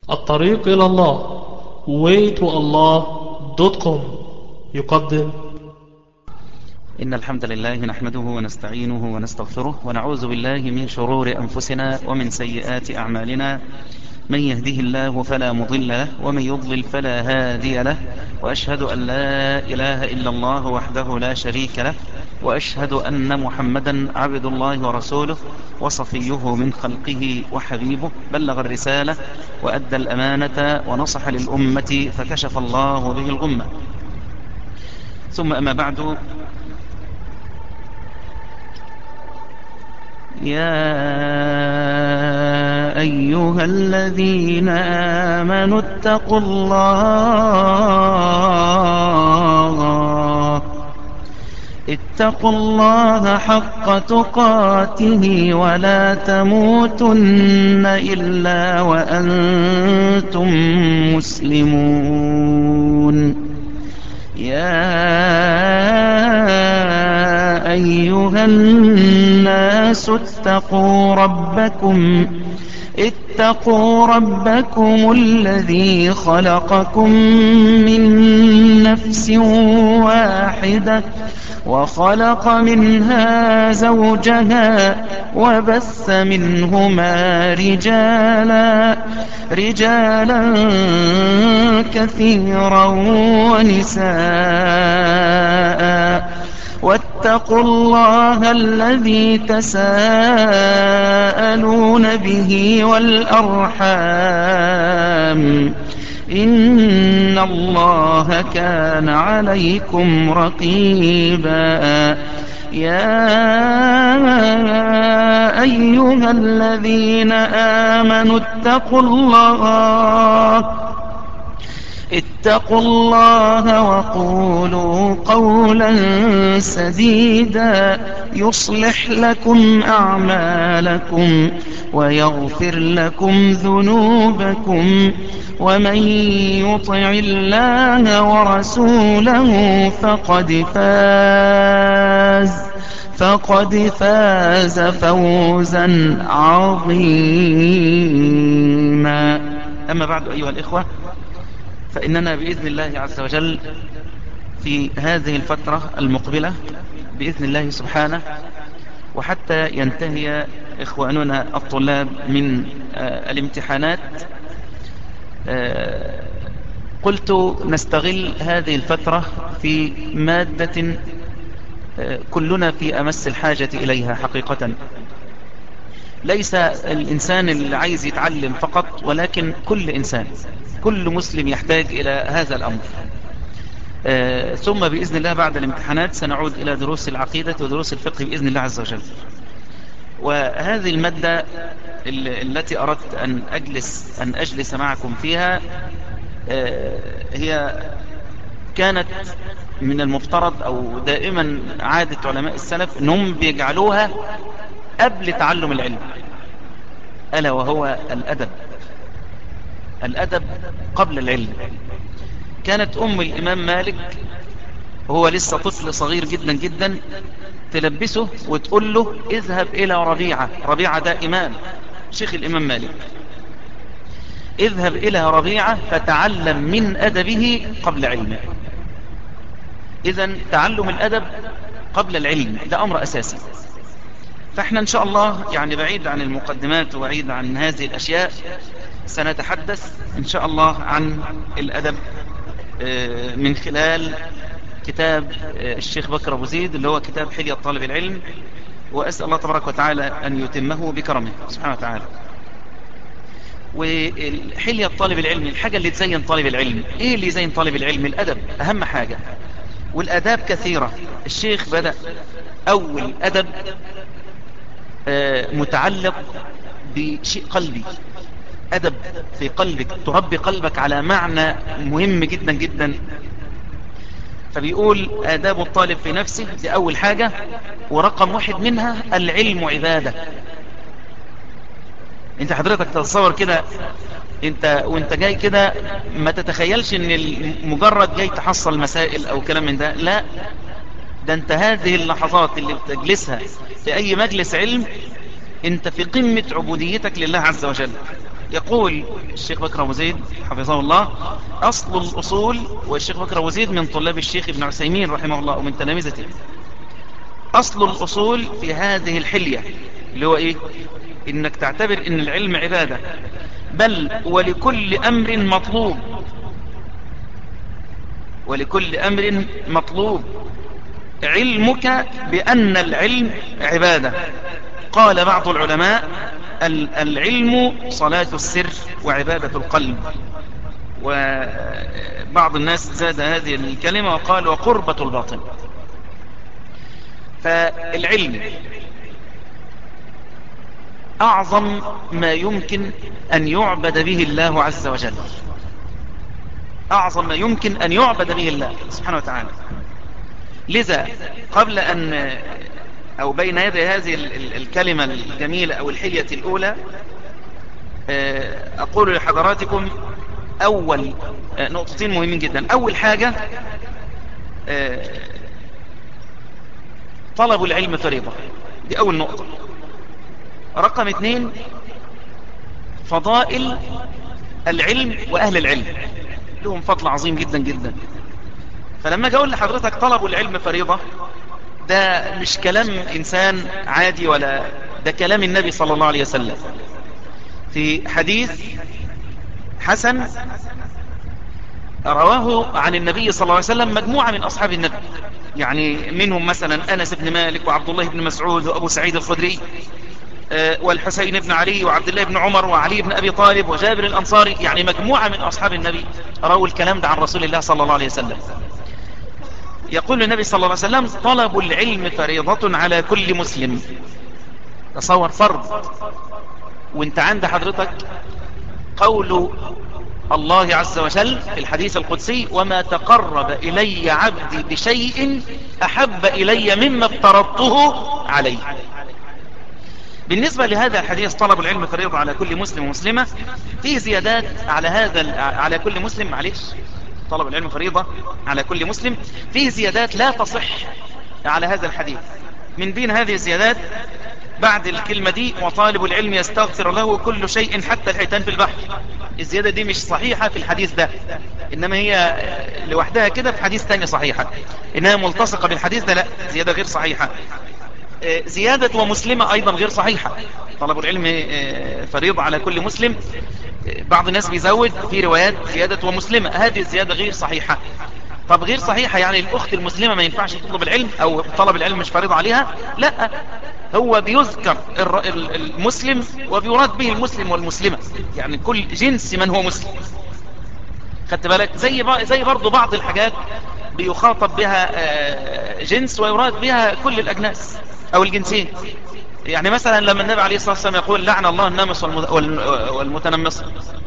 الطريق إلى الله waytoallah.com يقدم إن الحمد لله نحمده ونستعينه ونستغفره ونعوذ بالله من شرور أنفسنا ومن سيئات أعمالنا من يهده الله فلا مضل له ومن يضلل فلا هادي له وأشهد أن لا إله إلا الله وحده لا شريك له وأشهد أن محمدا عبد الله ورسوله وصفيه من خلقه وحبيبه بلغ الرسالة وأدى الأمانة ونصح للأمة فكشف الله به الغمة ثم أما بعد يا أيها الذين آمنوا اتقوا الله اتقوا الله حق تقاته ولا تموتن إلا وأنتم مسلمون يا أيها الناس اتقوا ربكم اتقوا ربكم الذي خلقكم من نفس واحدة وخلق منها زوجها وبث منهما رجالا رجالا كثيرا ونساء واتقوا الله الذي تساءلون به والأرحام إن الله كان عليكم رقيبا يا أيها الذين آمنوا اتقوا الله اتقوا الله وقولوا قولا سديدا يصلح لكم أعمالكم ويغفر لكم ذنوبكم ومن يطع الله ورسوله فقد فاز فقد فاز فوزا عظيما أما بعد أيها الإخوة فإننا بإذن الله عز وجل في هذه الفترة المقبلة بإذن الله سبحانه وحتى ينتهي إخواننا الطلاب من الامتحانات قلت نستغل هذه الفترة في مادة كلنا في أمس الحاجة إليها حقيقة ليس الإنسان اللي عايز يتعلم فقط ولكن كل إنسان كل مسلم يحتاج إلى هذا الأمر آه ثم بإذن الله بعد الامتحانات سنعود إلى دروس العقيدة ودروس الفقه بإذن الله عز وجل وهذه المادة التي أردت أن أجلس, أن أجلس معكم فيها آه هي كانت من المفترض أو دائما عادة علماء السلف أنهم بيجعلوها قبل تعلم العلم ألا وهو الأدب الأدب قبل العلم كانت أم الإمام مالك وهو لسه طفل صغير جدا جدا تلبسه وتقول له اذهب إلى ربيعة ربيعة ده إمام شيخ الإمام مالك اذهب إلى ربيعة فتعلم من أدبه قبل علمه إذا تعلم الأدب قبل العلم ده أمر أساسي فاحنا إن شاء الله يعني بعيد عن المقدمات وبعيد عن هذه الأشياء سنتحدث إن شاء الله عن الأدب من خلال كتاب الشيخ بكر أبو زيد اللي هو كتاب حلية طالب العلم وأسأل الله تبارك وتعالى أن يتمه بكرمه سبحانه وتعالى وحلية طالب العلم الحاجة اللي تزين طالب العلم ايه اللي يزين طالب العلم الأدب أهم حاجة والأداب كثيرة الشيخ بدأ أول أدب متعلق بشيء قلبي أدب في قلبك تربي قلبك على معنى مهم جدا جدا فبيقول آداب الطالب في نفسه دي أول حاجة ورقم واحد منها العلم عبادة انت حضرتك تتصور كده انت وانت جاي كده ما تتخيلش ان مجرد جاي تحصل مسائل او كلام من ده لا ده انت هذه اللحظات اللي بتجلسها في اي مجلس علم انت في قمة عبوديتك لله عز وجل يقول الشيخ بكر أبو زيد حفظه الله أصل الأصول والشيخ بكر أبو زيد من طلاب الشيخ ابن عثيمين رحمه الله ومن تلامذته أصل الأصول في هذه الحلية اللي هو إيه إنك تعتبر إن العلم عبادة بل ولكل أمر مطلوب ولكل أمر مطلوب علمك بأن العلم عبادة قال بعض العلماء العلم صلاة السر وعبادة القلب وبعض الناس زاد هذه الكلمة وقال وقربة الباطن فالعلم أعظم ما يمكن أن يعبد به الله عز وجل أعظم ما يمكن أن يعبد به الله سبحانه وتعالى لذا قبل أن أو بين يدي هذه الكلمة الجميلة أو الحلية الأولى أقول لحضراتكم أول نقطتين مهمين جدا أول حاجة طلب العلم فريضة دي أول نقطة رقم اثنين فضائل العلم وأهل العلم لهم فضل عظيم جدا جدا فلما اقول لحضرتك طلب العلم فريضة ده مش كلام إنسان عادي ولا ده كلام النبي صلى الله عليه وسلم في حديث حسن رواه عن النبي صلى الله عليه وسلم مجموعة من أصحاب النبي يعني منهم مثلا أنس بن مالك وعبد الله بن مسعود وأبو سعيد الخدري والحسين بن علي وعبد الله بن عمر وعلي بن أبي طالب وجابر الأنصاري يعني مجموعة من أصحاب النبي رووا الكلام ده عن رسول الله صلى الله عليه وسلم يقول النبي صلى الله عليه وسلم طلب العلم فريضة على كل مسلم تصور فرض وانت عند حضرتك قول الله عز وجل في الحديث القدسي وما تقرب إلي عبدي بشيء أحب إلي مما افترضته عليه بالنسبة لهذا الحديث طلب العلم فريضة على كل مسلم ومسلمة فيه زيادات على هذا على كل مسلم معلش طلب العلم فريضة على كل مسلم فيه زيادات لا تصح على هذا الحديث من بين هذه الزيادات بعد الكلمة دي وطالب العلم يستغفر له كل شيء حتى الحيتان في البحر الزيادة دي مش صحيحة في الحديث ده إنما هي لوحدها كده في حديث تاني صحيحة إنها ملتصقة بالحديث ده لا زيادة غير صحيحة زيادة ومسلمة أيضا غير صحيحة طلب العلم فريضة على كل مسلم بعض الناس بيزود في روايات زيادة ومسلمة هذه الزيادة غير صحيحة طب غير صحيحة يعني الأخت المسلمة ما ينفعش تطلب العلم أو طلب العلم مش فريضة عليها لا هو بيذكر المسلم وبيراد به المسلم والمسلمة يعني كل جنس من هو مسلم خدت بالك زي زي برضه بعض الحاجات بيخاطب بها جنس ويراد بها كل الأجناس أو الجنسين يعني مثلا لما النبي عليه الصلاة والسلام يقول لعن الله النامس والمتنمص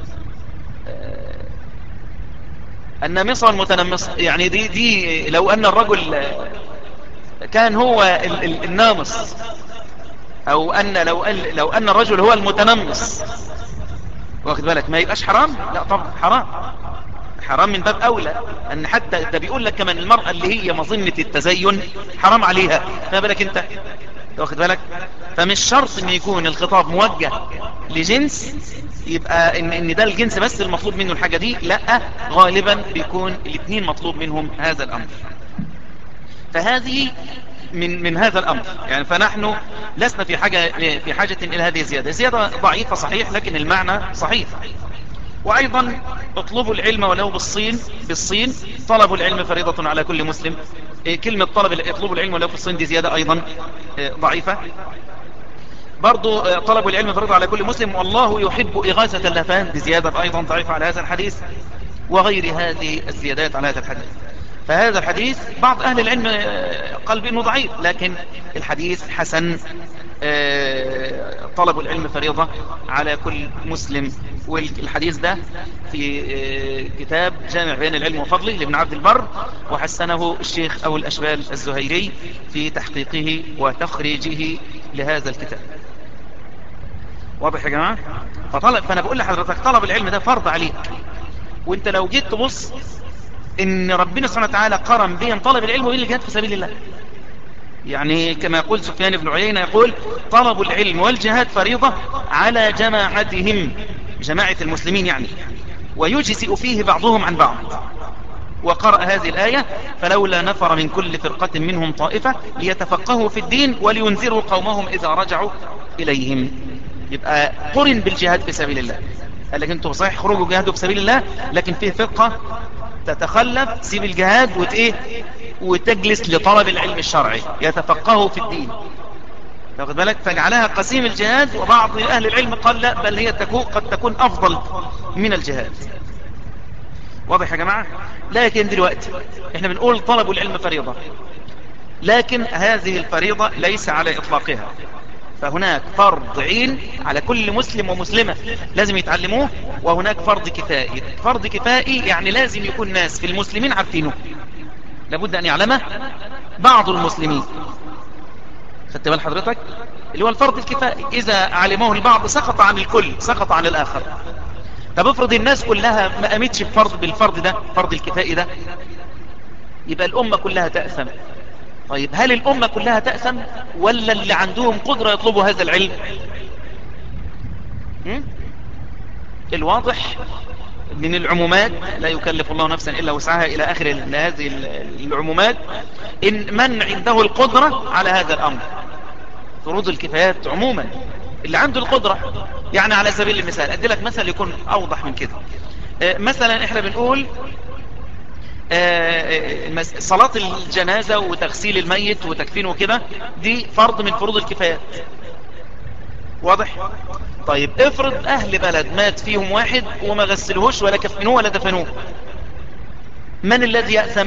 النامصة والمتنمصة يعني دي دي لو أن الرجل كان هو النامص أو أن لو أن لو أن الرجل هو المتنمص واخد بالك ما يبقاش حرام لا طبعا حرام حرام من باب أولى أن حتى ده بيقول لك كمان المرأة اللي هي مظنة التزين حرام عليها ما بالك أنت واخد بالك فمش شرط ان يكون الخطاب موجه لجنس يبقى ان, إن ده الجنس بس المطلوب منه الحاجة دي لا غالبا بيكون الاثنين مطلوب منهم هذا الامر فهذه من من هذا الامر يعني فنحن لسنا في حاجة في حاجة الى هذه الزيادة زيادة ضعيفة صحيح لكن المعنى صحيح وايضا اطلبوا العلم ولو بالصين بالصين طلبوا العلم فريضة على كل مسلم كلمة طلب اطلبوا العلم ولو في الصين دي زيادة ايضا ضعيفة برضو طلب العلم فريضة على كل مسلم والله يحب إغاثة اللفان دي زيادة أيضا ضعيفة على هذا الحديث وغير هذه الزيادات على هذا الحديث فهذا الحديث بعض أهل العلم قال بأنه ضعيف لكن الحديث حسن طلب العلم فريضة على كل مسلم والحديث ده في كتاب جامع بيان العلم وفضله لابن عبد البر وحسنه الشيخ أبو الأشبال الزهيري في تحقيقه وتخريجه لهذا الكتاب واضح يا جماعة فطلب فأنا بقول لحضرتك طلب العلم ده فرض عليك وانت لو جيت تبص ان ربنا سبحانه وتعالى قرن بين طلب العلم وبين الجهاد في سبيل الله يعني كما يقول سفيان بن عيينة يقول طلب العلم والجهاد فريضة على جماعتهم جماعة المسلمين يعني ويجزئ فيه بعضهم عن بعض وقرأ هذه الآية فلولا نفر من كل فرقة منهم طائفة ليتفقهوا في الدين ولينذروا قومهم إذا رجعوا إليهم يبقى قرن بالجهاد في سبيل الله قال لك انتوا صحيح خروجوا جهادوا في سبيل الله لكن فيه فرقة تتخلف سيب الجهاد وتايه وتجلس لطلب العلم الشرعي يتفقهوا في الدين واخد بالك فجعلها قسيم الجهاد وبعض أهل العلم قال لا بل هي تكون قد تكون أفضل من الجهاد واضح يا جماعة لكن دلوقتي احنا بنقول طلب العلم فريضة لكن هذه الفريضة ليس على إطلاقها فهناك فرض عين على كل مسلم ومسلمة لازم يتعلموه وهناك فرض كفائي فرض كفائي يعني لازم يكون ناس في المسلمين عارفينه لابد أن يعلمه بعض المسلمين خدت بال حضرتك اللي هو الفرض الكفائي إذا علمه البعض سقط عن الكل سقط عن الآخر طب افرض الناس كلها ما قامتش بفرض بالفرض ده فرض الكفائي ده يبقى الأمة كلها تأثم طيب هل الأمة كلها تأثم ولا اللي عندهم قدرة يطلبوا هذا العلم م? الواضح من العمومات لا يكلف الله نفسا إلا وسعها إلى آخر هذه العمومات إن من عنده القدرة على هذا الأمر فروض الكفايات عموما اللي عنده القدرة يعني على سبيل المثال أدي لك مثل يكون أوضح من كده مثلا احنا بنقول صلاة الجنازة وتغسيل الميت وتكفينه وكده دي فرض من فروض الكفايات واضح طيب افرض اهل بلد مات فيهم واحد وما غسلوهوش ولا كفنوه ولا دفنوه من الذي يأثم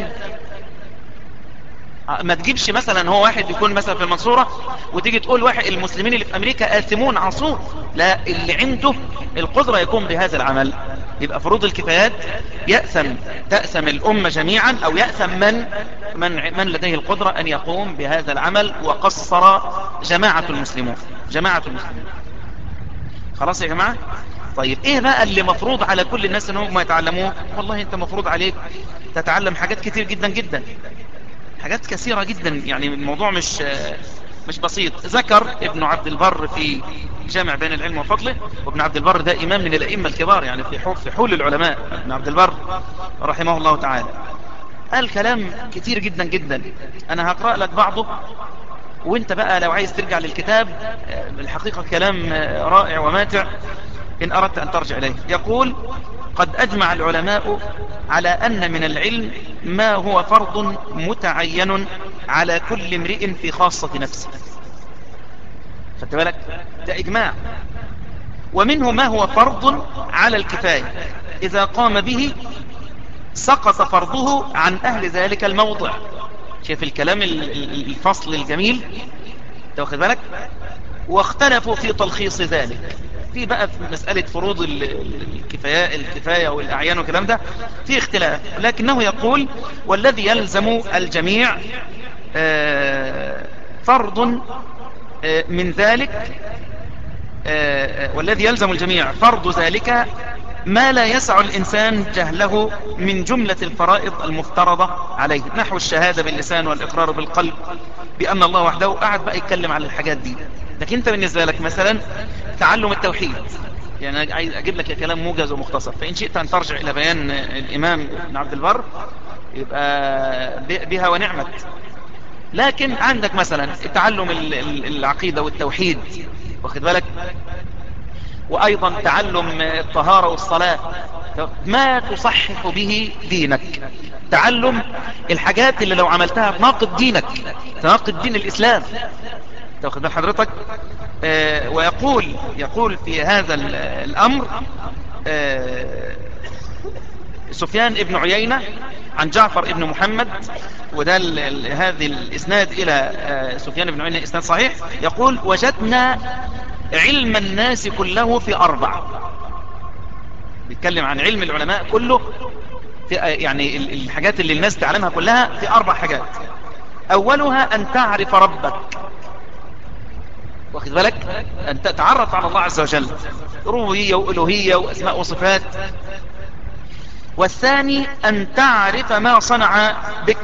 ما تجيبش مثلا هو واحد يكون مثلا في المنصورة وتيجي تقول واحد المسلمين اللي في امريكا آثمون عصور لا اللي عنده القدرة يقوم بهذا العمل يبقى فروض الكفايات يأثم تأثم الأمة جميعا أو يأثم من من, من لديه القدرة أن يقوم بهذا العمل وقصر جماعة المسلمون جماعة المسلمين خلاص يا جماعة طيب ايه بقى اللي مفروض على كل الناس انهم يتعلموه والله انت مفروض عليك تتعلم حاجات كتير جدا جدا حاجات كثيرة جدا يعني الموضوع مش مش بسيط ذكر ابن عبد البر في جامع بين العلم وفضله وابن عبد البر ده إمام من الأئمة الكبار يعني في حول, في حول العلماء ابن عبد البر رحمه الله تعالى قال كلام كتير جدا جدا أنا هقرأ لك بعضه وانت بقى لو عايز ترجع للكتاب بالحقيقة كلام رائع وماتع إن أردت أن ترجع إليه يقول قد أجمع العلماء على أن من العلم ما هو فرض متعين على كل امرئ في خاصة نفسه خدت بالك ده إجماع ومنه ما هو فرض على الكفاية إذا قام به سقط فرضه عن أهل ذلك الموضع شايف الكلام الفصل الجميل واخد بالك واختلفوا في تلخيص ذلك في بقى في مسألة فروض الكفاية, الكفاية والأعيان والكلام ده في اختلاف لكنه يقول والذي يلزم الجميع فرض من ذلك والذي يلزم الجميع فرض ذلك ما لا يسع الإنسان جهله من جملة الفرائض المفترضة عليه نحو الشهادة باللسان والإقرار بالقلب بأن الله وحده قاعد بقى يتكلم على الحاجات دي لكن انت بالنسبة لك مثلا تعلم التوحيد يعني عايز اجيب لك كلام موجز ومختصر فإن شئت أن ترجع إلى بيان الإمام ابن عبد البر يبقى بها ونعمت لكن عندك مثلا تعلم العقيدة والتوحيد واخد بالك وأيضا تعلم الطهارة والصلاة ما تصحح به دينك تعلم الحاجات اللي لو عملتها تناقض دينك تناقض دين الإسلام تاخد بال حضرتك آه ويقول يقول في هذا الأمر آه سفيان ابن عيينة عن جعفر ابن محمد وده هذه الإسناد إلى آه سفيان ابن عيينة إسناد صحيح يقول وجدنا علم الناس كله في أربع بيتكلم عن علم العلماء كله في يعني الحاجات اللي الناس تعلمها كلها في أربع حاجات أولها أن تعرف ربك واخد بالك أن تتعرف على الله عز وجل ربوبية وألوهية وأسماء وصفات والثاني أن تعرف ما صنع بك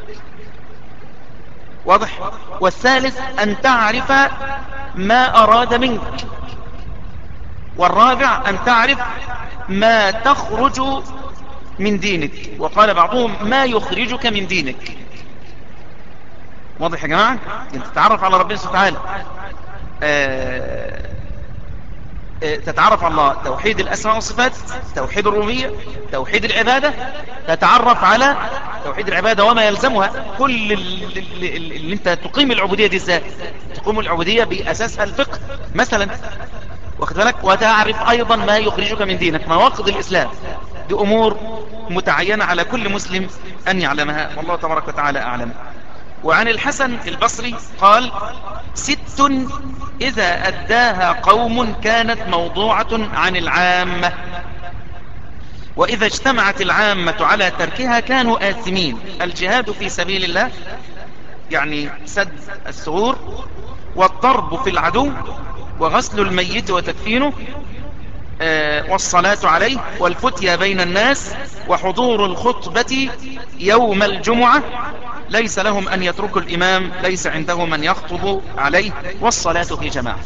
واضح والثالث أن تعرف ما أراد منك والرابع أن تعرف ما تخرج من دينك وقال بعضهم ما يخرجك من دينك واضح يا جماعة انت تتعرف على ربنا سبحانه وتعالى آه، آه، تتعرف على الله توحيد الأسماء والصفات توحيد الربوبية توحيد العبادة تتعرف على توحيد العبادة وما يلزمها كل اللي, اللي انت تقيم العبودية دي ازاي تقيم العبودية بأساسها الفقه مثلا واخد بالك وتعرف أيضا ما يخرجك من دينك مواقض الإسلام دي أمور متعينة على كل مسلم أن يعلمها والله تبارك وتعالى أعلم وعن الحسن البصري قال ست إذا أداها قوم كانت موضوعة عن العامة وإذا اجتمعت العامة على تركها كانوا آثمين الجهاد في سبيل الله يعني سد السعور والضرب في العدو وغسل الميت وتكفينه آه، والصلاة عليه والفتية بين الناس وحضور الخطبة يوم الجمعة ليس لهم أن يتركوا الإمام ليس عنده من يخطب عليه والصلاة في جماعة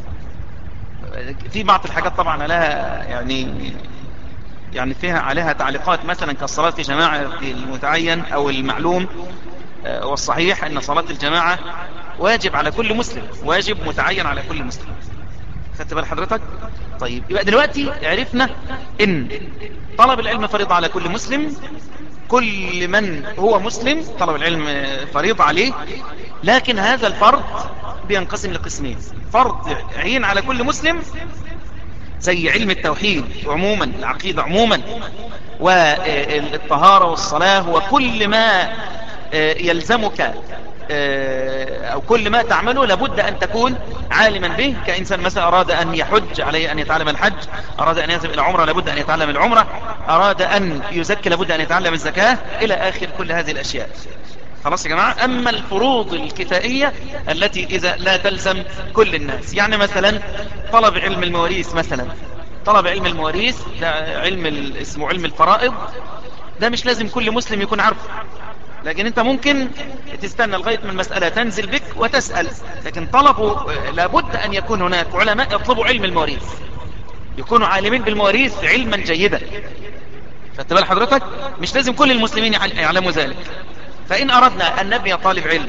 في بعض الحاجات طبعا لها يعني يعني فيها عليها تعليقات مثلا كالصلاة في جماعة المتعين أو المعلوم آه، والصحيح أن صلاة الجماعة واجب على كل مسلم واجب متعين على كل مسلم خدت بال حضرتك طيب يبقى دلوقتي عرفنا ان طلب العلم فريضة على كل مسلم كل من هو مسلم طلب العلم فريضة عليه لكن هذا الفرض بينقسم لقسمين فرض عين على كل مسلم زي علم التوحيد عموما العقيدة عموما والطهارة والصلاة وكل ما يلزمك آه، أو كل ما تعمله لابد أن تكون عالما به كإنسان مثلا أراد أن يحج عليه أن يتعلم الحج أراد أن يذهب إلى عمره لابد أن يتعلم العمرة أراد أن يزكي لابد أن يتعلم الزكاة إلى آخر كل هذه الأشياء خلاص يا جماعة أما الفروض الكفائية التي إذا لا تلزم كل الناس يعني مثلا طلب علم المواريث مثلا طلب علم المواريث ده علم اسمه علم الفرائض ده مش لازم كل مسلم يكون عارفه لكن انت ممكن تستنى لغاية من المسألة تنزل بك وتسأل لكن طلبوا لابد ان يكون هناك علماء يطلبوا علم المواريث يكونوا عالمين بالمواريث علما جيدا فتبال حضرتك مش لازم كل المسلمين يعلموا ذلك فإن أردنا أن نبني طالب علم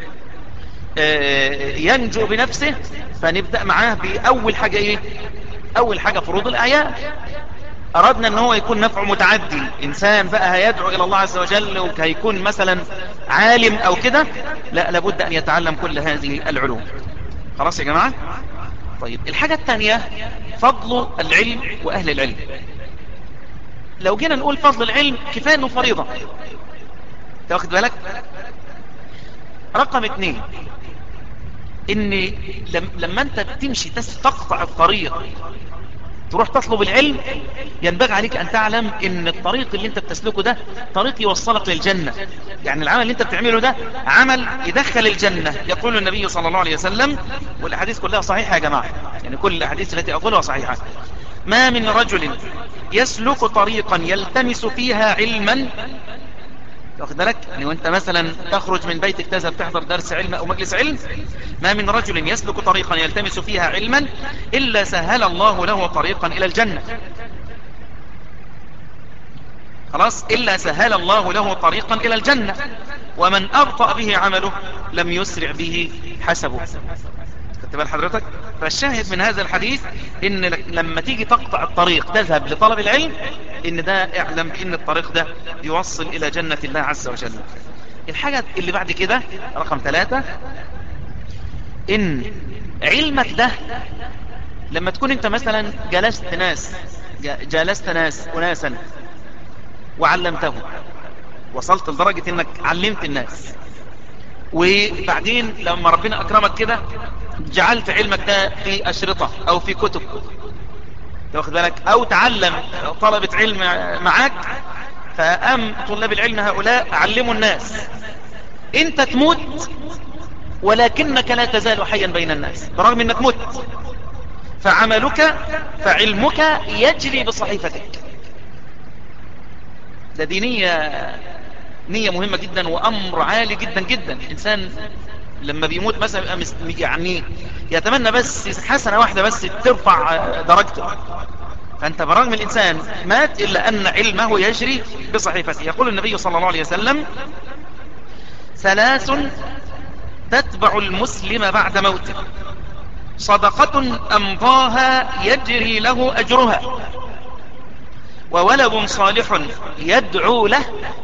آه، ينجو بنفسه فنبدأ معاه بأول حاجة إيه أول حاجة فروض الأعيان أردنا أن هو يكون نفع متعدي إنسان بقى هيدعو إلى الله عز وجل وهيكون مثلا عالم أو كده لا لابد أن يتعلم كل هذه العلوم خلاص يا جماعة طيب الحاجة الثانية فضل العلم وأهل العلم لو جينا نقول فضل العلم كفاية أنه فريضة تاخد بالك رقم اثنين ان لما انت تمشي تقطع الطريق تروح تطلب العلم ينبغي عليك أن تعلم ان الطريق اللي انت بتسلكه ده طريق يوصلك للجنة يعني العمل اللي انت بتعمله ده عمل يدخل الجنة يقول النبي صلى الله عليه وسلم والأحاديث كلها صحيحة يا جماعة يعني كل الأحاديث التي أقولها صحيحة ما من رجل يسلك طريقا يلتمس فيها علما واخد بالك يعني وانت مثلا تخرج من بيتك تذهب تحضر درس علم او مجلس علم ما من رجل يسلك طريقا يلتمس فيها علما الا سهل الله له طريقا الى الجنة خلاص إلا سهل الله له طريقا إلى الجنة ومن أبطأ به عمله لم يسرع به حسبه خدت حضرتك فالشاهد من هذا الحديث ان لما تيجي تقطع الطريق تذهب لطلب العلم ان ده اعلم ان الطريق ده يوصل الى جنة الله عز وجل الحاجة اللي بعد كده رقم ثلاثة ان علمك ده لما تكون انت مثلا جلست ناس جلست ناس وناسا وعلمتهم وصلت لدرجة انك علمت الناس وبعدين لما ربنا اكرمك كده جعلت علمك ده في أشرطة أو في كتب واخد بالك أو تعلم طلبة علم معاك فأم طلاب العلم هؤلاء علموا الناس انت تموت ولكنك لا تزال حيا بين الناس برغم انك مت فعملك فعلمك يجري بصحيفتك ده دي نية نية مهمة جدا وأمر عالي جدا جدا إنسان لما بيموت مثلا يبقى مس- يعني يتمنى بس حسنة واحدة بس ترفع درجته فأنت برغم الإنسان مات إلا أن علمه يجري بصحيفته يقول النبي صلى الله عليه وسلم ثلاث تتبع المسلم بعد موته صدقة أمضاها يجري له أجرها وولد صالح يدعو له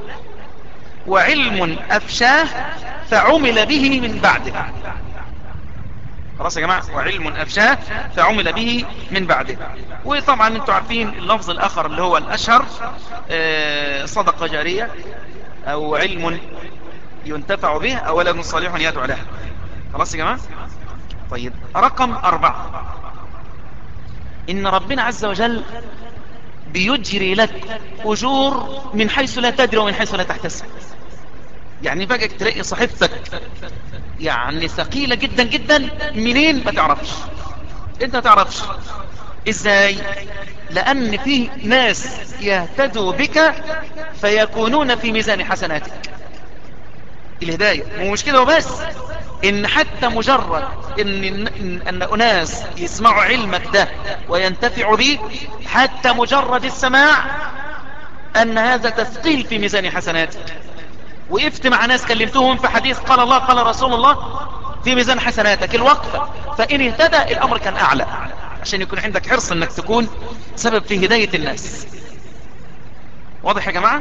وعلم أفشاه فعمل به من بعده خلاص يا جماعة وعلم أفشاه فعمل به من بعده وطبعا انتوا عارفين اللفظ الآخر اللي هو الأشهر آه، صدقة جارية أو علم ينتفع به أو ولد صالح يدعو له خلاص يا جماعة طيب رقم أربعة إن ربنا عز وجل بيجري لك أجور من حيث لا تدري ومن حيث لا تحتسب يعني فجأة تلاقي صحيفتك يعني ثقيلة جدا جدا منين ما تعرفش انت ما تعرفش ازاي لان في ناس يهتدوا بك فيكونون في ميزان حسناتك الهداية ومش كده وبس ان حتى مجرد ان, إن, ان اناس يسمعوا علمك ده وينتفعوا به حتى مجرد السماع ان هذا تثقيل في ميزان حسناتك وقفت مع ناس كلمتهم في حديث قال الله قال رسول الله في ميزان حسناتك الوقفة فإن اهتدى الأمر كان أعلى عشان يكون عندك حرص أنك تكون سبب في هداية الناس واضح يا جماعة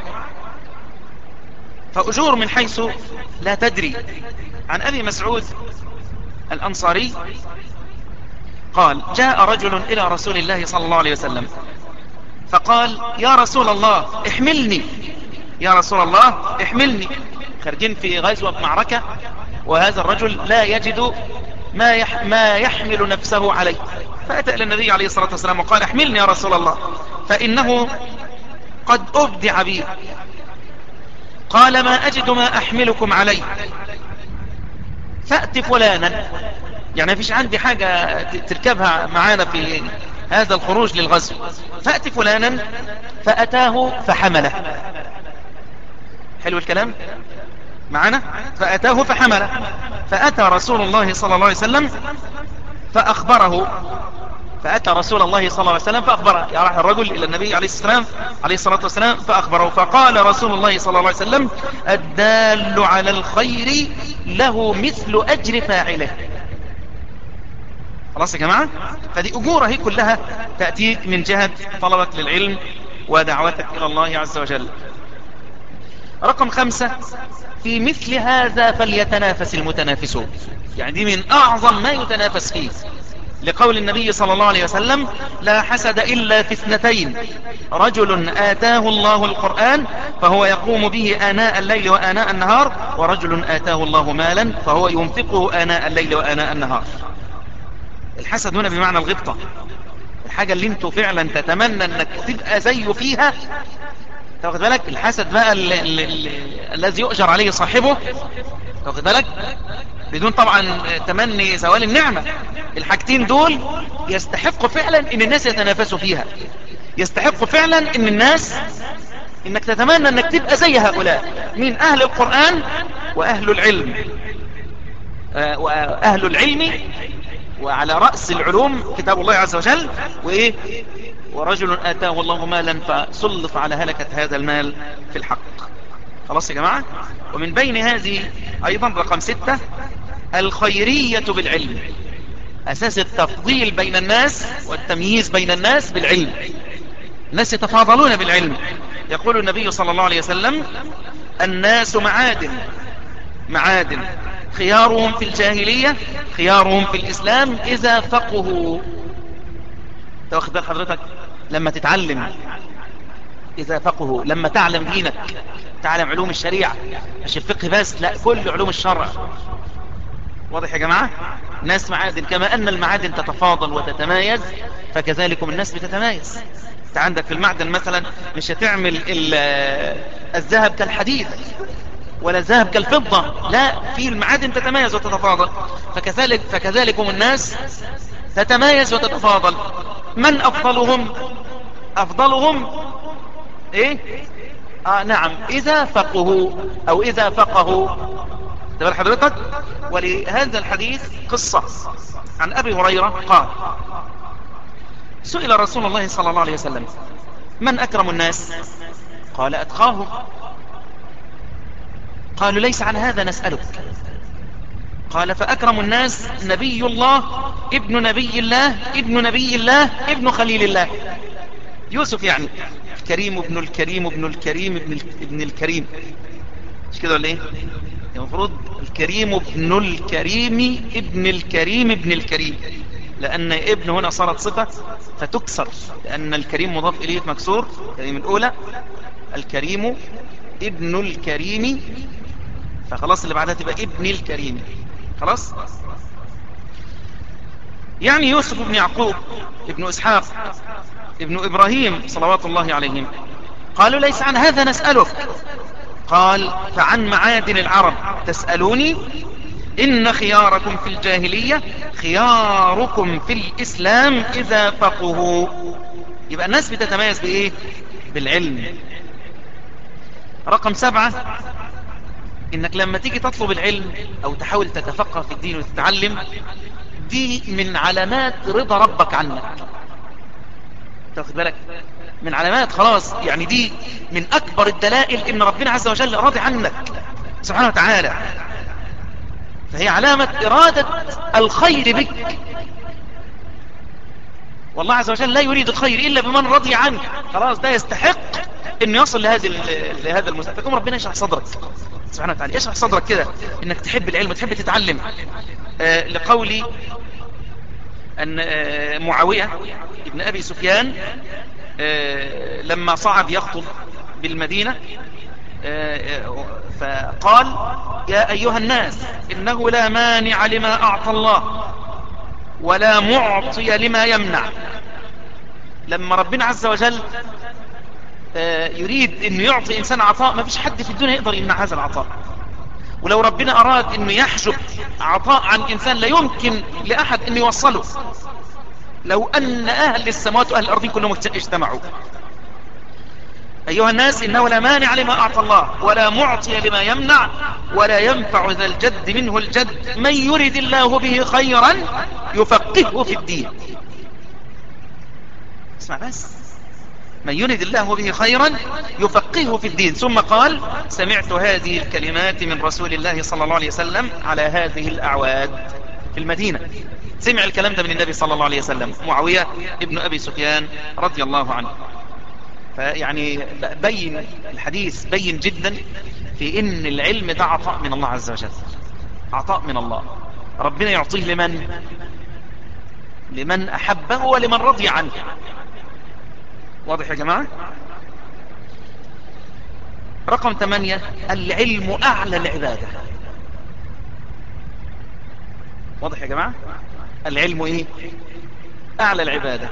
فأجور من حيث لا تدري عن أبي مسعود الأنصاري قال جاء رجل إلى رسول الله صلى الله عليه وسلم فقال يا رسول الله احملني يا رسول الله احملني خارجين في غزوة معركة وهذا الرجل لا يجد ما, يح ما يحمل نفسه عليه فأتى إلى النبي عليه الصلاة والسلام وقال احملني يا رسول الله فإنه قد أبدع بي قال ما أجد ما أحملكم عليه فأت فلانا يعني ما فيش عندي حاجة تركبها معانا في هذا الخروج للغزو فأت فلانا فأتاه فحمله حلو الكلام معنا فأتاه فحمله فأتى رسول الله صلى الله عليه وسلم فأخبره فأتى رسول الله صلى الله عليه وسلم فأخبره يا راح الرجل إلى النبي عليه السلام عليه الصلاة والسلام فأخبره فقال رسول الله صلى الله عليه وسلم الدال على الخير له مثل أجر فاعله خلاص يا جماعة فدي أجورة هي كلها تأتيك من جهة طلبك للعلم ودعوتك إلى الله عز وجل رقم خمسة في مثل هذا فليتنافس المتنافسون يعني دي من أعظم ما يتنافس فيه لقول النبي صلى الله عليه وسلم لا حسد إلا في اثنتين رجل آتاه الله القرآن فهو يقوم به آناء الليل وآناء النهار ورجل آتاه الله مالا فهو ينفقه آناء الليل وآناء النهار الحسد هنا بمعنى الغبطة الحاجة اللي انتوا فعلا تتمنى انك تبقى زيه فيها تاخد بالك الحسد بقى ال- ال- ال- الذي يؤجر عليه صاحبه تاخد بالك بدون طبعا تمني زوال النعمة الحاجتين دول يستحقوا فعلا ان الناس يتنافسوا فيها يستحقوا فعلا ان الناس انك تتمنى انك تبقى زي هؤلاء من اهل القرآن واهل العلم آه، واهل العلم وعلى رأس العلوم كتاب الله عز وجل وإيه ورجل آتاه الله مالا فسلط على هلكة هذا المال في الحق خلاص يا جماعة ومن بين هذه أيضا رقم ستة الخيرية بالعلم أساس التفضيل بين الناس والتمييز بين الناس بالعلم الناس يتفاضلون بالعلم يقول النبي صلى الله عليه وسلم الناس معادن معادن خيارهم في الجاهلية خيارهم في الإسلام إذا فقهوا تاخد بال حضرتك لما تتعلم إذا فقهوا لما تعلم دينك تعلم علوم الشريعة مش الفقه بس لا كل علوم الشرع واضح يا جماعة ناس معادن كما أن المعادن تتفاضل وتتمايز فكذلكم الناس بتتمايز انت عندك في المعدن مثلا مش هتعمل ال- الذهب كالحديد ولا الذهب كالفضة لا في المعادن تتميز وتتفاضل فكذلك فكذلكم الناس تتميز وتتفاضل من أفضلهم أفضلهم إيه آه نعم إذا فقهوا أو إذا فقهوا تبال حضرتك ولهذا الحديث قصة عن أبي هريرة قال سئل رسول الله صلى الله عليه وسلم من أكرم الناس قال أتقاهم قالوا ليس عن هذا نسألك قال فأكرم الناس نبي الله ابن نبي الله ابن نبي الله ابن خليل الله يوسف يعني الكريم ابن الكريم ابن الكريم ابن, ابن الكريم مش كده ولا ايه المفروض الكريم ابن الكريم ابن الكريم ابن الكريم لأن ابن هنا صارت صفة فتكسر لأن الكريم مضاف إليه مكسور الكريم الأولى الكريم ابن الكريم فخلاص اللي بعدها تبقى ابن الكريم خلاص يعني يوسف بن يعقوب ابن إسحاق ابن إبراهيم صلوات الله عليهم قالوا ليس عن هذا نسألك قال فعن معادن العرب تسألوني إن خياركم في الجاهلية خياركم في الإسلام إذا فقهوا يبقى الناس بتتميز بإيه بالعلم رقم سبعة إنك لما تيجي تطلب العلم أو تحاول تتفقه في الدين وتتعلم دي من علامات رضا ربك عنك تاخد بالك من علامات خلاص يعني دي من أكبر الدلائل إن ربنا عز وجل راضي عنك سبحانه وتعالى فهي علامة إرادة الخير بك والله عز وجل لا يريد الخير إلا بمن رضي عنه خلاص ده يستحق انه يصل لهذه لهذا المستوى فكم ربنا يشرح صدرك سبحانه وتعالى يشرح صدرك كده انك تحب العلم وتحب تتعلم آه لقولي ان آه معاوية ابن ابي سفيان آه لما صعد يخطب بالمدينة فقال يا أيها الناس إنه لا مانع لما أعطى الله ولا معطي لما يمنع لما ربنا عز وجل يريد أنه يعطي إنسان عطاء ما فيش حد في الدنيا يقدر يمنع هذا العطاء ولو ربنا أراد أنه يحجب عطاء عن إنسان لا يمكن لأحد أن يوصله لو أن أهل السماوات وأهل الأرضين كلهم اجتمعوا أيها الناس إنه لا مانع لما أعطى الله ولا معطي لما يمنع ولا ينفع ذا الجد منه الجد من يرد الله به خيرا يفقهه في الدين اسمع بس من يرد الله به خيرا يفقهه في الدين ثم قال سمعت هذه الكلمات من رسول الله صلى الله عليه وسلم على هذه الأعواد في المدينة سمع الكلام ده من النبي صلى الله عليه وسلم معاوية ابن أبي سفيان رضي الله عنه فيعني بين الحديث بين جدا في ان العلم ده عطاء من الله عز وجل عطاء من الله ربنا يعطيه لمن لمن احبه ولمن رضي عنه واضح يا جماعة رقم ثمانية العلم اعلى العبادة واضح يا جماعة العلم ايه اعلى العبادة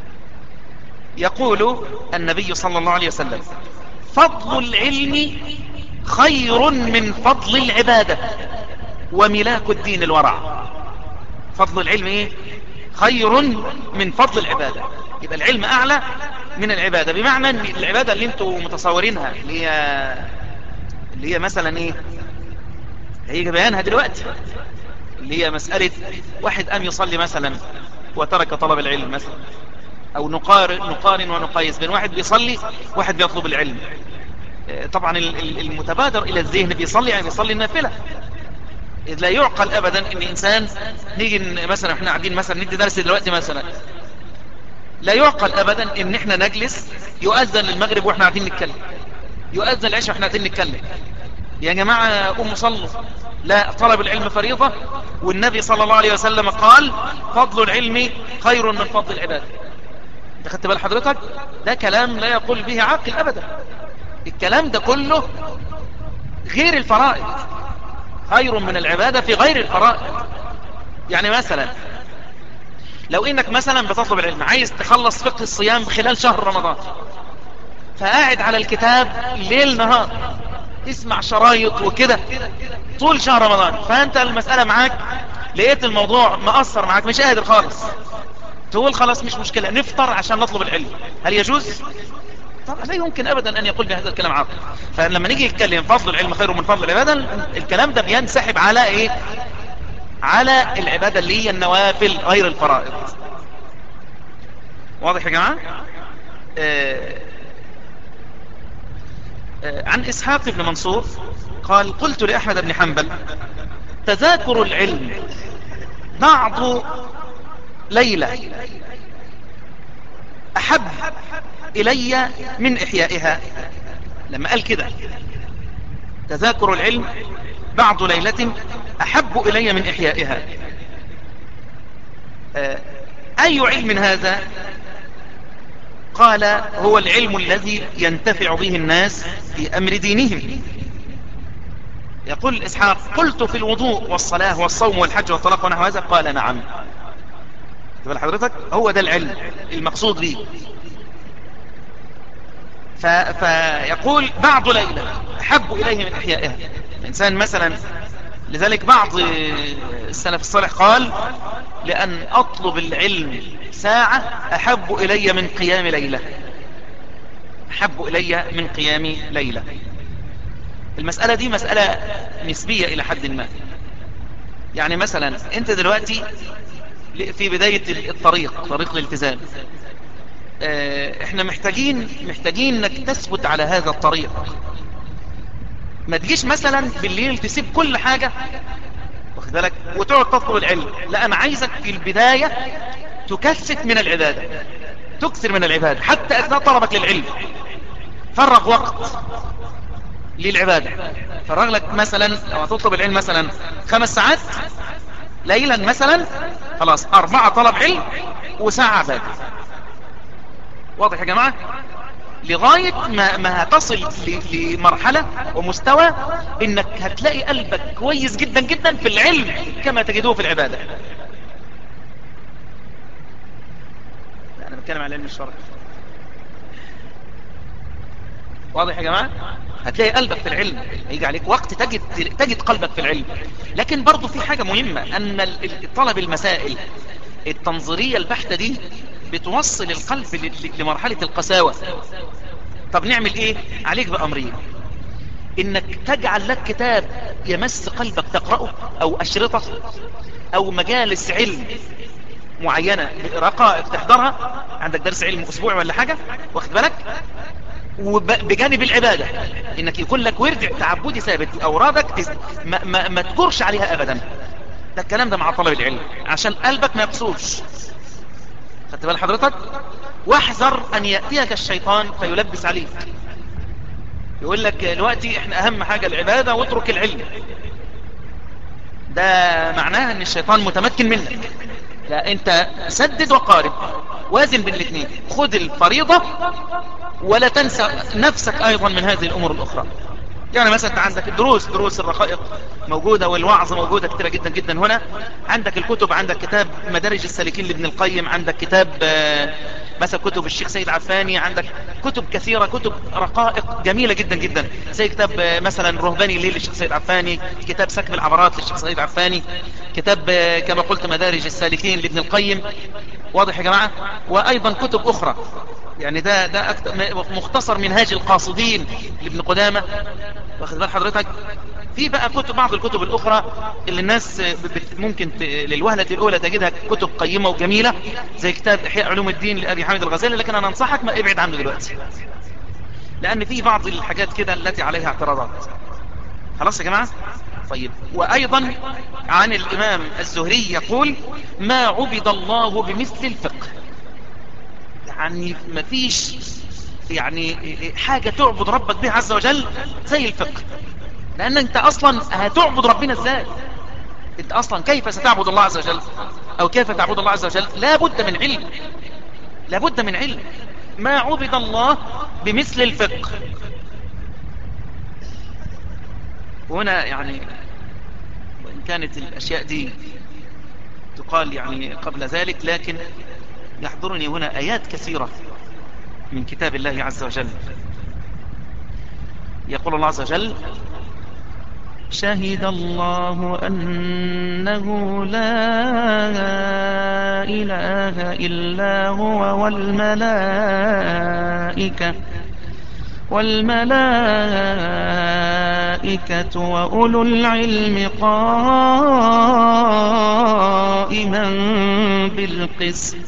يقول النبي صلى الله عليه وسلم فضل العلم خير من فضل العبادة وملاك الدين الورع فضل العلم ايه خير من فضل العبادة يبقى العلم اعلى من العبادة بمعنى ان العبادة اللي انتوا متصورينها اللي هي اللي هي مثلا ايه هيجي بيانها دلوقتي اللي هي مسألة واحد قام يصلي مثلا وترك طلب العلم مثلا او نقارن, نقارن ونقايس بين واحد بيصلي واحد بيطلب العلم طبعا المتبادر الى الذهن بيصلي يعني بيصلي النافلة إذ لا يعقل ابدا ان انسان نيجي مثلا احنا قاعدين مثلا ندي درس دلوقتي مثلا لا يعقل ابدا ان احنا نجلس يؤذن للمغرب واحنا قاعدين نتكلم يؤذن العشاء واحنا قاعدين نتكلم يا جماعة قوموا صلوا لا طلب العلم فريضة والنبي صلى الله عليه وسلم قال فضل العلم خير من فضل العبادة انت خدت بال حضرتك ده كلام لا يقول به عاقل ابدا الكلام ده كله غير الفرائض خير من العبادة في غير الفرائض يعني مثلا لو انك مثلا بتطلب العلم عايز تخلص فقه الصيام خلال شهر رمضان فقاعد على الكتاب ليل نهار تسمع شرايط وكده طول شهر رمضان فانت المسألة معاك لقيت الموضوع مأثر معاك مش قادر خالص تقول خلاص مش مشكلة نفطر عشان نطلب العلم هل يجوز طبعا لا يمكن ابدا ان يقول بهذا الكلام عاقل فلما نيجي نتكلم فضل العلم خير من فضل العباده الكلام ده بينسحب على ايه على العباده اللي هي النوافل غير الفرائض واضح يا جماعه آه آه عن اسحاق بن منصور قال قلت لاحمد بن حنبل تذاكر العلم بعض ليلة أحب إلي من إحيائها لما قال كده تذاكر العلم بعض ليلة أحب إلي من إحيائها أي علم هذا قال هو العلم الذي ينتفع به الناس في أمر دينهم يقول إسحاق قلت في الوضوء والصلاة والصوم والحج والطلاق ونحو هذا قال نعم تبقى حضرتك هو ده العلم المقصود به فيقول بعض ليلة أحب إليه من إحيائها الإنسان مثلا لذلك بعض السلف الصالح قال لأن أطلب العلم ساعة أحب إلي من قيام ليلة أحب إلي من قيام ليلة المسألة دي مسألة نسبية إلى حد ما يعني مثلا أنت دلوقتي في بداية الطريق طريق الالتزام احنا محتاجين محتاجين انك تثبت على هذا الطريق ما تجيش مثلا بالليل تسيب كل حاجة واخد بالك وتقعد تطلب العلم لا انا عايزك في البداية تكثف من العبادة تكثر من العبادة حتى اثناء طلبك للعلم فرغ وقت للعبادة فرغ لك مثلا لو هتطلب العلم مثلا خمس ساعات ليلا مثلا خلاص أربعة طلب علم وساعة عبادة واضح يا جماعة لغاية ما, ما هتصل لمرحلة ومستوى انك هتلاقي قلبك كويس جدا جدا في العلم كما تجدوه في العبادة لا انا بتكلم عن علم الشرع واضح يا جماعة هتلاقي قلبك في العلم يجي عليك وقت تجد, تجد قلبك في العلم لكن برضو في حاجة مهمة ان طلب المسائل التنظيرية البحتة دي بتوصل القلب لمرحلة القساوة طب نعمل ايه عليك بأمرين انك تجعل لك كتاب يمس قلبك تقرأه او اشرطة او مجالس علم معينة رقائق تحضرها عندك درس علم اسبوع ولا حاجة واخد بالك وبجانب العبادة انك يكون لك ورد تعبدي ثابت اورادك ما, ما, ما تجرش عليها ابدا ده الكلام ده مع طلب العلم عشان قلبك ما يقصوش خدت بال حضرتك واحذر ان يأتيك الشيطان فيلبس عليك يقول لك دلوقتي احنا اهم حاجة العبادة واترك العلم ده معناه ان الشيطان متمكن منك لا انت سدد وقارب وازن بين الاثنين خذ الفريضة ولا تنسى نفسك ايضا من هذه الامور الاخرى يعني مثلا انت عندك الدروس دروس الرقائق موجودة والوعظ موجودة كتيرة جدا جدا هنا عندك الكتب عندك كتاب مدارج السالكين لابن القيم عندك كتاب مثلا كتب الشيخ سيد عفاني عندك كتب كثيرة كتب رقائق جميلة جدا جدا زي كتاب مثلا رهباني الليل للشيخ سيد عفاني كتاب سكب العبرات للشيخ سيد عفاني كتاب كما قلت مدارج السالكين لابن القيم واضح يا جماعة وايضا كتب اخرى يعني ده ده مختصر منهاج القاصدين لابن قدامة واخد بال حضرتك في بقى كتب بعض الكتب الاخرى اللي الناس ممكن للوهلة الاولى تجدها كتب قيمة وجميلة زي كتاب احياء علوم الدين لابي حامد الغزالي لكن انا انصحك ما ابعد عنه دلوقتي لان في بعض الحاجات كده التي عليها اعتراضات خلاص يا جماعة طيب وايضا عن الامام الزهري يقول ما عبد الله بمثل الفقه يعني ما فيش يعني حاجة تعبد ربك بها عز وجل زي الفقه لان انت اصلا هتعبد ربنا ازاي انت اصلا كيف ستعبد الله عز وجل او كيف تعبد الله عز وجل لا بد من علم لا بد من علم ما عبد الله بمثل الفقه وهنا يعني وإن كانت الأشياء دي تقال يعني قبل ذلك لكن يحضرني هنا آيات كثيرة من كتاب الله عز وجل يقول الله عز وجل شهد الله أنه لا إله إلا هو والملائكة والملائكة وأولو العلم قائما بالقسط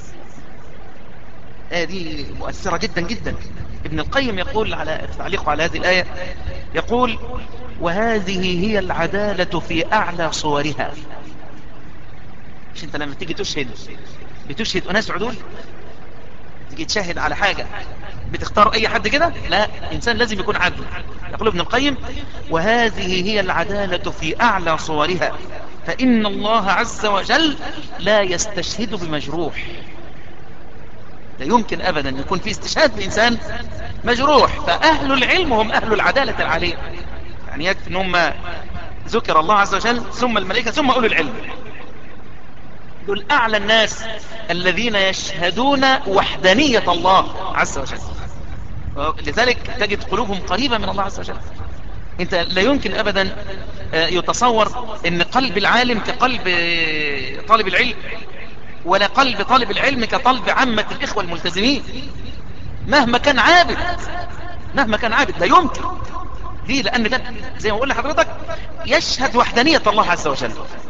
هذه مؤثرة جدا جدا ابن القيم يقول على تعليقه على هذه الآية يقول وهذه هي العدالة في أعلى صورها مش انت لما تيجي تشهد بتشهد أناس عدول تيجي تشهد على حاجة بتختار أي حد كده لا إنسان لازم يكون عدل يقول ابن القيم وهذه هي العدالة في أعلى صورها فإن الله عز وجل لا يستشهد بمجروح لا يمكن أبدا يكون في استشهاد بإنسان مجروح فأهل العلم هم أهل العدالة العالية يعني يكفي أن هم ذكر الله عز وجل ثم الملائكة ثم أولو العلم دول أعلى الناس الذين يشهدون وحدانية الله عز وجل لذلك تجد قلوبهم قريبة من الله عز وجل انت لا يمكن ابدا يتصور ان قلب العالم كقلب طالب العلم ولا قلب طالب العلم كقلب عامة الاخوة الملتزمين مهما كان عابد مهما كان عابد لا يمكن ليه لان ده زي ما اقول لحضرتك يشهد وحدانية الله عز وجل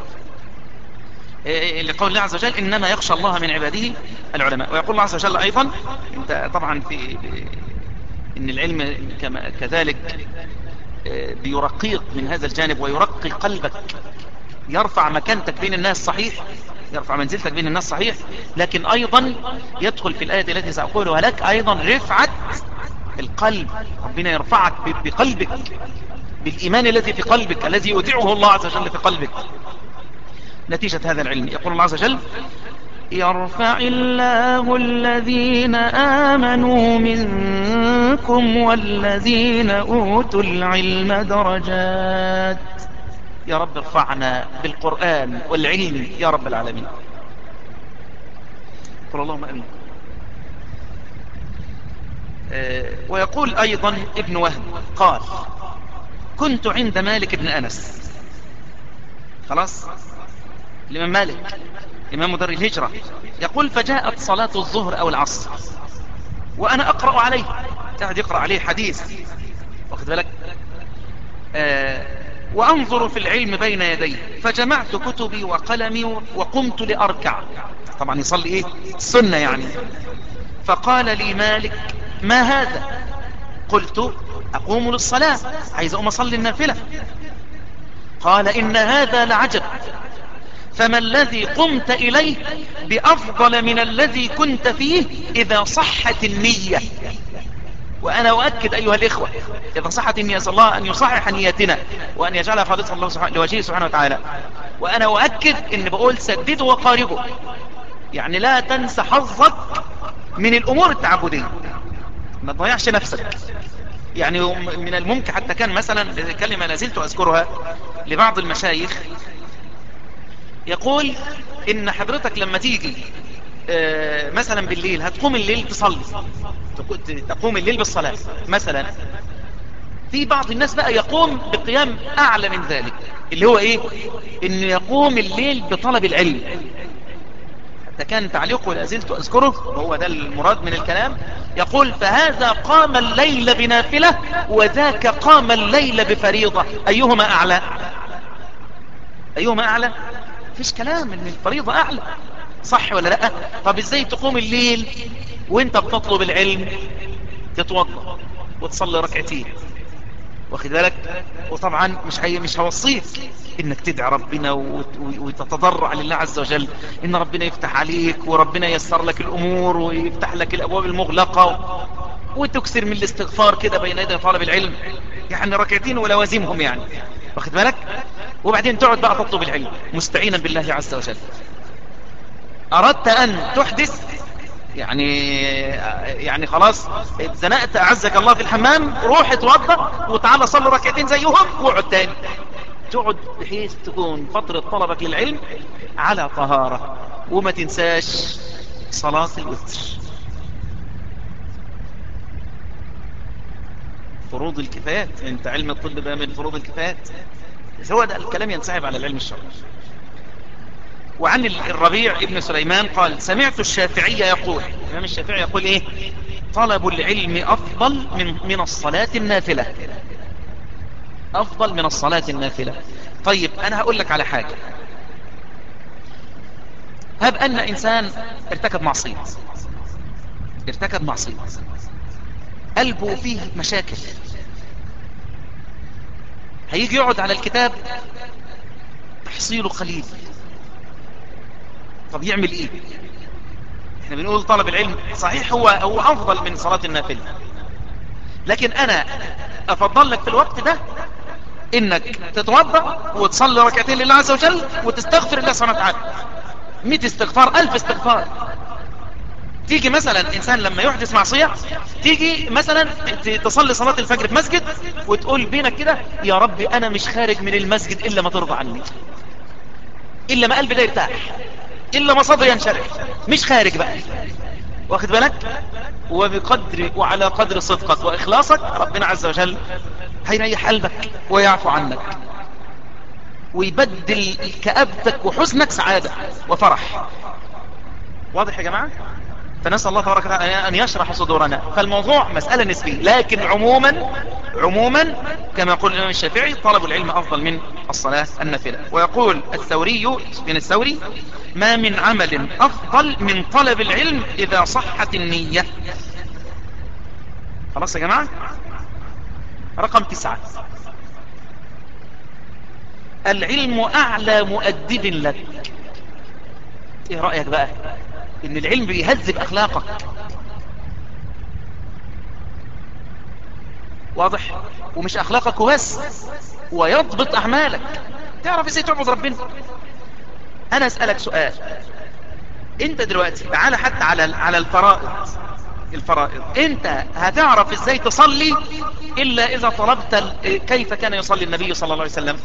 لقول الله عز وجل إنما يخشى الله من عباده العلماء ويقول الله عز وجل أيضا انت طبعا في إن العلم كما كذلك بيرقيق من هذا الجانب ويرقي قلبك يرفع مكانتك بين الناس صحيح يرفع منزلتك بين الناس صحيح لكن أيضا يدخل في الآية التي سأقولها لك أيضا رفعة القلب ربنا يرفعك بقلبك بالإيمان الذي في قلبك الذي يودعه الله عز وجل في قلبك نتيجة هذا العلم يقول الله عز وجل يرفع الله الذين آمنوا منكم والذين أوتوا العلم درجات يا رب ارفعنا بالقرآن والعلم يا رب العالمين قل اللهم أمين أه ويقول أيضا ابن وهب قال كنت عند مالك بن أنس خلاص الإمام مالك إمام دار الهجرة يقول فجاءت صلاة الظهر أو العصر وأنا أقرأ عليه قاعد يقرأ عليه حديث واخد بالك آه وأنظر في العلم بين يدي فجمعت كتبي وقلمي وقمت لأركع طبعا يصلي إيه السنة يعني فقال لي مالك ما هذا قلت أقوم للصلاة عايز أقوم أصلي النافلة قال إن هذا لعجب فما الذي قمت إليه بأفضل من الذي كنت فيه إذا صحت النية وأنا أؤكد أيها الإخوة إذا صحت النية صلى الله أن يصحح نيتنا وأن يجعلها خالصة الله سبحانه لوجهه سبحانه وتعالى وأنا أؤكد أن بقول سدده وقاربه يعني لا تنسى حظك من الأمور التعبدية ما تضيعش نفسك يعني من الممكن حتى كان مثلا كلمة لازلت أذكرها لبعض المشايخ يقول ان حضرتك لما تيجي مثلا بالليل هتقوم الليل تصلي تقوم الليل بالصلاة مثلا في بعض الناس بقى يقوم بقيام اعلى من ذلك اللي هو ايه انه يقوم الليل بطلب العلم حتى كان تعليقه لازلت اذكره وهو ده المراد من الكلام يقول فهذا قام الليل بنافلة وذاك قام الليل بفريضة ايهما اعلى ايهما اعلى فيش كلام ان الفريضة اعلى صح ولا لا طب ازاي تقوم الليل وانت بتطلب العلم تتوضا وتصلي ركعتين واخد بالك وطبعا مش هي مش هوصيك انك تدعي ربنا وتتضرع لله عز وجل ان ربنا يفتح عليك وربنا ييسر لك الامور ويفتح لك الابواب المغلقة وتكسر من الاستغفار كده بين يدي طالب العلم يعني ركعتين ولوازمهم يعني واخد بالك وبعدين تقعد بقى تطلب العلم مستعينا بالله عز وجل اردت ان تحدث يعني يعني خلاص اتزنقت اعزك الله في الحمام روح اتوضى وتعالى صلي ركعتين زيهم واقعد تاني تقعد بحيث تكون فترة طلبك للعلم على طهارة وما تنساش صلاة الوتر فروض الكفايات انت علم الطب بقى من فروض الكفايات هو ده الكلام ينسحب على العلم الشرعي وعن الربيع ابن سليمان قال سمعت الشافعي يقول الإمام الشافعي يقول إيه طلب العلم أفضل من, من الصلاة النافلة أفضل من الصلاة النافلة طيب أنا هقول لك على حاجة هب أن إنسان ارتكب معصية ارتكب معصية قلبه فيه مشاكل هيجي يقعد على الكتاب تحصيله قليل طب يعمل ايه احنا بنقول طلب العلم صحيح هو هو افضل من صلاة النافلة لكن انا افضل لك في الوقت ده انك تتوضا وتصلي ركعتين لله عز وجل وتستغفر الله سبحانه وتعالى 100 استغفار 1000 استغفار تيجي مثلا انسان لما يحدث معصية تيجي مثلا تصلي صلاة الفجر في مسجد وتقول بينك كده يا ربي انا مش خارج من المسجد الا ما ترضى عني الا ما قلبي ده يرتاح الا ما صدري ينشرح مش خارج بقى واخد بالك وبقدر وعلى قدر صدقك واخلاصك ربنا عز وجل هيريح قلبك ويعفو عنك ويبدل كآبتك وحزنك سعادة وفرح واضح يا جماعة فنسأل الله تبارك وتعالى أن يشرح صدورنا فالموضوع مسألة نسبية لكن عموما عموما كما يقول الإمام الشافعي طلب العلم أفضل من الصلاة النافلة ويقول الثوري من الثوري ما من عمل أفضل من طلب العلم إذا صحت النية خلاص يا جماعة رقم تسعة العلم أعلى مؤدب لك ايه رأيك بقى ان العلم بيهذب اخلاقك واضح ومش اخلاقك وبس ويضبط اعمالك تعرف ازاي تعبد ربنا انا اسألك سؤال انت دلوقتي تعالى حتى على على الفرائض الفرائض انت هتعرف ازاي تصلي الا اذا طلبت كيف كان يصلي النبي صلى الله عليه وسلم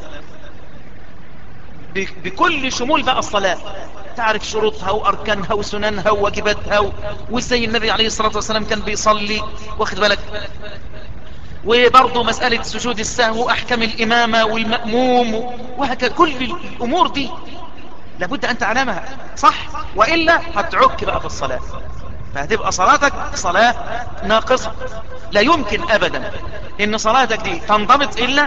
بكل شمول بقى الصلاة تعرف شروطها وأركانها وسننها وواجباتها وازاي النبي عليه الصلاة والسلام كان بيصلي واخد بالك وبرضه مسألة سجود السهو أحكام الإمامة والمأموم وهكذا كل الأمور دي لابد أن تعلمها صح وإلا هتعك بقى في الصلاة فهتبقى صلاتك صلاة ناقصة لا يمكن أبدا إن صلاتك دي تنضبط إلا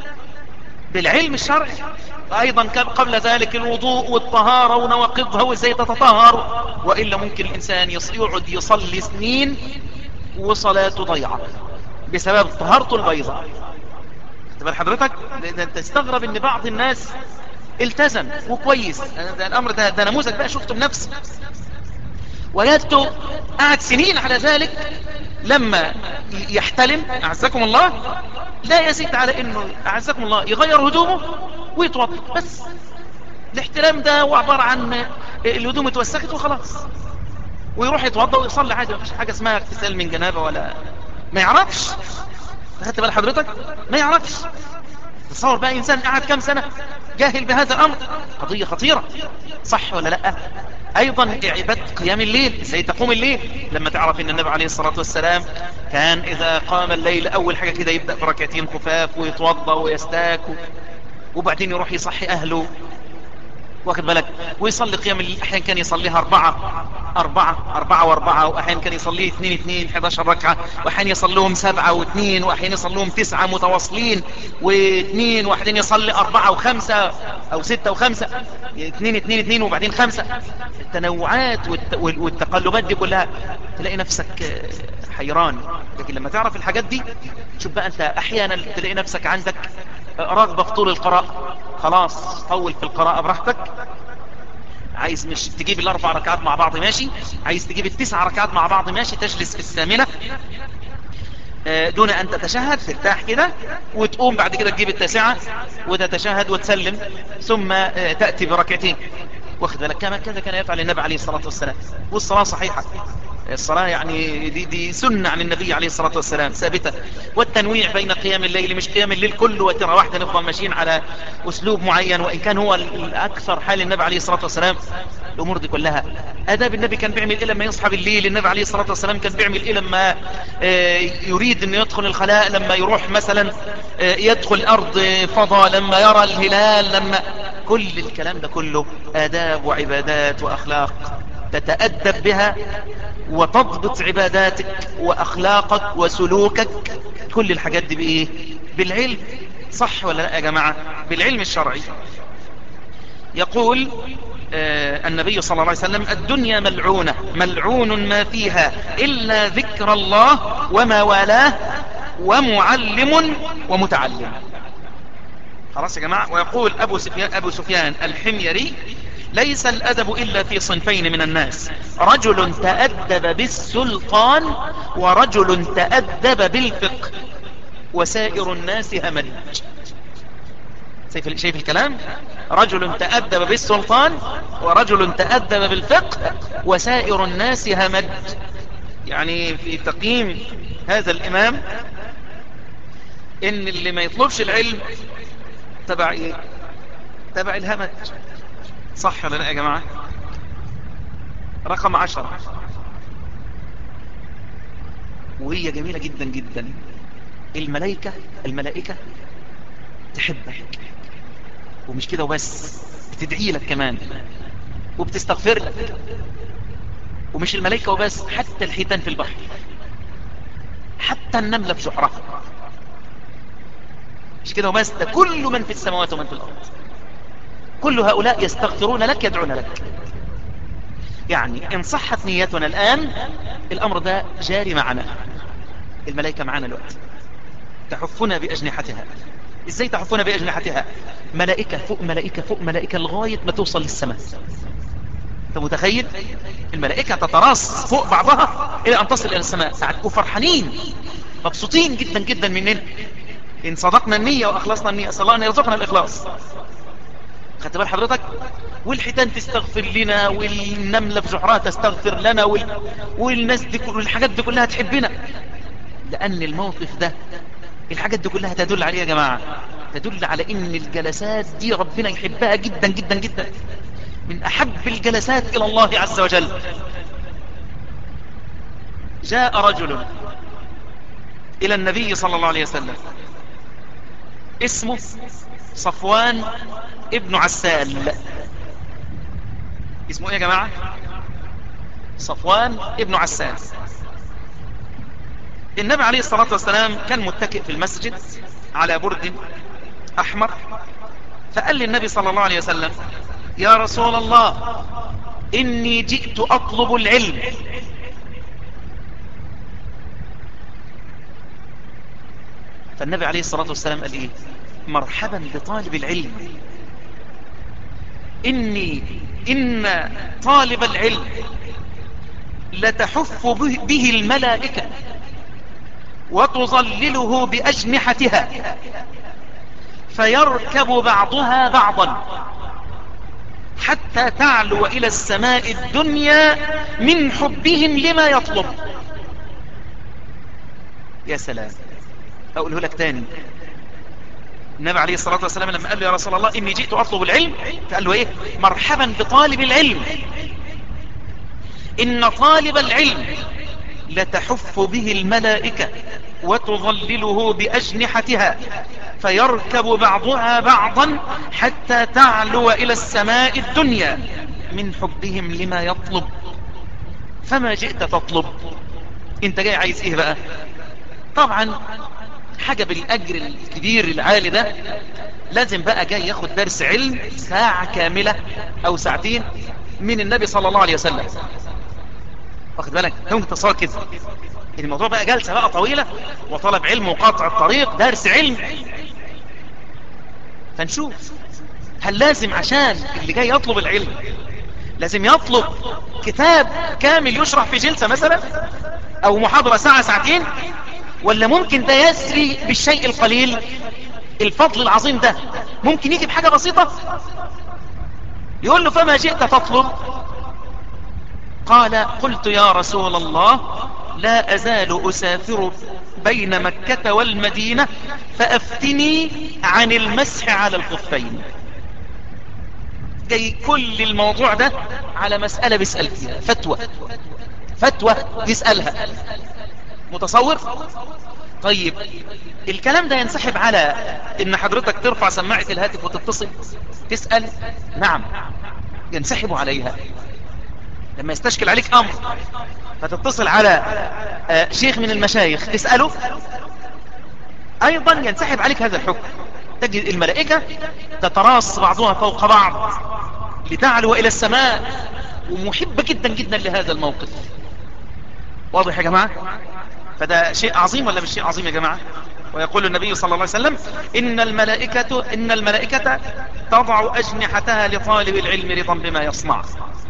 بالعلم الشرعي ايضا كان قبل ذلك الوضوء والطهارة ونواقضها وازاي تتطهر وإلا ممكن الإنسان يقعد يصلي سنين وصلاته ضيعة بسبب طهارته البيضاء تبقى حضرتك تستغرب ان بعض الناس التزم وكويس ده الامر ده, ده نموذج بقى شفته بنفسي وجدته قعد سنين على ذلك لما يحتلم اعزكم الله لا يزيد على انه اعزكم الله يغير هدومه ويتوضا بس الاحتلام ده هو عبارة عن الهدوم اتوسخت وخلاص ويروح يتوضا ويصلي عادي مفيش حاجة اسمها اغتسال من جنابه ولا ما يعرفش خدت بال حضرتك ما يعرفش تصور بقى انسان قاعد كام سنة جاهل بهذا الامر قضية خطيرة صح ولا لا ايضا عبادة قيام الليل ازاي تقوم الليل لما تعرف ان النبي عليه الصلاة والسلام كان اذا قام الليل اول حاجة كده يبدأ بركعتين خفاف ويتوضى ويستاك وبعدين يروح يصحي اهله واخد بالك ويصلي قيام الليل احيانا كان يصليها اربعة اربعة اربعة واربعة واحيانا كان يصليه اثنين اثنين 11 ركعة واحيانا يصليهم سبعة واثنين واحيانا يصليهم تسعة متواصلين واثنين واحيانا يصلي اربعة وخمسة او ستة وخمسة اثنين اثنين اثنين وبعدين خمسة التنوعات والتقلبات دي كلها تلاقي نفسك حيران لكن لما تعرف الحاجات دي شوف بقى انت احيانا تلاقي نفسك عندك رغبة في طول القراءة خلاص طول في القراءة براحتك عايز مش تجيب الاربع ركعات مع بعض ماشي عايز تجيب التسع ركعات مع بعض ماشي تجلس في الثامنة دون ان تتشهد ترتاح كده وتقوم بعد كده تجيب التاسعة وتتشهد وتسلم ثم تأتي بركعتين واخد بالك كما كذا كان يفعل النبي عليه الصلاة والسلام والصلاة صحيحة الصلاة يعني دي, دي سنة عن النبي عليه الصلاة والسلام ثابتة والتنويع بين قيام الليل مش قيام الليل كله وترى واحدة نفضل ماشيين على أسلوب معين وإن كان هو الأكثر حال النبي عليه الصلاة والسلام الأمور دي كلها أداب النبي كان بيعمل إيه لما يصحى بالليل النبي عليه الصلاة والسلام كان بيعمل إيه لما يريد أن يدخل الخلاء لما يروح مثلا يدخل أرض فضى لما يرى الهلال لما كل الكلام ده كله آداب وعبادات وأخلاق تتأدب بها وتضبط عباداتك وأخلاقك وسلوكك كل الحاجات دي بإيه بالعلم صح ولا لا يا جماعة بالعلم الشرعي يقول آه النبي صلى الله عليه وسلم الدنيا ملعونة ملعون ما فيها إلا ذكر الله وما والاه ومعلم ومتعلم خلاص يا جماعة ويقول أبو سفيان, أبو سفيان الحميري ليس الأدب إلا في صنفين من الناس رجل تأدب بالسلطان ورجل تأدب بالفقه وسائر الناس همج شايف الكلام رجل تأدب بالسلطان ورجل تأدب بالفقه وسائر الناس همج يعني في تقييم هذا الإمام إن اللي ما يطلبش العلم تبع إيه تبع الهمج صح ولا لا يا جماعة رقم عشرة وهي جميلة جدا جدا الملائكة الملائكة تحبك ومش كده وبس بتدعي لك كمان وبتستغفر لك ومش الملائكة وبس حتى الحيتان في البحر حتى النملة في شحرها مش كده وبس ده كل من في السماوات ومن في الأرض كل هؤلاء يستغفرون لك يدعون لك يعني إن صحت نيتنا الآن الأمر ده جاري معنا الملائكة معنا الوقت تحفنا بأجنحتها إزاي تحفنا بأجنحتها ملائكة فوق ملائكة فوق ملائكة لغاية ما توصل للسماء أنت متخيل الملائكة تتراص فوق بعضها إلى أن تصل إلى السماء ساعتكم فرحانين مبسوطين جدا جدا مننا إن صدقنا النية وأخلصنا النية صلى الله أن يرزقنا الإخلاص خدت بال حضرتك والحيتان تستغفر لنا والنملة في جحرها تستغفر لنا وال... والناس دي كل الحاجات دي كلها تحبنا لأن الموقف ده الحاجات دي كلها تدل عليه يا جماعة تدل على ان الجلسات دي ربنا يحبها جدا جدا جدا من احب الجلسات الى الله عز وجل جاء رجل الى النبي صلى الله عليه وسلم اسمه صفوان ابن عسال اسمه ايه يا جماعة صفوان ابن عسال النبي عليه الصلاة والسلام كان متكئ في المسجد على برد أحمر فقال للنبي صلى الله عليه وسلم يا رسول الله إني جئت أطلب العلم فالنبي عليه الصلاة والسلام قال إيه مرحبا بطالب العلم إني إن طالب العلم لتحف به الملائكة وتظلله بأجنحتها فيركب بعضها بعضا حتى تعلو إلى السماء الدنيا من حبهم لما يطلب يا سلام أقوله لك تاني النبي عليه الصلاة والسلام لما قال له يا رسول الله إني جئت أطلب العلم فقال له إيه مرحبا بطالب العلم إن طالب العلم لتحف به الملائكة وتظلله بأجنحتها فيركب بعضها بعضا حتى تعلو إلى السماء الدنيا من حبهم لما يطلب فما جئت تطلب انت جاي عايز ايه بقى طبعا حاجة بالأجر الكبير العالي ده لازم بقى جاي ياخد درس علم ساعة كاملة أو ساعتين من النبي صلى الله عليه وسلم واخد بالك ممكن تصور كده الموضوع بقى جلسة بقى طويلة وطلب علم وقطع الطريق درس علم فنشوف هل لازم عشان اللي جاي يطلب العلم لازم يطلب كتاب كامل يشرح في جلسة مثلا او محاضرة ساعة ساعتين ولا ممكن ده يسري بالشيء القليل الفضل العظيم ده ممكن يجي بحاجة بسيطة يقول له فما جئت تطلب قال قلت يا رسول الله لا أزال أسافر بين مكة والمدينة فأفتني عن المسح على الخفين جاي كل الموضوع ده على مسألة بيسأل فيها فتوى فتوى يسألها متصور طيب الكلام ده ينسحب على ان حضرتك ترفع سماعة الهاتف وتتصل تسأل نعم ينسحب عليها لما يستشكل عليك امر فتتصل على آه، شيخ من المشايخ تسأله ايضا ينسحب عليك هذا الحكم تجد الملائكة تتراص بعضها فوق بعض لتعلو الى السماء ومحبة جدا جدا لهذا الموقف واضح يا جماعة فده شيء عظيم ولا مش شيء عظيم يا جماعة ويقول النبي صلى الله عليه وسلم إن الملائكة, إن الملائكة تضع أجنحتها لطالب العلم رضا بما يصنع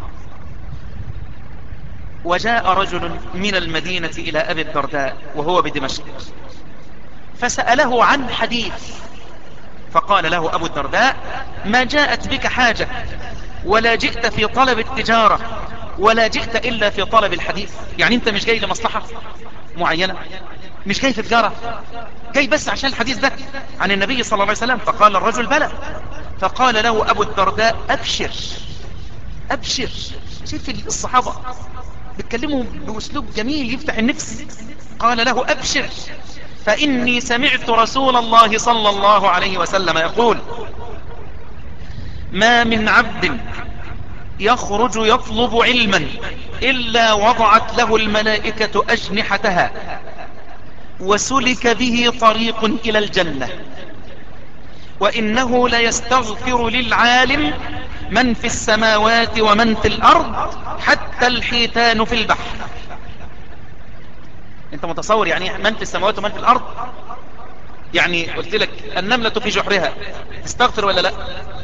وجاء رجل من المدينة إلى أبي الدرداء وهو بدمشق فسأله عن حديث فقال له أبو الدرداء ما جاءت بك حاجة ولا جئت في طلب التجارة ولا جئت إلا في طلب الحديث يعني أنت مش جاي لمصلحة معينة مش جاي في تجارة جاي بس عشان الحديث ده عن النبي صلى الله عليه وسلم فقال الرجل بلى فقال له أبو الدرداء أبشر أبشر شوف الصحابة بيتكلموا بأسلوب جميل يفتح النفس قال له أبشر فإني سمعت رسول الله صلى الله عليه وسلم يقول ما من عبد يخرج يطلب علما إلا وضعت له الملائكة أجنحتها وسلك به طريق إلى الجنة وإنه ليستغفر للعالم من في السماوات ومن في الأرض حتى الحيتان في البحر انت متصور يعني من في السماوات ومن في الأرض يعني قلت لك النملة في جحرها تستغفر ولا لا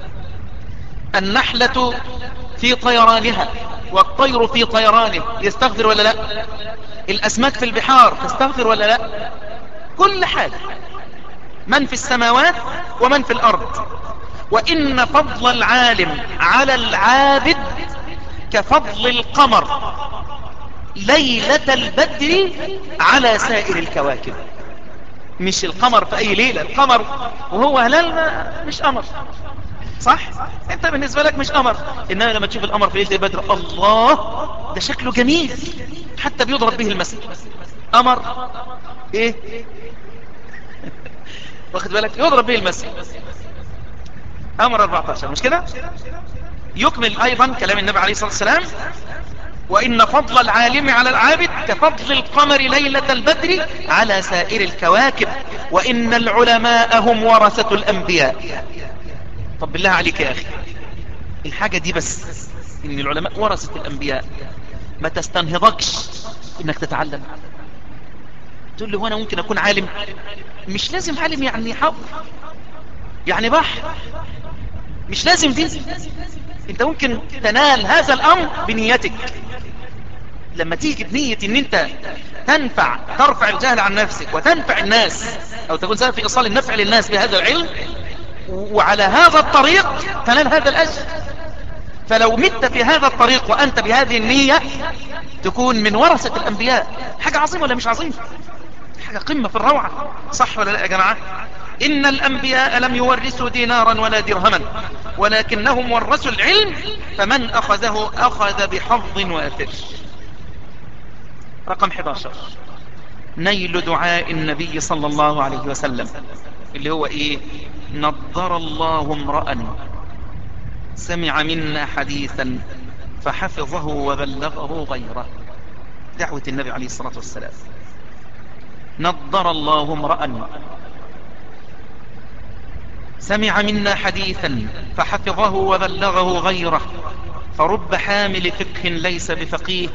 النحلة في طيرانها والطير في طيرانه يستغفر ولا لا الأسماك في البحار تستغفر ولا لا كل حاجة من في السماوات ومن في الأرض وإن فضل العالم على العابد كفضل القمر ليلة البدر على سائر الكواكب مش القمر في أي ليلة القمر وهو هلال مش قمر صح انت بالنسبة لك مش قمر انما لما تشوف القمر في ليلة البدر الله ده شكله جميل حتى بيضرب به المثل قمر ايه واخد بالك يضرب به المثل امر 14 مش كده يكمل ايضا كلام النبي عليه الصلاة والسلام وإن فضل العالم على العابد كفضل القمر ليلة البدر على سائر الكواكب وإن العلماء هم ورثة الأنبياء طب بالله عليك يا أخي الحاجة دي بس إن العلماء ورثة الأنبياء ما تستنهضكش إنك تتعلم تقول لي هو أنا ممكن أكون عالم مش لازم عالم يعني حب يعني بحر مش لازم دي انت ممكن تنال هذا الامر بنيتك لما تيجي بنية ان انت تنفع ترفع الجهل عن نفسك وتنفع الناس او تكون سبب في ايصال النفع للناس بهذا العلم وعلى هذا الطريق تنال هذا الاجر فلو مت في هذا الطريق وانت بهذه النية تكون من ورثة الانبياء حاجة عظيمة ولا مش عظيمة حاجة قمة في الروعة صح ولا لا يا جماعة إن الأنبياء لم يورثوا دينارا ولا درهما ولكنهم ورثوا العلم فمن أخذه أخذ بحظ وافر رقم 11 نيل دعاء النبي صلى الله عليه وسلم اللي هو ايه نضر الله امرأ سمع منا حديثا فحفظه وبلغه غيره دعوة النبي عليه الصلاة والسلام نضر الله امرأ سمع منا حديثا فحفظه وبلغه غيره فرب حامل فقه ليس بفقيه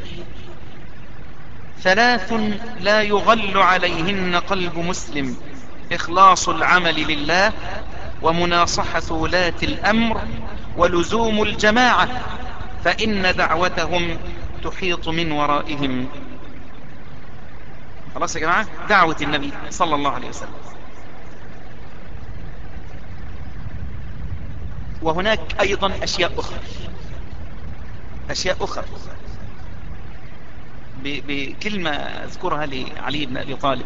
ثلاث لا يغل عليهن قلب مسلم إخلاص العمل لله ومناصحة ولاة الأمر ولزوم الجماعة فإن دعوتهم تحيط من ورائهم خلاص يا جماعة دعوة النبي صلى الله عليه وسلم وهناك أيضا أشياء أخرى أشياء أخرى بكلمة أذكرها لعلي بن أبي طالب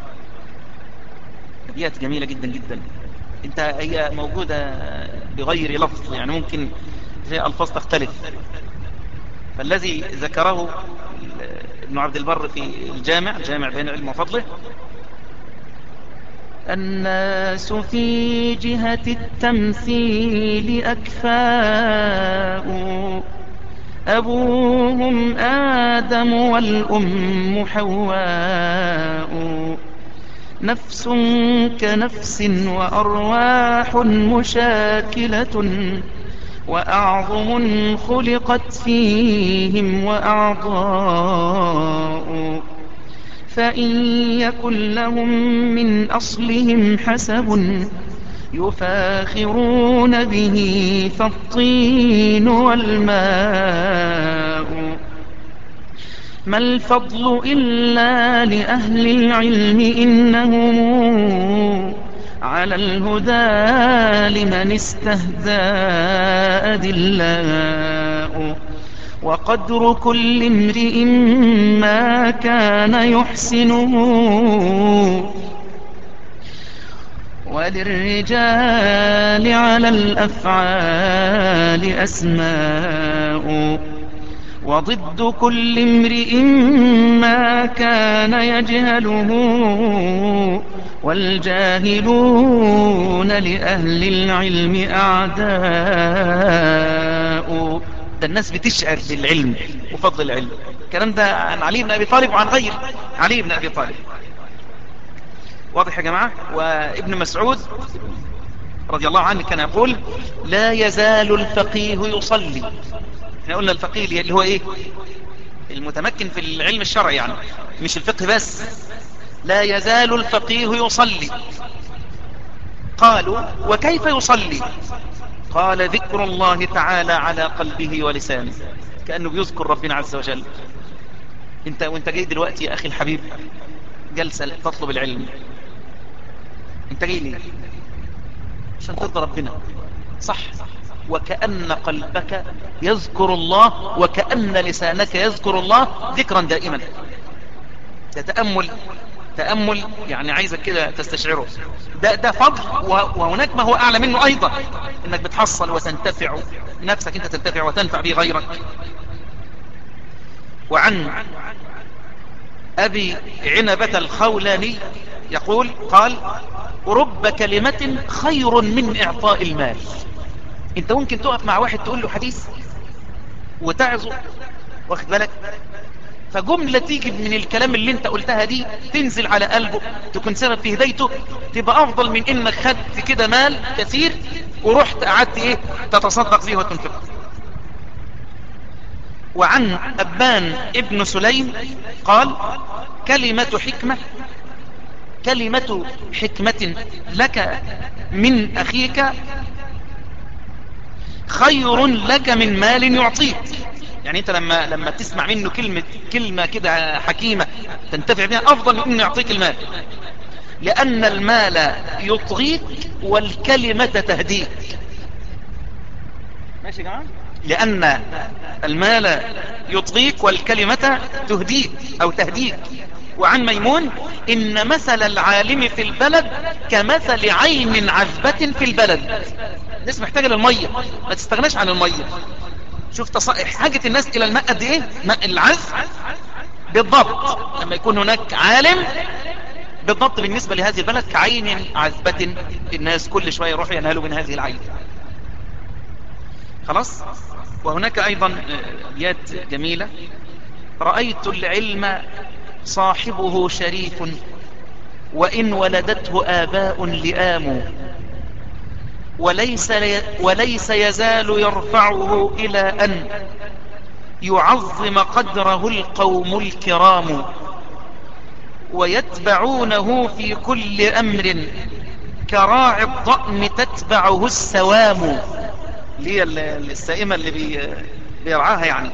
أبيات جميلة جدا جدا انت هي موجودة بغير لفظ يعني ممكن في ألفاظ تختلف فالذي ذكره ابن عبد البر في الجامع جامع بين علم وفضله الناس في جهة التمثيل أكفاء أبوهم آدم والأم حواء نفس كنفس وأرواح مشاكلة وأعظم خلقت فيهم وأعضاء فإن يكن لهم من أصلهم حسب يفاخرون به فالطين والماء ما الفضل إلا لأهل العلم إنهم على الهدى لمن استهدى أدلاء وقدر كل امرئ ما كان يحسنه وللرجال على الأفعال أسماء وضد كل امرئ ما كان يجهله والجاهلون لأهل العلم أعداء ده الناس بتشعر بالعلم وفضل العلم الكلام ده عن علي بن أبي طالب وعن غير علي بن أبي طالب واضح يا جماعة وابن مسعود رضي الله عنه كان يقول لا يزال الفقيه يصلي احنا قلنا الفقيه اللي هو ايه المتمكن في العلم الشرعي يعني مش الفقه بس لا يزال الفقيه يصلي قالوا وكيف يصلي قال ذكر الله تعالى على قلبه ولسانه كأنه بيذكر ربنا عز وجل انت وانت جاي دلوقتي يا اخي الحبيب جلسة تطلب العلم انت جاي ليه عشان ترضى ربنا صح وكأن قلبك يذكر الله وكأن لسانك يذكر الله ذكرا دائما ده تأمل تأمل يعني عايزك كده تستشعره ده, ده فضل وهناك ما هو أعلى منه أيضا إنك بتحصل وتنتفع نفسك أنت تنتفع وتنفع به غيرك وعن أبي عنبة الخولاني يقول قال رب كلمة خير من إعطاء المال انت ممكن تقف مع واحد تقول له حديث وتعظه واخد بالك فجملة تيجي من الكلام اللي انت قلتها دي تنزل على قلبه تكون سبب في هدايته تبقى افضل من انك خدت كده مال كثير ورحت قعدت ايه تتصدق فيه وتنفقه وعن أبان ابن سليم قال كلمة حكمة كلمة حكمة لك من أخيك خير لك من مال يعطيك يعني انت لما لما تسمع منه كلمة كلمة كده حكيمة تنتفع بها افضل من انه يعطيك المال لان المال يطغيك والكلمة تهديك ماشي يا جماعة لان المال يطغيك والكلمة تهديك او تهديك وعن ميمون ان مثل العالم في البلد كمثل عين عذبة في البلد الناس محتاجة للمية ما تستغناش عن المية شوف تص... حاجة الناس الى الماء قد ايه ماء العذب بالضبط لما يكون هناك عالم بالضبط بالنسبة لهذه البلد كعين عذبة الناس كل شوية يروحوا ينهلوا من هذه العين خلاص وهناك ايضا ابيات جميلة رأيت العلم صاحبه شريف وإن ولدته آباء لآم وليس, وليس يزال يرفعه إلى أن يعظم قدره القوم الكرام ويتبعونه في كل أمر كراع الضأن تتبعه السوام اللي هي السائمة اللي بي بيرعاها يعني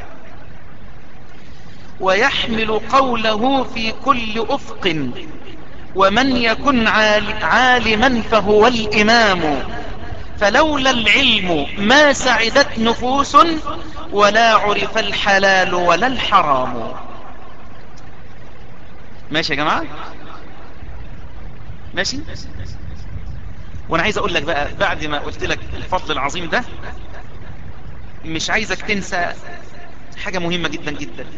ويحمل قوله في كل أفق ومن يكن عالما فهو الإمام فلولا العلم ما سعدت نفوس ولا عرف الحلال ولا الحرام ماشي يا جماعة ماشي وانا عايز اقول لك بقى بعد ما قلت لك الفضل العظيم ده مش عايزك تنسى حاجة مهمة جدا جدا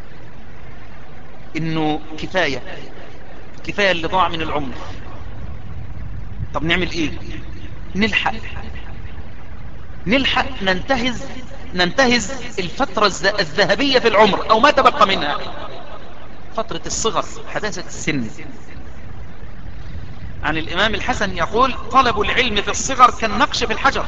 انه كفاية كفاية اللي ضاع من العمر طب نعمل ايه نلحق نلحق ننتهز ننتهز الفترة الز- الذهبية في العمر او ما تبقى منها فترة الصغر حداثة السن عن الامام الحسن يقول طلب العلم في الصغر كالنقش في الحجر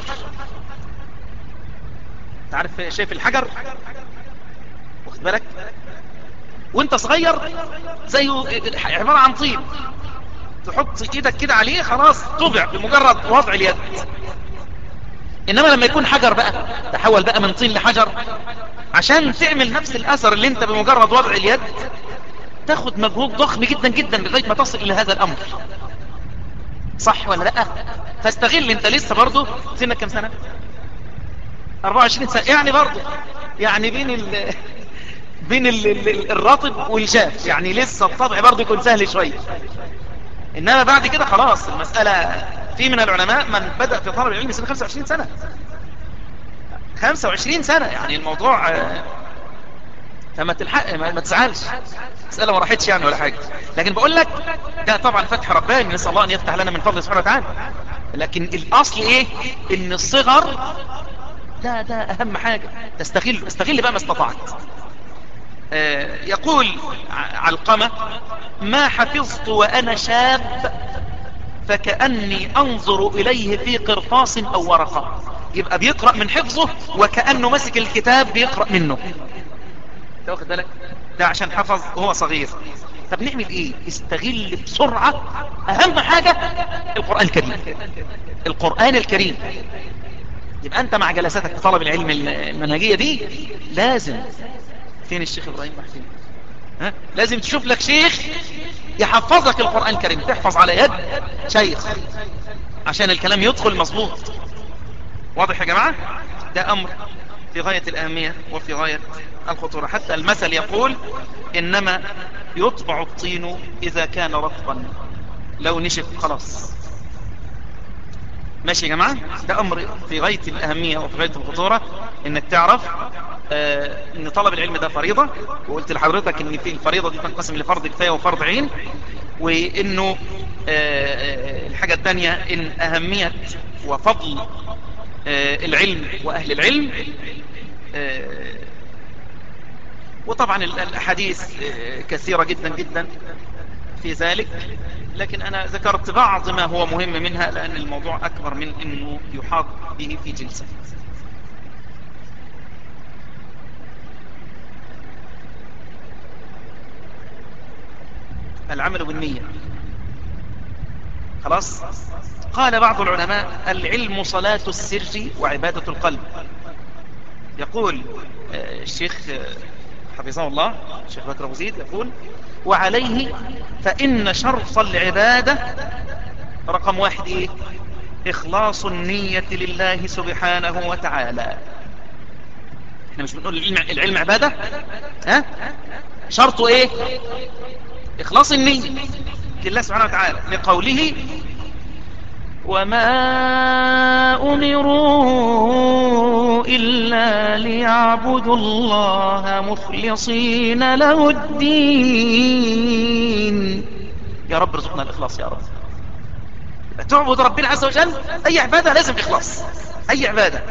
تعرف شايف الحجر واخد بالك وانت صغير زيه عبارة عن طين تحط ايدك كده عليه خلاص طبع بمجرد وضع اليد انما لما يكون حجر بقى تحول بقى من طين لحجر عشان تعمل نفس الاثر اللي انت بمجرد وضع اليد تاخد مجهود ضخم جدا جدا لغاية ما تصل الى هذا الامر صح ولا لا فاستغل انت لسه برضه سنك كم سنة 24 سنة يعني برضه يعني بين ال بين ال ال الرطب والجاف يعني لسه الطبع برضه يكون سهل شوية انما بعد كده خلاص المسألة في من العلماء من بدأ في طلب العلم سنة 25 سنة 25 سنة يعني الموضوع آه، فما تلحق ما ما تزعلش مسألة ما راحتش يعني ولا حاجة لكن بقول لك ده طبعا فتح رباني نسأل الله ان يفتح لنا من فضله سبحانه وتعالى لكن الاصل ايه ان الصغر ده ده اهم حاجة تستغل استغل بقى ما استطعت آه، يقول ع- علقمة ما حفظت وأنا شاب فكأني أنظر إليه في قرطاس أو ورقة يبقى بيقرأ من حفظه وكأنه مسك الكتاب بيقرأ منه ده واخد بالك ده عشان حفظ وهو صغير طب نعمل ايه استغل بسرعة اهم حاجة القرآن الكريم القرآن الكريم يبقى انت مع جلساتك في طلب العلم المنهجية دي لازم فين الشيخ ابراهيم محسين ها؟ لازم تشوف لك شيخ يحفظك القرآن الكريم تحفظ على يد شيخ عشان الكلام يدخل مظبوط واضح يا جماعة ده امر في غاية الاهمية وفي غاية الخطورة حتى المثل يقول انما يطبع الطين اذا كان رطبا لو نشف خلاص ماشي يا جماعة ده امر في غاية الاهمية وفي غاية الخطورة انك تعرف آه ان طلب العلم ده فريضة وقلت لحضرتك ان في الفريضة دي تنقسم لفرض كفاية وفرض عين وانه آه آه الحاجة الثانية ان اهمية وفضل آه العلم واهل العلم آه وطبعا ال- الاحاديث آه كثيرة جدا جدا في ذلك لكن انا ذكرت بعض ما هو مهم منها لان الموضوع اكبر من انه يحاط به في جلسة العمل بالنية خلاص قال بعض العلماء العلم صلاة السر وعبادة القلب يقول آه، الشيخ آه، حفظه الله الشيخ بكر أبو زيد يقول وعليه فإن شرط العبادة رقم واحد إيه إخلاص النية لله سبحانه وتعالى احنا مش بنقول العلم, العلم عبادة ها شرطه ايه إخلاص النية لله سبحانه وتعالى لقوله وما أمروا إلا ليعبدوا الله مخلصين له الدين يا رب ارزقنا الإخلاص يا رب تعبد ربنا عز وجل أي عبادة لازم إخلاص أي عبادة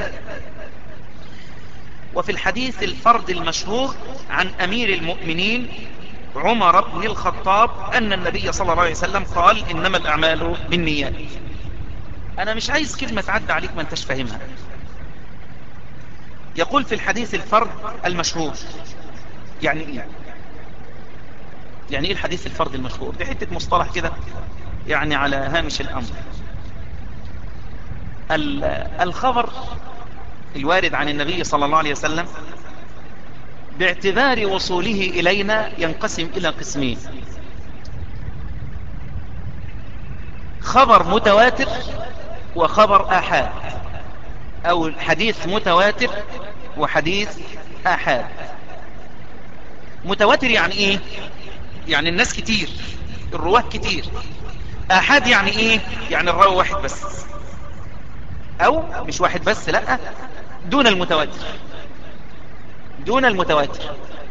وفي الحديث الفرد المشهور عن أمير المؤمنين عمر بن الخطاب أن النبي صلى الله عليه وسلم قال إنما الأعمال بالنيات أنا مش عايز كلمة تعدى عليك ما انتش فاهمها يقول في الحديث الفرد المشهور يعني إيه يعني إيه الحديث الفرد المشهور دي حتة مصطلح كده يعني على هامش الأمر ال- الخبر الوارد عن النبي صلى الله عليه وسلم باعتبار وصوله إلينا ينقسم إلى قسمين خبر متواتر وخبر آحاد أو حديث متواتر وحديث آحاد متواتر يعني إيه يعني الناس كتير الرواه كتير آحاد يعني إيه يعني الراوي واحد بس أو مش واحد بس لا دون المتواتر دون المتواتر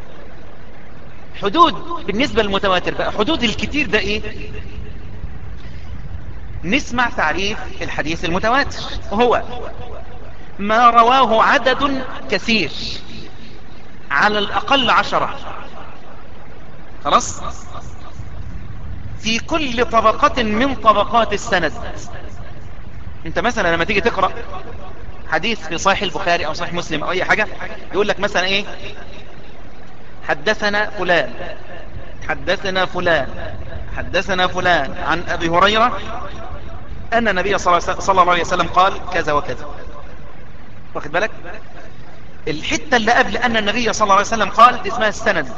حدود بالنسبة للمتواتر بقى حدود الكتير ده ايه نسمع تعريف الحديث المتواتر وهو ما رواه عدد كثير على الأقل عشرة خلاص في كل طبقة من طبقات السند انت مثلا لما تيجي تقرأ حديث في صحيح البخاري او صحيح مسلم او اي حاجة يقول لك مثلا ايه حدثنا فلان حدثنا فلان حدثنا فلان عن ابي هريرة ان النبي صلى الله عليه وسلم قال كذا وكذا واخد بالك الحتة اللي قبل ان النبي صلى الله عليه وسلم قال دي اسمها السند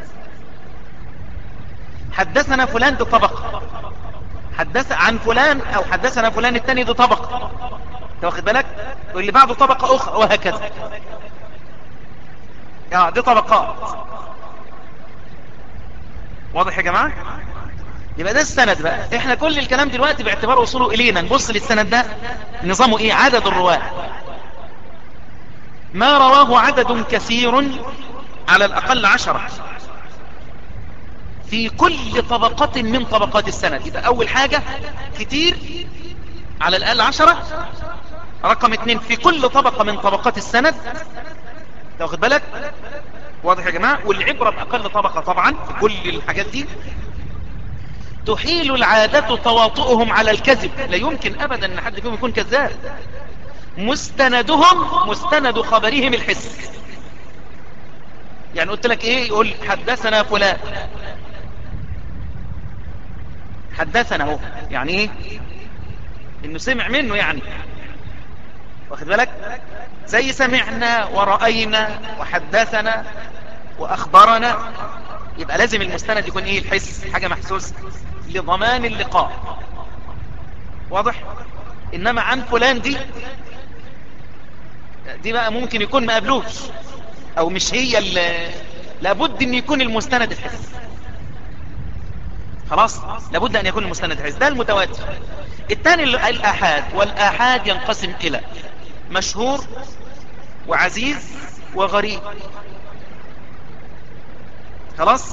حدثنا فلان دي طبقة حدث عن فلان او حدثنا فلان التاني دي طبقة انت واخد بالك واللي بعده طبقة اخرى وهكذا اه دي طبقات واضح يا جماعة يبقى ده السند بقى احنا كل الكلام دلوقتي باعتبار وصوله الينا نبص للسند ده نظامه ايه عدد الرواه ما رواه عدد كثير على الاقل عشرة في كل طبقة من طبقات السند يبقى اول حاجة كتير على الاقل عشرة رقم اتنين في كل طبقة من طبقات السند تاخد بالك واضح يا جماعة والعبرة بأقل طبقة طبعا في كل الحاجات دي تحيل العادة تواطؤهم على الكذب لا يمكن أبدا أن حد فيهم يكون كذاب مستندهم مستند خبرهم الحس يعني قلت لك ايه يقول حدثنا فلان حدثنا هو يعني ايه انه سمع منه يعني واخد بالك زي سمعنا ورأينا وحدثنا واخبرنا يبقى لازم المستند يكون ايه الحس حاجة محسوسة لضمان اللقاء واضح انما عن فلان دي دي بقى ممكن يكون ما قبلوش او مش هي اللي لابد ان يكون المستند الحس خلاص لابد ان يكون المستند الحس ده المتواتر الثاني الآحاد والآحاد ينقسم إلى مشهور وعزيز وغريب خلاص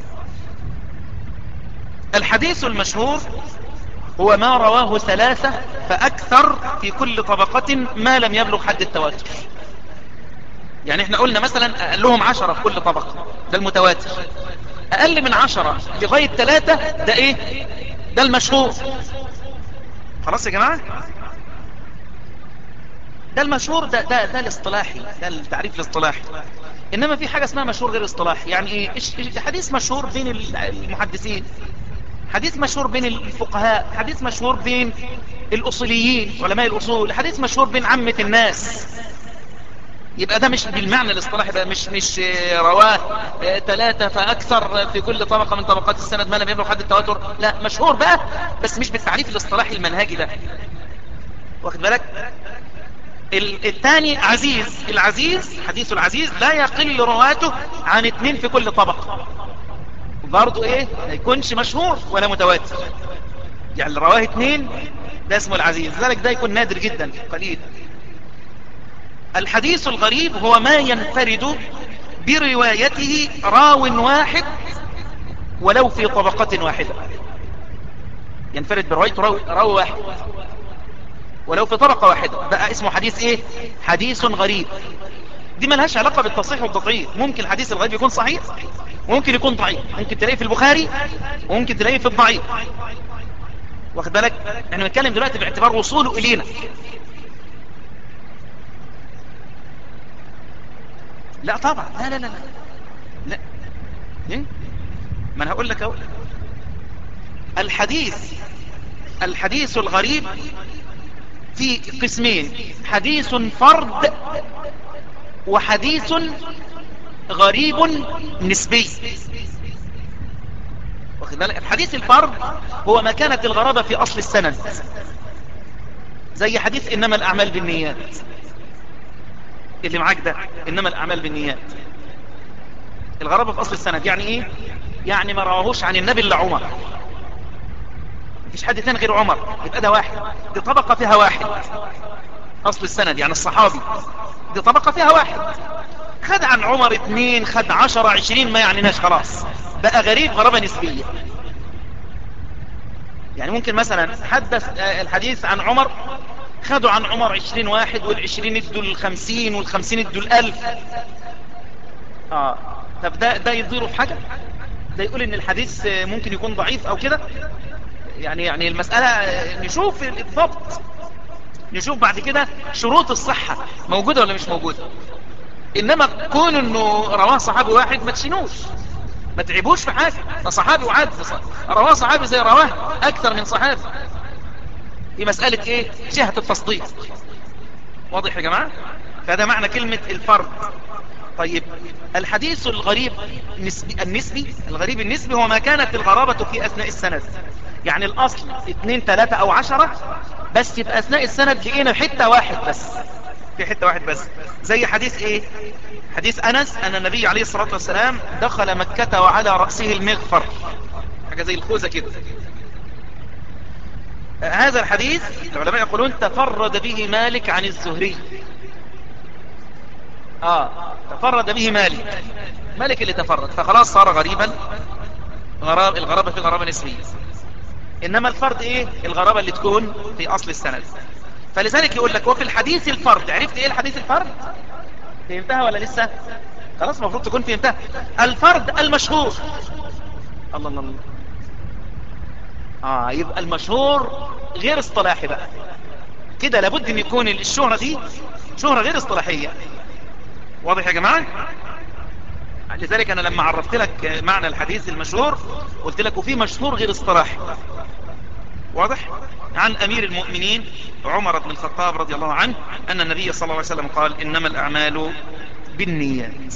الحديث المشهور هو ما رواه ثلاثة فأكثر في كل طبقة ما لم يبلغ حد التواتر يعني احنا قلنا مثلا أقل لهم عشرة في كل طبقة ده المتواتر أقل من عشرة لغاية ثلاثة ده ايه ده المشهور خلاص يا جماعة ده المشهور ده ده ده الاصطلاحي ده التعريف الاصطلاحي انما في حاجة اسمها مشهور غير اصطلاحي يعني ايه إيش حديث مشهور بين المحدثين حديث مشهور بين الفقهاء حديث مشهور بين الاصوليين علماء الاصول حديث مشهور بين عامة الناس يبقى ده مش بالمعنى الاصطلاحي بقى مش مش رواه ثلاثة فأكثر في كل طبقة من طبقات السند ما لم يبلغ حد التواتر لا مشهور بقى بس مش بالتعريف الاصطلاحي المنهجي ده واخد بالك الثاني عزيز العزيز حديث العزيز لا يقل رواته عن اثنين في كل طبقة برضو ايه ما يكونش مشهور ولا متواتر يعني رواه اثنين ده اسمه العزيز ذلك ده يكون نادر جدا قليل الحديث الغريب هو ما ينفرد بروايته راو واحد ولو في طبقة واحدة ينفرد بروايته راو, راو واحد ولو في طبقة واحدة بقى اسمه حديث ايه حديث غريب دي ملهاش علاقة بالتصحيح والتضعيف ممكن الحديث الغريب يكون صحيح وممكن يكون ضعيف ممكن تلاقيه في البخاري وممكن تلاقيه في الضعيف واخد بالك احنا بنتكلم دلوقتي باعتبار وصوله الينا لا طبعا لا لا لا لا, لا. إيه؟ ما انا هقول لك اهو الحديث الحديث الغريب في قسمين حديث فرد وحديث غريب نسبي واخد بالك الحديث الفرد هو ما كانت الغرابة في اصل السند زي حديث انما الاعمال بالنيات اللي معاك ده انما الاعمال بالنيات الغرابة في اصل السند يعني ايه يعني ما رواهوش عن النبي الا عمر مفيش حد تاني غير عمر يبقى ده واحد دي طبقة فيها واحد اصل السند يعني الصحابي دي طبقة فيها واحد خد عن عمر اتنين خد عشرة عشرين ما يعنيناش خلاص بقى غريب غرابة نسبية يعني ممكن مثلا حدث الحديث عن عمر خدوا عن عمر عشرين واحد والعشرين ادوا الخمسين والخمسين ادوا الالف اه طب ده ده يضيره في حاجة ده يقول ان الحديث ممكن يكون ضعيف او كده يعني يعني المسألة نشوف الضبط نشوف بعد كده شروط الصحة موجودة ولا مش موجودة انما كون انه رواه صحابي واحد ما تشينوش ما تعبوش في حاجة ده صحابي وعاد رواه صحابي زي رواه اكثر من صحابي دي مسألة ايه جهة التصديق واضح يا جماعة فهذا معنى كلمة الفرد طيب الحديث الغريب النسبي, النسبي الغريب النسبي هو ما كانت الغرابة في أثناء السند يعني الأصل اثنين ثلاثة أو عشرة بس في أثناء السند لقينا حتة واحد بس في حتة واحد بس زي حديث ايه حديث أنس أن النبي عليه الصلاة والسلام دخل مكة وعلى رأسه المغفر حاجة زي الخوذة كده هذا الحديث العلماء يقولون تفرد به مالك عن الزهري اه تفرد به مالك مالك اللي تفرد فخلاص صار غريبا غراب الغرابة في غرابة نسبية انما الفرد ايه الغرابة اللي تكون في اصل السند فلذلك يقول لك وفي الحديث الفرد عرفت ايه الحديث الفرد فهمتها ولا لسه خلاص المفروض تكون فهمتها الفرد المشهور الله الله الله اه يبقى المشهور غير اصطلاحي بقى كده لابد ان يكون الشهرة دي شهرة غير اصطلاحية واضح يا جماعة لذلك انا لما عرفت لك معنى الحديث المشهور قلت لك وفي مشهور غير اصطلاحي واضح عن امير المؤمنين عمر بن الخطاب رضي الله عنه ان النبي صلى الله عليه وسلم قال انما الاعمال بالنيات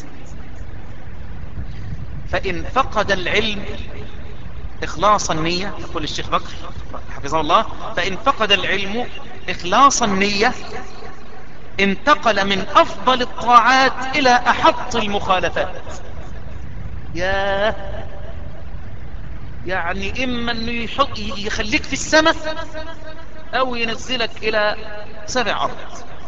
فان فقد العلم إخلاص النية يقول الشيخ بكر حفظه الله فإن فقد العلم إخلاص النية انتقل من أفضل الطاعات إلى أحط المخالفات يا يعني إما أنه يحط يخليك في السماء أو ينزلك إلى سبع أرض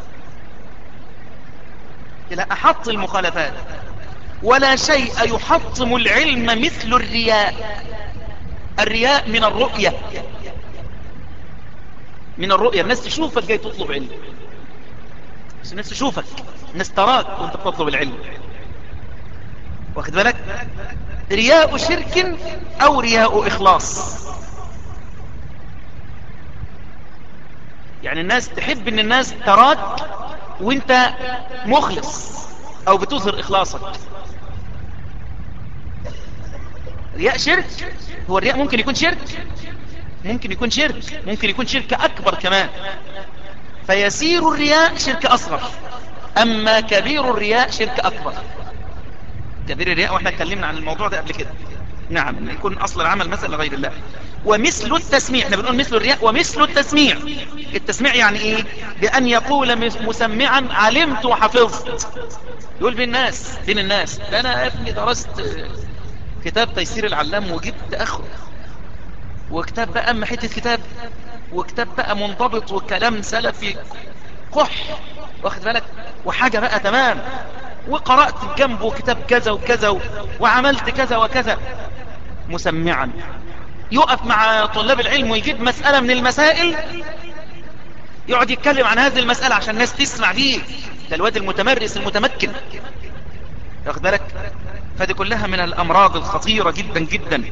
إلى أحط المخالفات ولا شيء يحطم العلم مثل الرياء الرياء من الرؤية من الرؤية الناس تشوفك جاي تطلب علم بس الناس تشوفك الناس تراك وانت بتطلب العلم واخد بالك رياء شرك او رياء اخلاص يعني الناس تحب ان الناس تراك وانت مخلص او بتظهر اخلاصك رياء شرك هو الرياء ممكن يكون شرك ممكن يكون شرك ممكن يكون شرك أكبر كمان فيسير الرياء شرك أصغر أما كبير الرياء شرك أكبر كبير الرياء وإحنا اتكلمنا عن الموضوع ده قبل كده نعم يكون أصل العمل مثل لغير الله ومثل التسميع احنا بنقول مثل الرياء ومثل التسميع التسميع يعني ايه بأن يقول مسمعا علمت وحفظت يقول بين الناس بين الناس ده انا يا ابني درست كتاب تيسير العلام وجبت اخره وكتاب بقى اما حته كتاب وكتاب بقى منضبط وكلام سلفي قح واخد بالك وحاجة بقى تمام وقرأت جنبه كتاب كذا وكذا وعملت كذا وكذا مسمعا يقف مع طلاب العلم ويجيب مسألة من المسائل يقعد يتكلم عن هذه المسألة عشان الناس تسمع دي ده الواد المتمرس المتمكن واخد بالك فدي كلها من الأمراض الخطيرة جدا جدا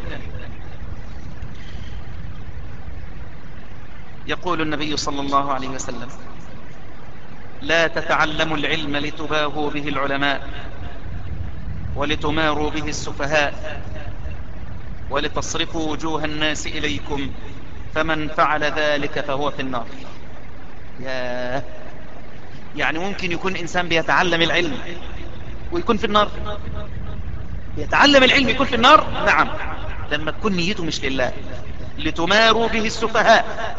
يقول النبي صلى الله عليه وسلم لا تتعلموا العلم لتباهوا به العلماء ولتماروا به السفهاء ولتصرفوا وجوه الناس إليكم فمن فعل ذلك فهو في النار يا يعني ممكن يكون إنسان بيتعلم العلم ويكون في النار يتعلم العلم يكون في النار نعم لما تكون نيته مش لله لتماروا به السفهاء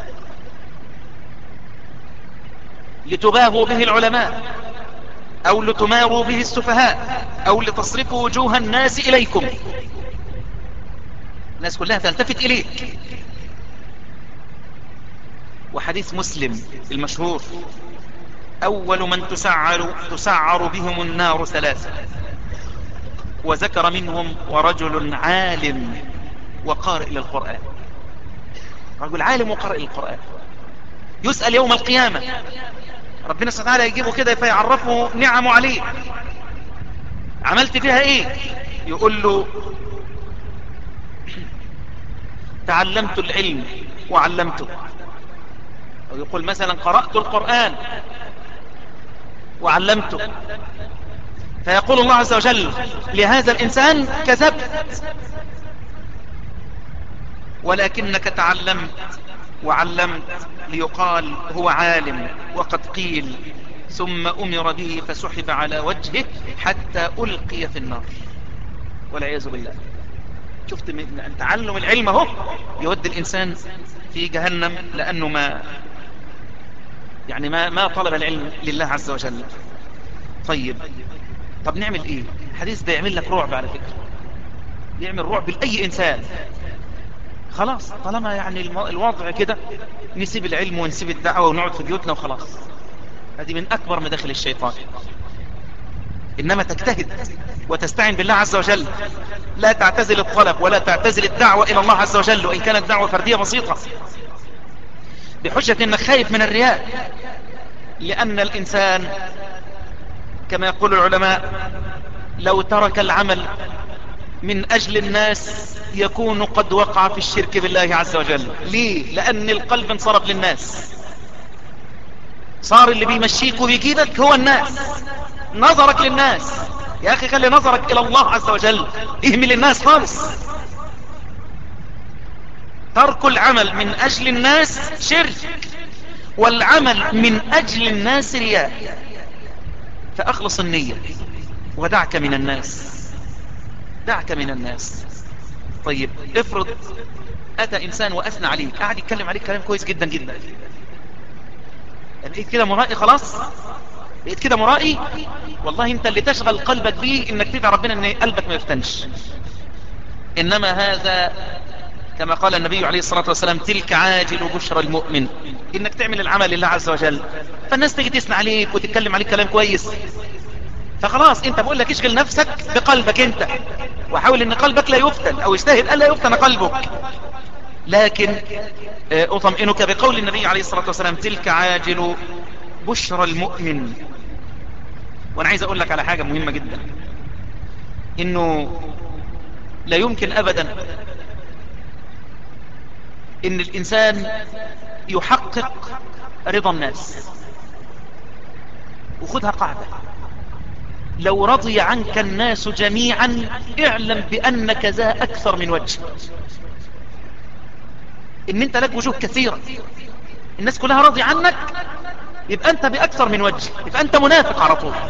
لتباهوا به العلماء او لتماروا به السفهاء او لتصرفوا وجوه الناس اليكم الناس كلها تلتفت اليك وحديث مسلم المشهور اول من تسعر, تسعر بهم النار ثلاثة وذكر منهم ورجل عالم وقارئ للقرآن رجل عالم وقارئ للقرآن يسأل يوم القيامة ربنا سبحانه وتعالى يجيبه كده فيعرفه نعمه عليه عملت فيها ايه يقول له تعلمت العلم وعلمته أو يقول مثلا قرأت القرآن وعلمته فيقول الله عز وجل لهذا الإنسان كذبت ولكنك تعلمت وعلمت ليقال هو عالم وقد قيل ثم أمر به فسحب على وجهه حتى ألقي في النار والعياذ بالله شفت من تعلم العلم اهو يودي الإنسان في جهنم لأنه ما يعني ما ما طلب العلم لله عز وجل طيب طب نعمل ايه الحديث ده يعمل لك رعب على فكرة يعمل رعب لأي إنسان خلاص طالما يعني الوضع كده نسيب العلم ونسيب الدعوة ونقعد في بيوتنا وخلاص هذه من أكبر مداخل الشيطان إنما تجتهد وتستعين بالله عز وجل لا تعتزل الطلب ولا تعتزل الدعوة إلى الله عز وجل وإن كانت دعوة فردية بسيطة بحجة أنك خايف من الرياء لأن الإنسان كما يقول العلماء لو ترك العمل من أجل الناس يكون قد وقع في الشرك بالله عز وجل ليه؟ لأن القلب انصرف للناس صار اللي بيمشيك وبيجيبك هو الناس نظرك للناس يا أخي خلي نظرك إلى الله عز وجل اهمل الناس خالص ترك العمل من أجل الناس شرك والعمل من أجل الناس رياء فأخلص النية ودعك من الناس دعك من الناس طيب افرض أتى إنسان وأثنى عليك قاعد يتكلم عليك كلام كويس جدا جدا لقيت كده مرائي خلاص لقيت كده مرائي والله انت اللي تشغل قلبك بيه انك تدعي ربنا ان قلبك ما يفتنش انما هذا كما قال النبي عليه الصلاة والسلام تلك عاجل بشرى المؤمن انك تعمل العمل لله عز وجل فالناس تيجي تسمع عليك وتتكلم عليك كلام كويس فخلاص انت بقول لك اشغل نفسك بقلبك انت وحاول ان قلبك لا يفتن او اجتهد الا يفتن قلبك لكن اطمئنك بقول النبي عليه الصلاة والسلام تلك عاجل بشرى المؤمن وانا عايز اقول لك على حاجة مهمة جدا انه لا يمكن ابدا ان الانسان يحقق رضا الناس وخذها قاعدة لو رضي عنك الناس جميعا اعلم بانك ذا اكثر من وجه ان انت لك وجوه كثيرة الناس كلها راضي عنك يبقى انت باكثر من وجه يبقى انت منافق على طول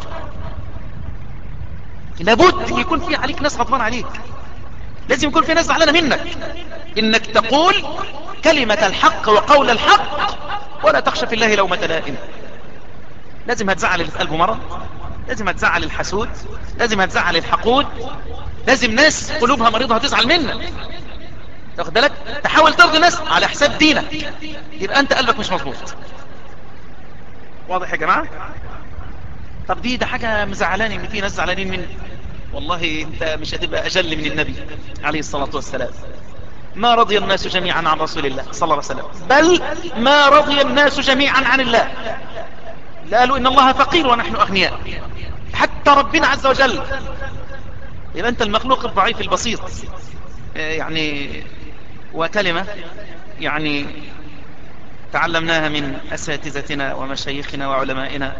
لابد يكون في عليك ناس غضبان عليك لازم يكون في ناس زعلانه منك انك تقول كلمة الحق وقول الحق ولا تخشى في الله لومة لائم لازم هتزعل اللي في قلبه مرض لازم هتزعل الحسود لازم هتزعل الحقود لازم ناس قلوبها مريضة هتزعل منك تاخد بالك تحاول ترضي الناس على حساب دينك يبقى انت قلبك مش مظبوط واضح يا جماعة طب دي ده حاجة مزعلاني ان في ناس زعلانين مني والله انت مش هتبقى اجل من النبي عليه الصلاة والسلام ما رضي الناس جميعا عن رسول الله صلى الله عليه وسلم بل ما رضي الناس جميعا عن الله لا قالوا ان الله فقير ونحن اغنياء حتى ربنا عز وجل يبقى انت المخلوق الضعيف البسيط يعني وكلمة يعني تعلمناها من أساتذتنا ومشايخنا وعلمائنا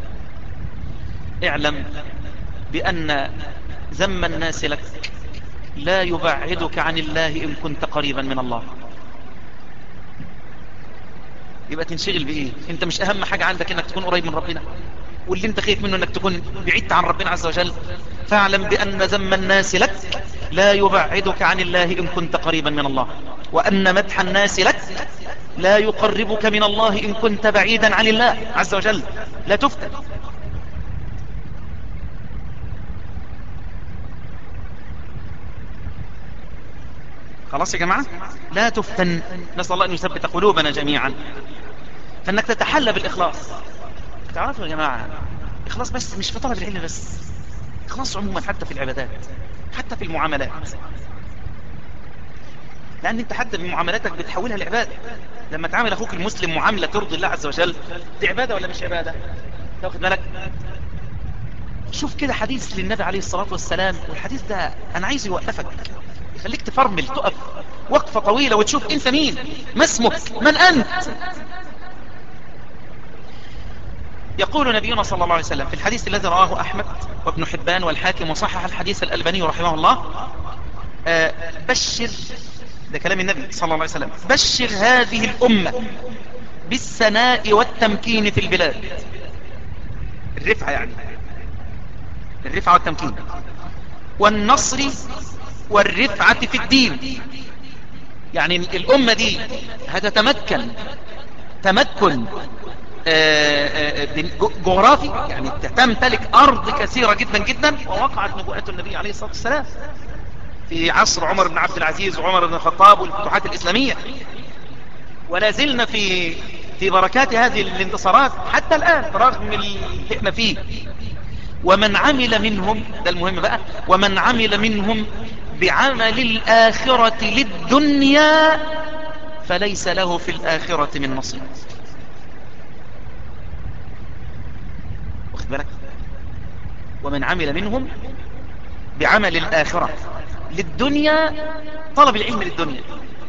اعلم بأن ذم الناس لك لا يبعدك عن الله إن كنت قريبا من الله يبقى تنشغل بإيه انت مش أهم حاجة عندك انك تكون قريب من ربنا واللي انت خايف منه انك تكون بعيدت عن ربنا عز وجل فاعلم بأن ذم الناس لك لا يبعدك عن الله إن كنت قريبا من الله وأن مدح الناس لك لا يقربك من الله إن كنت بعيدا عن الله عز وجل لا تفتن خلاص يا جماعة لا تفتن نسأل الله أن يثبت قلوبنا جميعا فأنك تتحلى بالإخلاص تعرفوا يا جماعة إخلاص بس مش في طلب العلم بس إخلاص عموما حتى في العبادات حتى في المعاملات لأن أنت حتى بمعاملاتك بتحولها لعبادة لما تعامل اخوك المسلم معاملة ترضي الله عز وجل دي عبادة ولا مش عبادة تاخد بالك شوف كده حديث للنبي عليه الصلاة والسلام والحديث ده انا عايز يوقفك يخليك تفرمل تقف وقفة طويلة وتشوف انت مين ما اسمك من انت يقول نبينا صلى الله عليه وسلم في الحديث الذي رواه أحمد وابن حبان والحاكم وصحح الحديث الألباني رحمه الله آه، بشر ده كلام النبي صلى الله عليه وسلم بشر هذه الأمة بالسناء والتمكين في البلاد الرفعة يعني الرفعة والتمكين والنصر والرفعة في الدين يعني الأمة دي هتتمكن تمكن جغرافي يعني تمتلك أرض كثيرة جدا جدا ووقعت نبوءة النبي عليه الصلاة والسلام في عصر عمر بن عبد العزيز وعمر بن الخطاب والفتوحات الإسلامية ولا زلنا في في بركات هذه الانتصارات حتى الآن رغم اللي احنا فيه ومن عمل منهم ده المهم بقى ومن عمل منهم بعمل الآخرة للدنيا فليس له في الآخرة من نصيب واخد بالك ومن عمل منهم بعمل الآخرة للدنيا طلب العلم للدنيا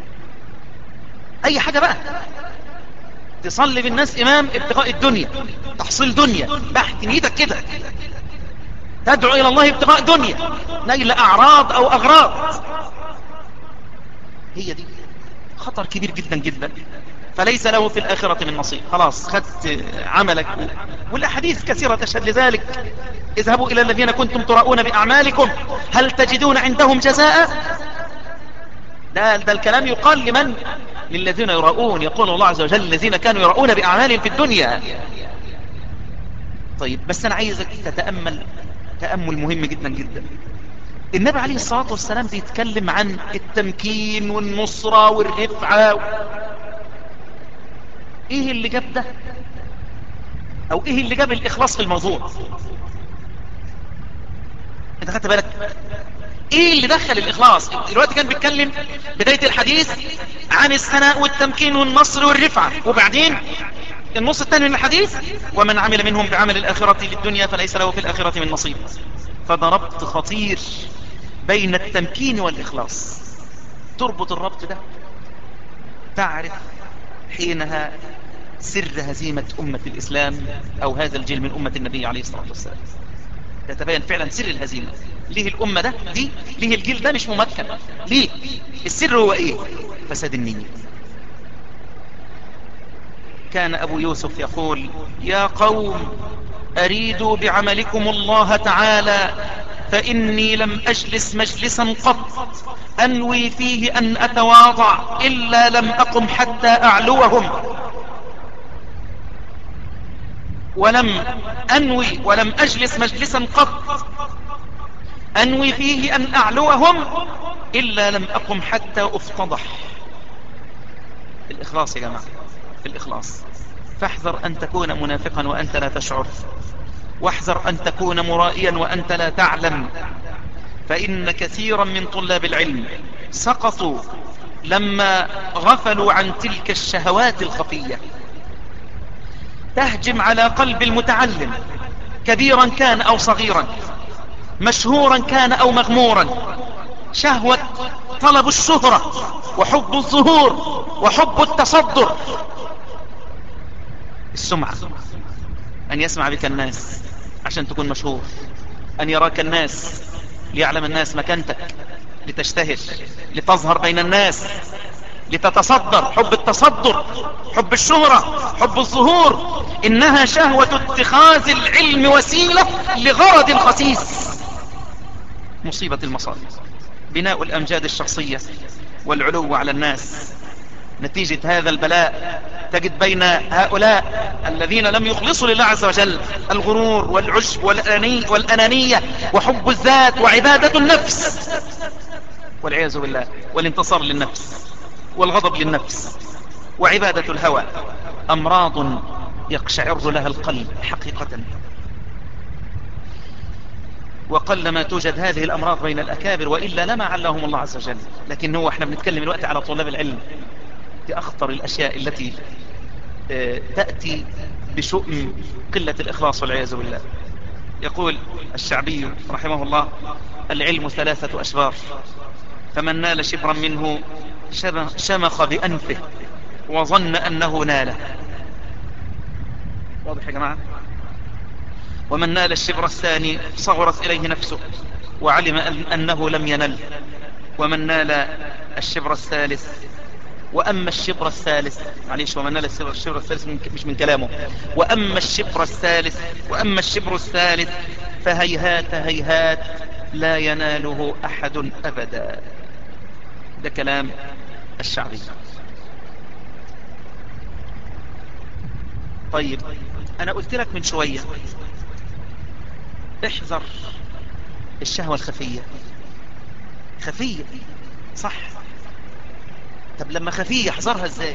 أي حاجة بقى تصلي بالناس إمام ابتغاء الدنيا تحصيل دنيا بحت نيتك كده تدعو إلى الله ابتغاء دنيا نيل أعراض أو أغراض هي دي خطر كبير جدا جدا فليس له في الآخرة من نصيب خلاص خدت عملك والأحاديث كثيرة تشهد لذلك اذهبوا إلى الذين كنتم تراؤون بأعمالكم هل تجدون عندهم جزاء ده, ده الكلام يقال لمن للذين يراؤون يقول الله عز وجل الذين كانوا يراؤون بأعمالهم في الدنيا طيب بس أنا عايزك تتأمل تأمل مهم جدا جدا النبي عليه الصلاة والسلام بيتكلم عن التمكين والنصرة والرفعة ايه اللي جاب ده او ايه اللي جاب الاخلاص في الموضوع انت خدت بالك ايه اللي دخل الاخلاص دلوقتي كان بيتكلم بداية الحديث عن الثناء والتمكين والنصر والرفعة وبعدين النص الثاني من الحديث ومن عمل منهم بعمل الآخرة للدنيا فليس له في الآخرة من نصيب فضربت خطير بين التمكين والإخلاص تربط الربط ده تعرف حينها سر هزيمة أمة الإسلام أو هذا الجيل من أمة النبي عليه الصلاة والسلام تتبين فعلا سر الهزيمة ليه الأمة ده دي ليه الجيل ده مش ممكن ليه السر هو إيه فساد النية كان أبو يوسف يقول يا قوم أريدوا بعملكم الله تعالى فإني لم أجلس مجلسا قط أنوي فيه أن أتواضع إلا لم أقم حتى أعلوهم ولم أنوي ولم أجلس مجلسا قط أنوي فيه أن أعلوهم إلا لم أقم حتى أفتضح الإخلاص يا جماعة في الإخلاص فاحذر أن تكون منافقا وأنت لا تشعر واحذر أن تكون مرائيا وأنت لا تعلم فإن كثيرا من طلاب العلم سقطوا لما غفلوا عن تلك الشهوات الخفية تهجم على قلب المتعلم كبيرا كان أو صغيرا مشهورا كان أو مغمورا شهوة طلب الشهرة وحب الظهور وحب التصدر السمعة أن يسمع بك الناس عشان تكون مشهور أن يراك الناس ليعلم الناس مكانتك لتشتهر لتظهر بين الناس لتتصدر حب التصدر حب الشهرة حب الظهور إنها شهوة اتخاذ العلم وسيلة لغرض خسيس مصيبة المصائب بناء الأمجاد الشخصية والعلو على الناس نتيجة هذا البلاء تجد بين هؤلاء الذين لم يخلصوا لله عز وجل الغرور والعجب والأناني والأنانية وحب الذات وعبادة النفس والعياذ بالله والانتصار للنفس والغضب للنفس وعبادة الهوى أمراض يقشعر لها القلب حقيقة وقل ما توجد هذه الأمراض بين الأكابر وإلا لما علهم الله عز وجل لكن هو احنا بنتكلم الوقت على طلاب العلم دي أخطر الأشياء التي آه، تأتي بشؤم قلة الإخلاص والعياذ بالله يقول الشعبي رحمه الله العلم ثلاثة أشبار فمن نال شبرا منه شمخ بأنفه وظن أنه ناله واضح يا جماعة ومن نال الشبر الثاني صغرت إليه نفسه وعلم أنه لم ينل ومن نال الشبر الثالث وأما الشبر الثالث معليش ومن نال الشبر الثالث مش من كلامه وأما الشبر الثالث وأما الشبر الثالث فهيهات هيهات لا يناله أحد أبدا ده كلام الشعبي طيب أنا قلت لك من شوية احذر الشهوة الخفية خفية صح طب لما خفية احذرها ازاي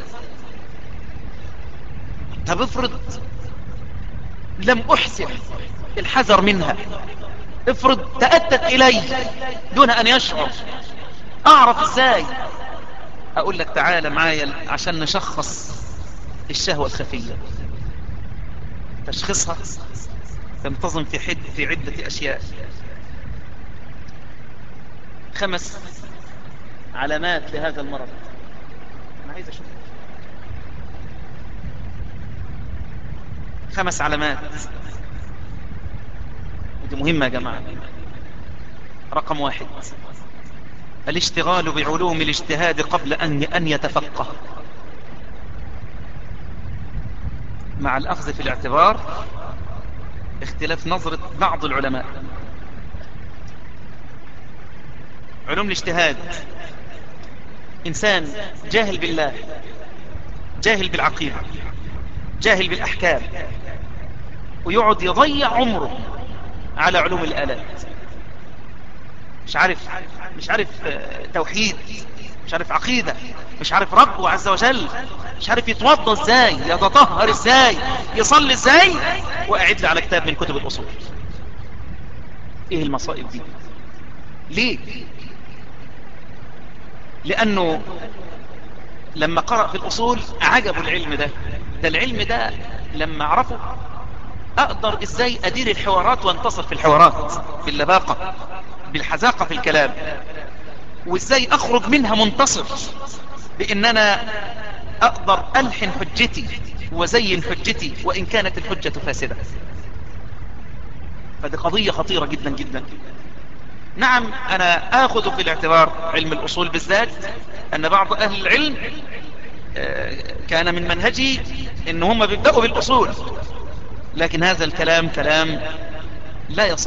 طب افرض لم احسن الحذر منها افرض تأتت الي دون ان يشعر اعرف ازاي اقول لك تعالى معايا عشان نشخص الشهوة الخفية تشخيصها تنتظم في حد في عدة اشياء خمس علامات لهذا المرض انا عايز اشوف خمس علامات ودي مهمة يا جماعة رقم واحد الاشتغال بعلوم الاجتهاد قبل أن أن يتفقه مع الأخذ في الاعتبار اختلاف نظرة بعض العلماء علوم الاجتهاد إنسان جاهل بالله جاهل بالعقيدة جاهل بالأحكام ويقعد يضيع عمره على علوم الآلات مش عارف مش عارف توحيد مش عارف عقيدة مش عارف ربه عز وجل مش عارف يتوضى ازاي يتطهر ازاي يصلي ازاي وقاعد لي على كتاب من كتب الأصول ايه المصائب دي ليه لأنه لما قرأ في الأصول عجبوا العلم ده ده العلم ده لما عرفه أقدر إزاي أدير الحوارات وانتصر في الحوارات باللباقة بالحذاقة في الكلام وإزاي أخرج منها منتصر بإن أنا أقدر ألحن حجتي وزين حجتي وإن كانت الحجة فاسدة فدي قضية خطيرة جدا جدا نعم أنا آخذ في الاعتبار علم الأصول بالذات أن بعض أهل العلم كان من منهجي إن هم بيبدأوا بالأصول لكن هذا الكلام كلام لا يصح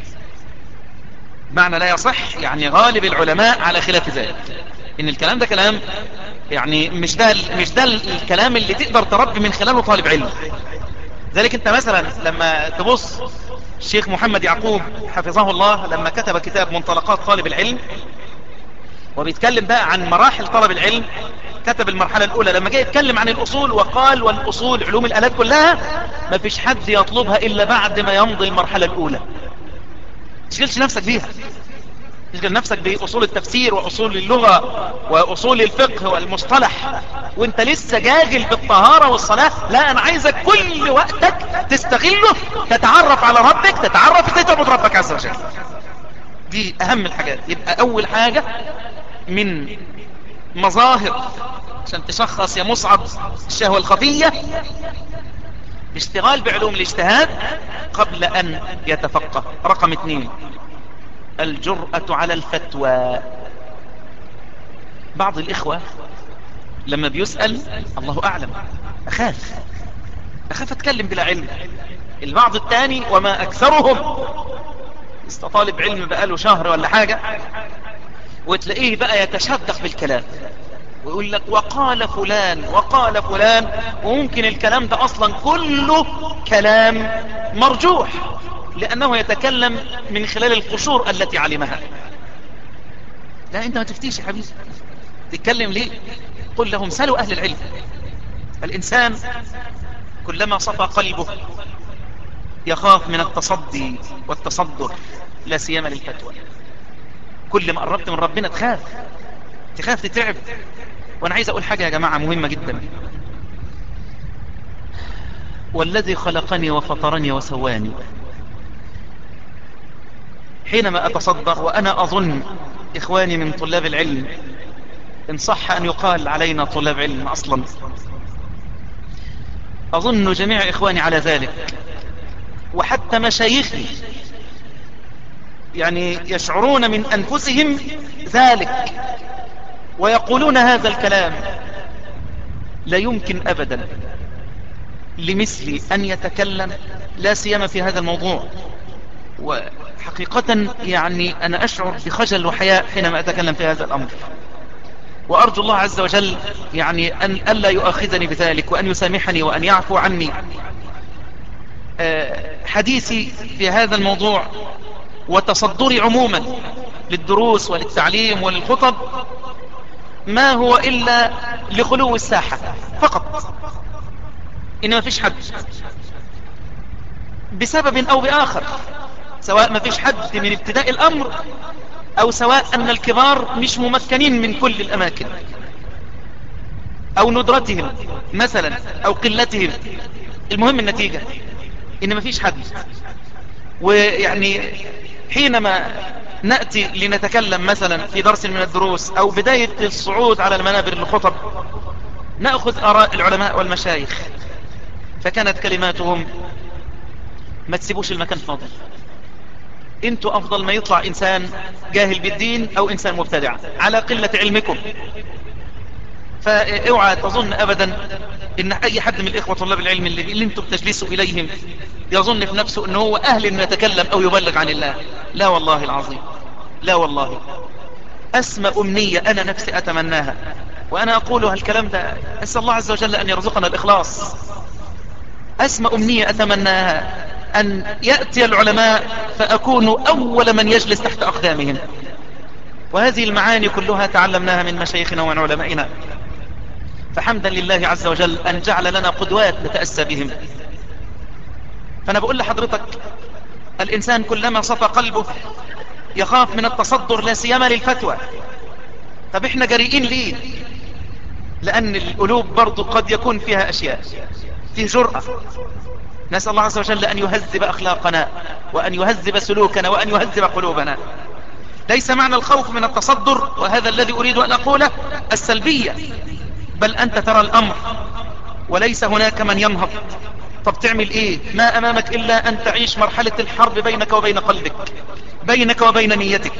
معنى لا يصح يعني غالب العلماء على خلاف ذلك إن الكلام ده كلام يعني مش ده مش ده الكلام اللي تقدر تربي من خلاله طالب علم ذلك انت مثلا لما تبص الشيخ محمد يعقوب حفظه الله لما كتب كتاب منطلقات طالب العلم وبيتكلم بقى عن مراحل طلب العلم كتب المرحلة الأولى لما جاء يتكلم عن الأصول وقال والأصول علوم الآلات كلها ما فيش حد يطلبها إلا بعد ما يمضي المرحلة الأولى تشغلش نفسك بيها تشغل نفسك بأصول التفسير وأصول اللغة وأصول الفقه والمصطلح وانت لسه جاهل بالطهارة والصلاة لا أنا عايزك كل وقتك تستغله تتعرف على ربك تتعرف ازاي تعبد ربك عز وجل دي أهم الحاجات يبقى أول حاجة من مظاهر عشان تشخص يا مصعب الشهوة الخفية اشتغال بعلوم الاجتهاد قبل أن يتفقه رقم اثنين الجرأة على الفتوى بعض الإخوة لما بيسأل الله أعلم أخاف أخاف أتكلم بلا علم البعض الثاني وما أكثرهم استطالب علم بقاله شهر ولا حاجة وتلاقيه بقى يتشدق بالكلام ويقول لك وقال فلان وقال فلان وممكن الكلام ده أصلا كله كلام مرجوح لأنه يتكلم من خلال القشور التي علمها لا أنت ما تفتيش يا حبيبي تتكلم ليه قل لهم سلوا أهل العلم الإنسان كلما صفى قلبه يخاف من التصدي والتصدر لا سيما للفتوى كل ما قربت من ربنا تخاف تخاف تتعب وانا عايز اقول حاجة يا جماعة مهمة جدا والذي خلقني وفطرني وسواني حينما أتصدر وأنا أظن إخواني من طلاب العلم إن صح أن يقال علينا طلاب علم أصلا أظن جميع إخواني على ذلك وحتى مشايخي يعني يشعرون من أنفسهم ذلك ويقولون هذا الكلام لا يمكن أبدا لمثلي أن يتكلم لا سيما في هذا الموضوع وحقيقة يعني أنا أشعر بخجل وحياء حينما أتكلم في هذا الأمر وأرجو الله عز وجل يعني أن ألا يؤاخذني بذلك وأن يسامحني وأن يعفو عني حديثي في هذا الموضوع وتصدري عموما للدروس وللتعليم وللخطب ما هو إلا لخلو الساحة فقط إن ما فيش حد بسبب أو بآخر سواء ما فيش حد من ابتداء الأمر أو سواء أن الكبار مش ممكنين من كل الأماكن أو ندرتهم مثلا أو قلتهم المهم النتيجة إن ما فيش حد ويعني حينما نأتي لنتكلم مثلا في درس من الدروس أو بداية الصعود على المنابر الخطب نأخذ آراء العلماء والمشايخ فكانت كلماتهم ما تسيبوش المكان فاضي انتوا افضل ما يطلع انسان جاهل بالدين او انسان مبتدع على قلة علمكم فاوعى تظن ابدا ان اي حد من الاخوة طلاب العلم اللي, اللي انتم بتجلسوا اليهم يظن في نفسه انه هو اهل انه يتكلم او يبلغ عن الله لا والله العظيم لا والله اسمى امنية انا نفسي اتمناها وانا اقولها الكلام ده اسأل الله عز وجل ان يرزقنا الاخلاص اسمى امنية اتمناها أن يأتي العلماء فأكون أول من يجلس تحت أقدامهم وهذه المعاني كلها تعلمناها من مشايخنا ومن علمائنا فحمدا لله عز وجل أن جعل لنا قدوات نتأسى بهم فأنا بقول لحضرتك الإنسان كلما صفى قلبه يخاف من التصدر لا سيما للفتوى طب احنا جريئين ليه لأن القلوب برضو قد يكون فيها أشياء فيه جرأة نسأل الله عز وجل أن يهذب أخلاقنا وأن يهذب سلوكنا وأن يهذب قلوبنا ليس معنى الخوف من التصدر وهذا الذي أريد أن أقوله السلبية بل أنت ترى الأمر وليس هناك من ينهض طب تعمل إيه ما أمامك إلا أن تعيش مرحلة الحرب بينك وبين قلبك بينك وبين نيتك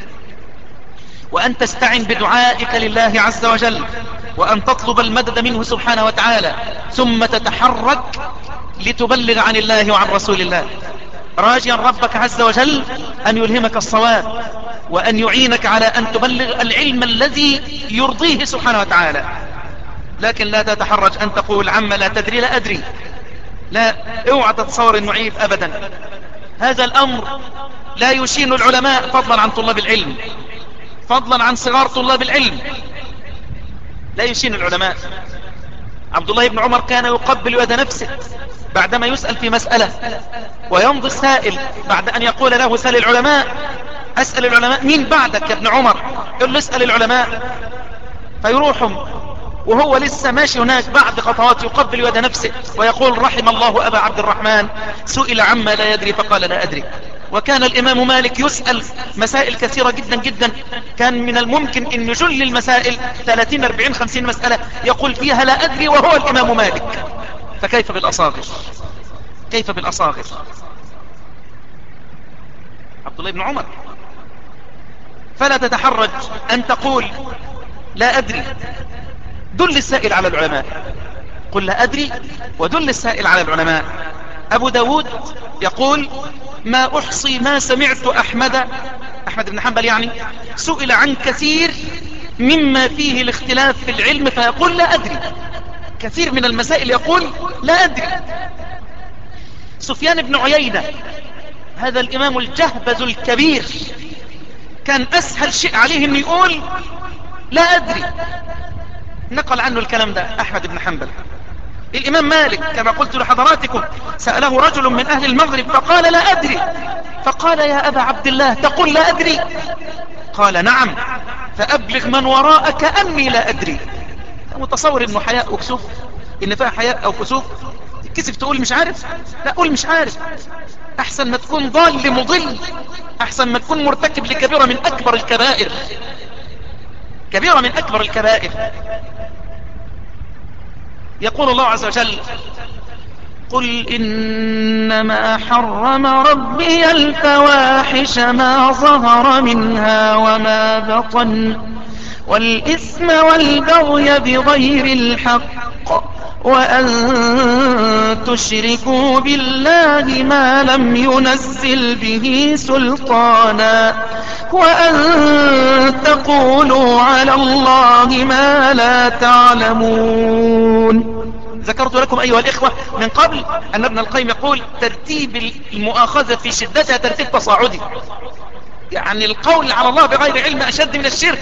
وأن تستعن بدعائك لله عز وجل وأن تطلب المدد منه سبحانه وتعالى ثم تتحرك لتبلغ عن الله وعن رسول الله راجيا ربك عز وجل أن يلهمك الصواب وأن يعينك على أن تبلغ العلم الذي يرضيه سبحانه وتعالى لكن لا تتحرج أن تقول عما لا تدري لا أدري لا اوعى تتصور انه عيب أبدا هذا الأمر لا يشين العلماء فضلا عن طلاب العلم فضلا عن صغار طلاب العلم لا يشين العلماء عبد الله بن عمر كان يقبل يد نفسه بعدما يسأل في مسألة ويمضي السائل بعد أن يقول له سأل العلماء أسأل العلماء مين بعدك يا ابن عمر يقول له اسأل العلماء فيروحهم وهو لسه ماشي هناك بعد خطوات يقبل يد نفسه ويقول رحم الله أبا عبد الرحمن سئل عما لا يدري فقال لا أدري وكان الإمام مالك يسأل مسائل كثيرة جدا جدا كان من الممكن أن يجل المسائل 30 40 50 مسألة يقول فيها لا أدري وهو الإمام مالك فكيف بالأصاغر كيف بالأصاغر عبد الله بن عمر فلا تتحرج أن تقول لا أدري دل السائل على العلماء قل لا أدري ودل السائل على العلماء أبو داود يقول ما أحصي ما سمعت أحمد أحمد بن حنبل يعني سئل عن كثير مما فيه الاختلاف في العلم فيقول لا أدري كثير من المسائل يقول لا أدري سفيان بن عيينة هذا الإمام الجهبذ الكبير كان أسهل شيء عليه أن يقول لا أدري نقل عنه الكلام ده أحمد بن حنبل الإمام مالك كما قلت لحضراتكم سأله رجل من أهل المغرب فقال لا أدري فقال يا أبا عبد الله تقول لا أدري قال نعم فأبلغ من وراءك أني لا أدري متصور انه حياء وكسوف ان فيها حياء او كسوف كسف تقول مش عارف لا قول مش عارف احسن ما تكون ضال مضل احسن ما تكون مرتكب لكبيرة من اكبر الكبائر كبيرة من اكبر الكبائر يقول الله عز وجل قل إنما حرم ربي الفواحش ما ظهر منها وما بطن والإثم والبغي بغير الحق وأن تشركوا بالله ما لم ينزل به سلطانا وأن تقولوا على الله ما لا تعلمون ذكرت لكم أيها الإخوة من قبل أن ابن القيم يقول ترتيب المؤاخذة في شدتها ترتيب تصاعدي يعني القول على الله بغير علم أشد من الشرك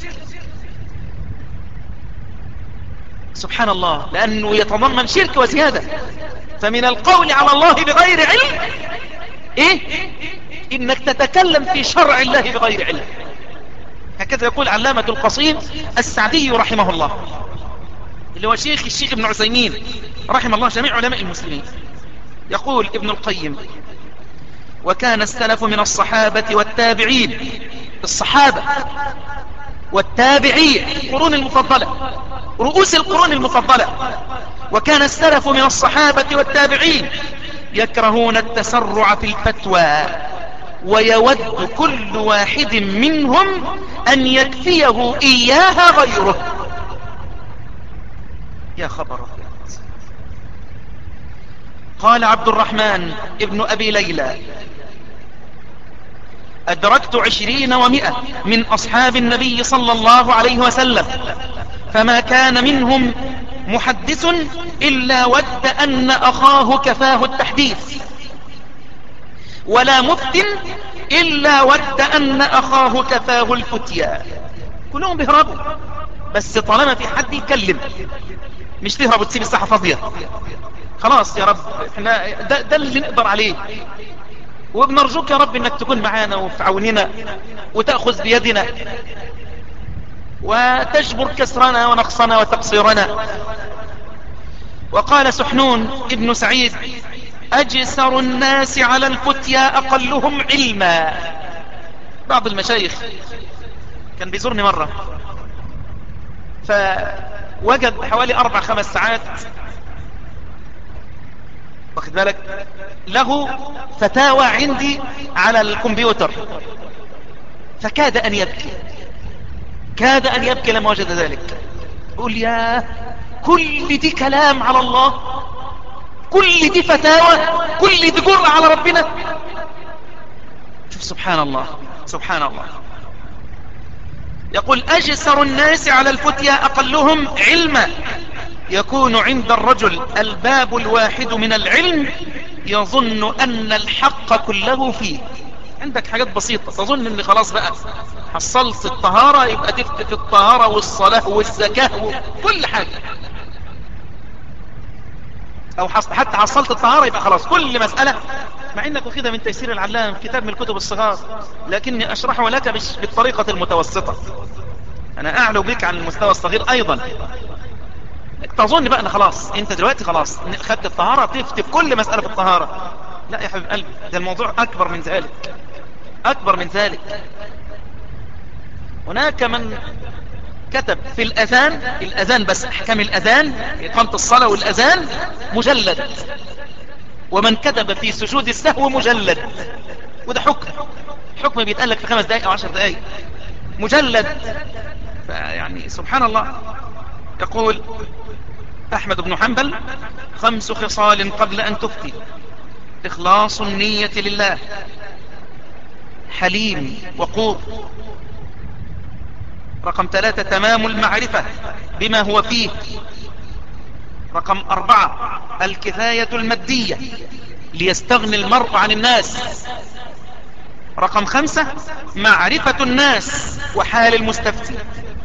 سبحان الله لأنه يتضمن شرك وزيادة فمن القول على الله بغير علم إيه إنك تتكلم في شرع الله بغير علم هكذا يقول علامة القصيم السعدي رحمه الله اللي هو شيخ الشيخ ابن عثيمين رحم الله جميع علماء المسلمين يقول ابن القيم وكان السلف من الصحابة والتابعين الصحابة والتابعين القرون المفضلة رؤوس القرون المفضلة وكان السلف من الصحابة والتابعين يكرهون التسرع في الفتوى ويود كل واحد منهم أن يكفيه إياها غيره يا خبر قال عبد الرحمن ابن أبي ليلى أدركت عشرين ومئة من أصحاب النبي صلى الله عليه وسلم فما كان منهم محدث إلا ود أن أخاه كفاه التحديث ولا مفتن إلا ود أن أخاه كفاه الفتيا كلهم بيهربوا بس طالما في حد يتكلم مش تهرب وتسيب الساحة فاضية خلاص يا رب احنا ده, ده اللي نقدر عليه وبنرجوك يا رب انك تكون معانا وفي عوننا وتأخذ بيدنا وتجبر كسرنا ونقصنا وتقصيرنا وقال سحنون ابن سعيد أجسر الناس على الفتيا أقلهم علما بعض المشايخ كان بيزورني مرة فوجد حوالي أربع خمس ساعات واخد بالك له فتاوى عندي على الكمبيوتر فكاد أن يبكي كاد أن يبكي لما وجد ذلك يقول يا كل دي كلام على الله كل دي فتاوى كل دي جرأة على ربنا شوف سبحان الله سبحان الله يقول أجسر الناس على الفتيا أقلهم علما يكون عند الرجل الباب الواحد من العلم يظن أن الحق كله فيه عندك حاجات بسيطة تظن ان خلاص بقى حصلت الطهارة يبقى تفتي في الطهارة والصلاة والزكاة وكل حاجة او حتى حصلت الطهارة يبقى خلاص كل مسألة مع انك واخدها من تيسير العلام كتاب من الكتب الصغار لكني اشرحه لك بالطريقة المتوسطة انا اعلو بك عن المستوى الصغير ايضا تظن بقى ان خلاص انت دلوقتي خلاص خدت الطهارة تفتي في كل مسألة في الطهارة لا يا حبيب قلبي ده الموضوع اكبر من ذلك اكبر من ذلك هناك من كتب في الاذان الاذان بس احكام الاذان اقامة الصلاة والاذان مجلد ومن كتب في سجود السهو مجلد وده حكم حكم بيتقال في خمس دقائق او عشر دقائق مجلد يعني سبحان الله يقول احمد بن حنبل خمس خصال قبل ان تفتي اخلاص النية لله حليم وقور رقم ثلاثة تمام المعرفة بما هو فيه رقم أربعة الكفاية المادية ليستغني المرء عن الناس رقم خمسة معرفة الناس وحال المستفتي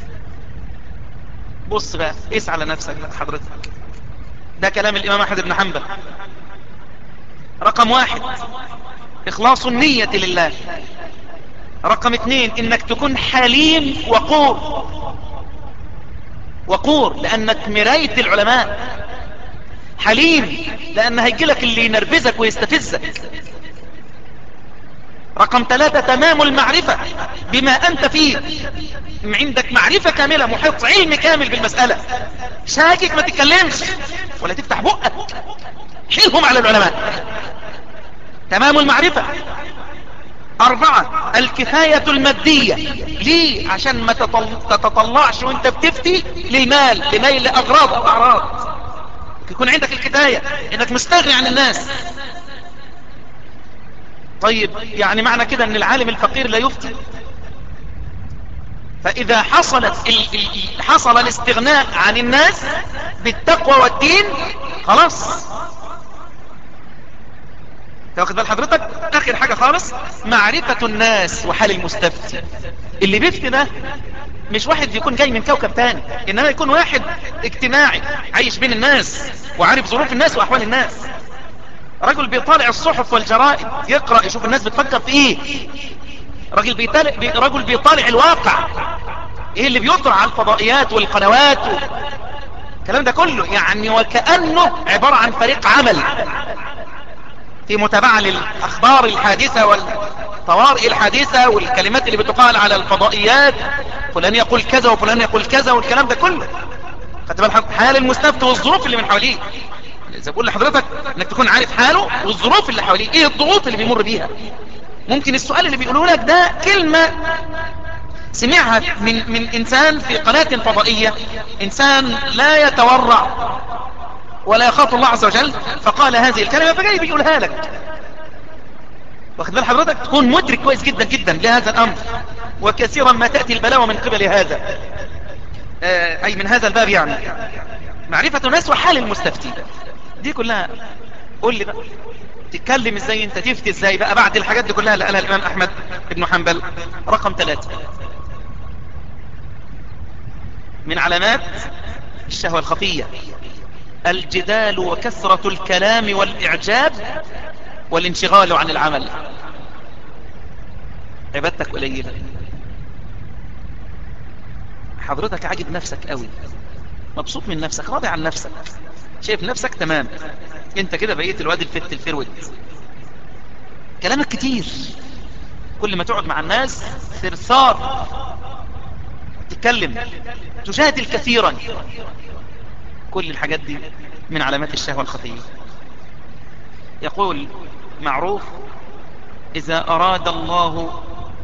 بص بقى قيس على نفسك بقى حضرتك ده كلام الإمام أحمد بن حنبل رقم واحد إخلاص النية لله رقم اثنين انك تكون حليم وقور وقور لأنك مراية العلماء حليم لأن هيجيلك اللي ينرفزك ويستفزك رقم ثلاثة تمام المعرفة بما أنت فيه عندك معرفة كاملة محيط علم كامل بالمسألة شاكك ما تتكلمش ولا تفتح بقك حيلهم على العلماء تمام المعرفة أربعة الكفاية المادية ليه عشان ما تتطلعش وانت بتفتي للمال لميل لأغراض أو أعراض يكون عندك الكفاية انك مستغني عن الناس طيب يعني معنى كده ان العالم الفقير لا يفتي فاذا حصلت حصل الاستغناء عن الناس بالتقوى والدين خلاص تاخد بال حضرتك اخر حاجة خالص معرفة الناس وحال المستفتي اللي بيفتي ده مش واحد يكون جاي من كوكب تاني انما يكون واحد اجتماعي عايش بين الناس وعارف ظروف الناس واحوال الناس رجل بيطالع الصحف والجرائد يقرأ يشوف الناس بتفكر في ايه رجل بيطالع, بي رجل بيطالع الواقع ايه اللي بيطرع على الفضائيات والقنوات و... الكلام ده كله يعني وكأنه عبارة عن فريق عمل في متابعة للأخبار الحادثة والطوارئ الحادثة والكلمات اللي بتقال على الفضائيات فلان يقول كذا وفلان يقول كذا والكلام ده كله خدت بالك حال المستفتى والظروف اللي من حواليه زي بقول لحضرتك انك تكون عارف حاله والظروف اللي حواليه ايه الضغوط اللي بيمر بيها ممكن السؤال اللي بيقولوا لك ده كلمة سمعها من, من انسان في قناة فضائية انسان لا يتورع ولا يخاف الله عز وجل فقال هذه الكلمة فجاي بيقولها لك واخد بال حضرتك تكون مدرك كويس جدا جدا لهذا الامر وكثيرا ما تأتي البلاوة من قبل هذا آه اي من هذا الباب يعني معرفة الناس وحال المستفتي دي كلها قول لي بقى تتكلم ازاي انت تفتي ازاي بقى بعد الحاجات دي كلها اللي قالها الامام احمد بن حنبل رقم ثلاثة من علامات الشهوة الخفية الجدال وكثرة الكلام والإعجاب والانشغال عن العمل عبادتك قليلة حضرتك عاجب نفسك قوي مبسوط من نفسك راضي عن نفسك شايف نفسك تمام انت كده بقيت الواد الفت الفرود كلامك كتير كل ما تقعد مع الناس ثرثار تتكلم تجادل كثيرا كل الحاجات دي من علامات الشهوة الخفية يقول معروف إذا أراد الله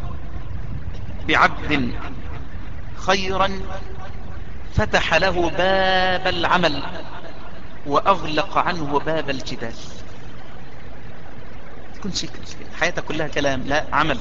بعبد خيرا فتح له باب العمل وأغلق عنه باب الجدال تكون شيء حياتك كلها كلام لا عمل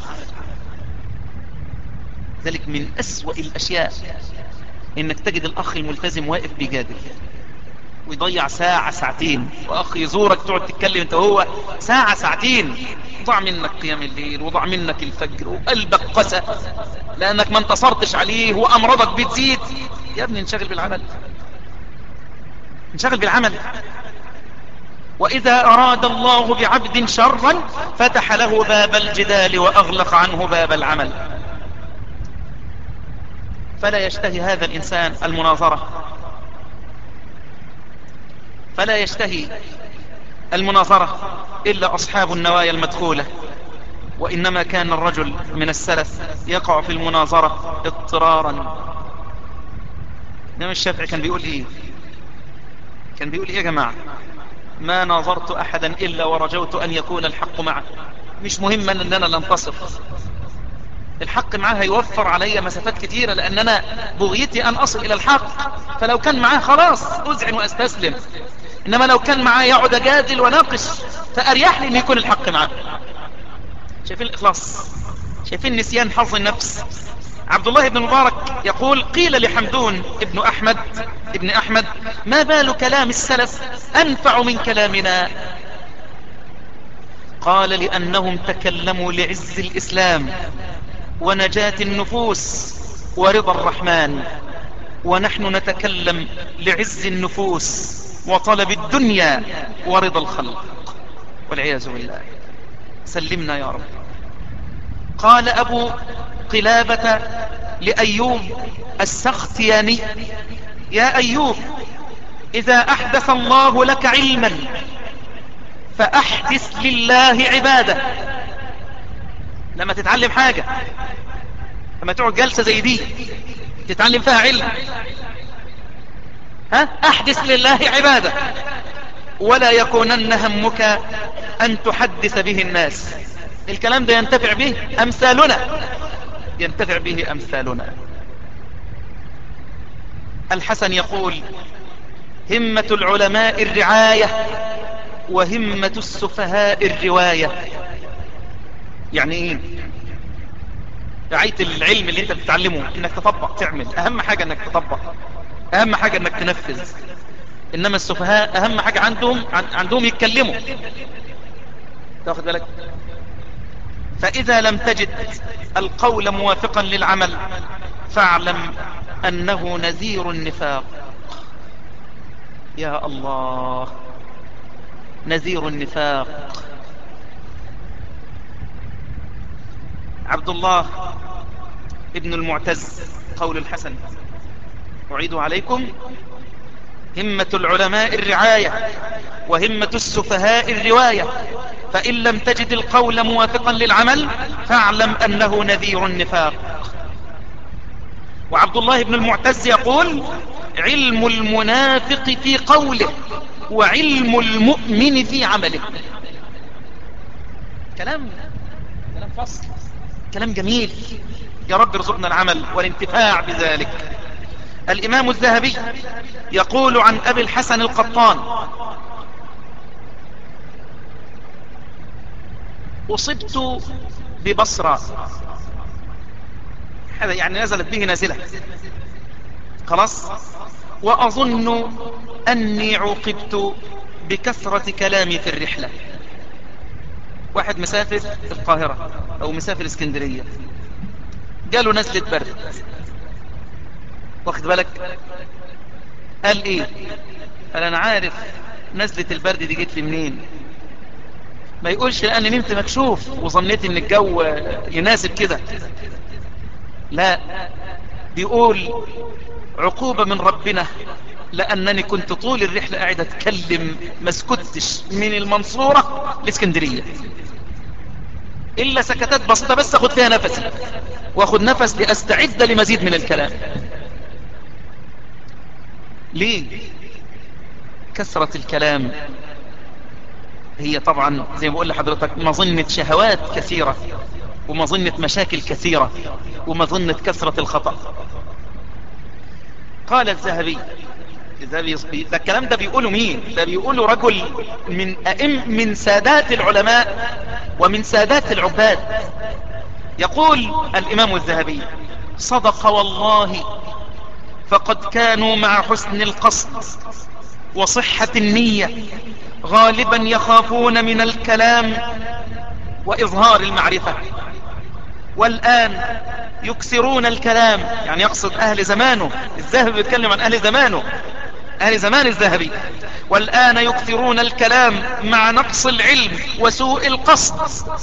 ذلك من أسوأ الأشياء إنك تجد الأخ الملتزم واقف بيجادل ويضيع ساعة ساعتين وأخ يزورك تقعد تتكلم انت وهو ساعة ساعتين ضع منك قيام الليل وضع منك الفجر وقلبك قسى لأنك ما انتصرتش عليه وأمراضك بتزيد يا ابني انشغل بالعمل انشغل بالعمل وإذا أراد الله بعبد شرا فتح له باب الجدال وأغلق عنه باب العمل فلا يشتهي هذا الإنسان المناظرة فلا يشتهي المناظرة إلا أصحاب النوايا المدخولة وإنما كان الرجل من السلف يقع في المناظرة اضطرارا نعم الشافعي كان بيقول إيه كان بيقول إيه يا جماعة ما ناظرت أحدا إلا ورجوت أن يكون الحق معه مش مهما أن أنا لانتصر الحق معاه هيوفر علي مسافات كتيرة لأن أنا بغيتي أن أصل إلى الحق فلو كان معاه خلاص أزعن وأستسلم إنما لو كان معاه يقعد أجادل وناقش فأريح لي أن يكون الحق معاه شايفين الإخلاص شايفين نسيان حظ النفس عبد الله بن مبارك يقول قيل لحمدون ابن أحمد ابن أحمد ما بال كلام السلف أنفع من كلامنا قال لأنهم تكلموا لعز الإسلام ونجاة النفوس ورضا الرحمن ونحن نتكلم لعز النفوس وطلب الدنيا ورضا الخلق والعياذ بالله سلمنا يا رب قال أبو قلابة لأيوب السختياني يا أيوب إذا أحدث الله لك علما فأحدث لله عبادة لما تتعلم حاجة لما تقعد جلسة زي دي تتعلم فيها علم ها أحدث لله عبادة ولا يكونن همك أن تحدث به الناس الكلام ده ينتفع به أمثالنا ينتفع به أمثالنا الحسن يقول همة العلماء الرعاية وهمة السفهاء الرواية يعني ايه رعاية العلم اللي انت بتتعلمه انك تطبق تعمل اهم حاجة انك تطبق اهم حاجة انك تنفذ انما السفهاء اهم حاجة عندهم عندهم يتكلموا تاخد بالك فاذا لم تجد القول موافقا للعمل فاعلم انه نذير النفاق يا الله نذير النفاق عبد الله ابن المعتز قول الحسن أعيد عليكم همة العلماء الرعاية وهمة السفهاء الرواية فإن لم تجد القول موافقا للعمل فاعلم أنه نذير النفاق وعبد الله بن المعتز يقول علم المنافق في قوله وعلم المؤمن في عمله كلام كلام فصل كلام جميل يا رب ارزقنا العمل والانتفاع بذلك الإمام الذهبي يقول عن أبي الحسن القطان أصبت ببصرة هذا يعني نزلت به نازلة خلاص وأظن أني عوقبت بكثرة كلامي في الرحلة واحد مسافر في القاهرة أو مسافر اسكندرية قالوا نزلة برد واخد بالك قال ايه قال انا عارف نزلة البرد دي جيت لي منين ما يقولش لاني نمت مكشوف وظنيت ان الجو يناسب كده لا بيقول عقوبة من ربنا لأنني كنت طول الرحلة قاعد أتكلم ما سكتش من المنصورة لاسكندرية إلا سكتات بسيطة بس أخذ فيها نفسي وأخذ نفس لأستعد لمزيد من الكلام ليه كثرة الكلام هي طبعا زي ما بقول لحضرتك مظنة شهوات كثيرة ومظنة مشاكل كثيرة ومظنة كثرة الخطأ قال الذهبي الذهبي ده الكلام ده بيقوله مين ده بيقوله رجل من أئم من سادات العلماء ومن سادات العباد يقول الإمام الذهبي صدق والله فقد كانوا مع حسن القصد وصحة النية غالبا يخافون من الكلام وإظهار المعرفة والآن يكسرون الكلام يعني يقصد أهل زمانه الذهبي بيتكلم عن أهل زمانه أهل زمان الذهبي والآن يكثرون الكلام مع نقص العلم وسوء القصد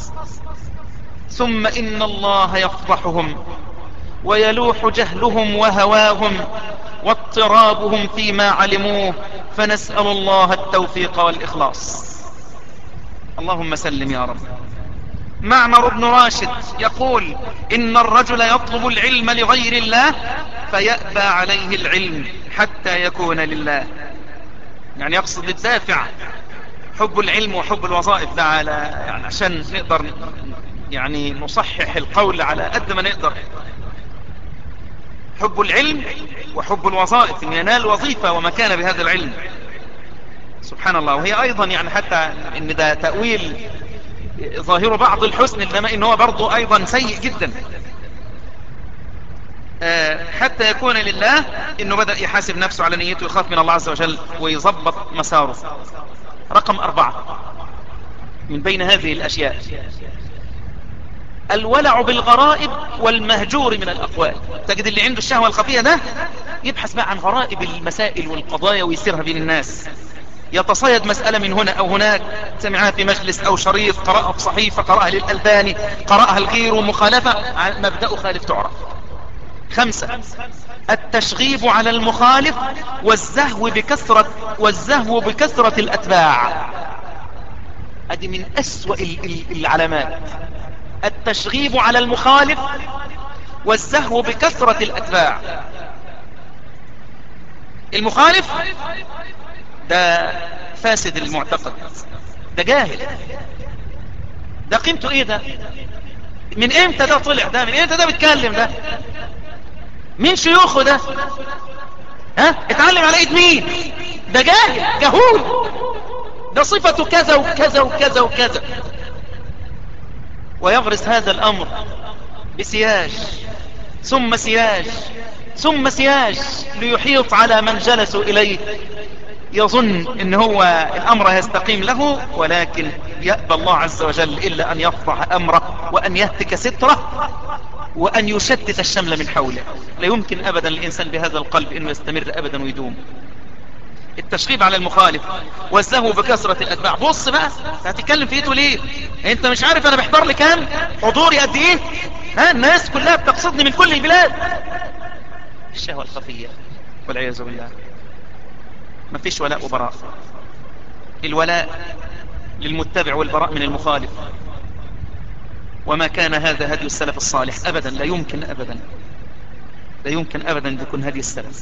ثم إن الله يفضحهم ويلوح جهلهم وهواهم واضطرابهم فيما علموه فنسأل الله التوفيق والإخلاص اللهم سلم يا رب معمر بن راشد يقول إن الرجل يطلب العلم لغير الله فيأبى عليه العلم حتى يكون لله يعني يقصد الدافع حب العلم وحب الوظائف ده على يعني عشان نقدر يعني نصحح القول على قد ما نقدر حب العلم وحب الوظائف ان ينال وظيفة ومكانة بهذا العلم سبحان الله وهي ايضا يعني حتى ان ده تأويل ظاهر بعض الحسن انما ان هو برضو ايضا سيء جدا حتى يكون لله انه بدأ يحاسب نفسه على نيته ويخاف من الله عز وجل ويظبط مساره رقم اربعة من بين هذه الاشياء الولع بالغرائب والمهجور من الأقوال تجد اللي عنده الشهوة الخفية ده يبحث بقى عن غرائب المسائل والقضايا ويسيرها بين الناس يتصيد مسألة من هنا أو هناك سمعها في مجلس أو شريط قرأها في صحيفة قرأها للألباني قرأها الغير مخالفة مبدأ خالف تعرف خمسة التشغيب على المخالف والزهو بكثرة والزهو بكثرة الأتباع هذه من أسوأ العلامات التشغيب على المخالف والزهو بكثرة الأتباع المخالف ده فاسد المعتقد ده جاهل ده قيمته ايه ده من امتى ده طلع ده من امتى ده بيتكلم ده مين شيوخه ده ها اتعلم على ايد مين ده جاهل جهول ده صفته كذا وكذا وكذا وكذا ويغرس هذا الامر بسياج ثم سياج ثم سياج ليحيط على من جلسوا اليه يظن ان هو الامر يستقيم له ولكن يأبى الله عز وجل الا ان يفضح امره وان يهتك ستره وان يشتت الشمل من حوله لا يمكن ابدا الانسان بهذا القلب انه يستمر ابدا ويدوم التشغيب على المخالف والزهو بكثرة الاتباع بص بقى هتتكلم في ايده ليه انت مش عارف انا بحضر لي كام حضوري قد ايه ها الناس كلها بتقصدني من كل البلاد الشهوة الخفية والعياذ بالله ما فيش ولاء وبراء الولاء للمتبع والبراء من المخالف وما كان هذا هدي السلف الصالح أبدا لا يمكن أبدا لا يمكن أبدا أن يكون هدي السلف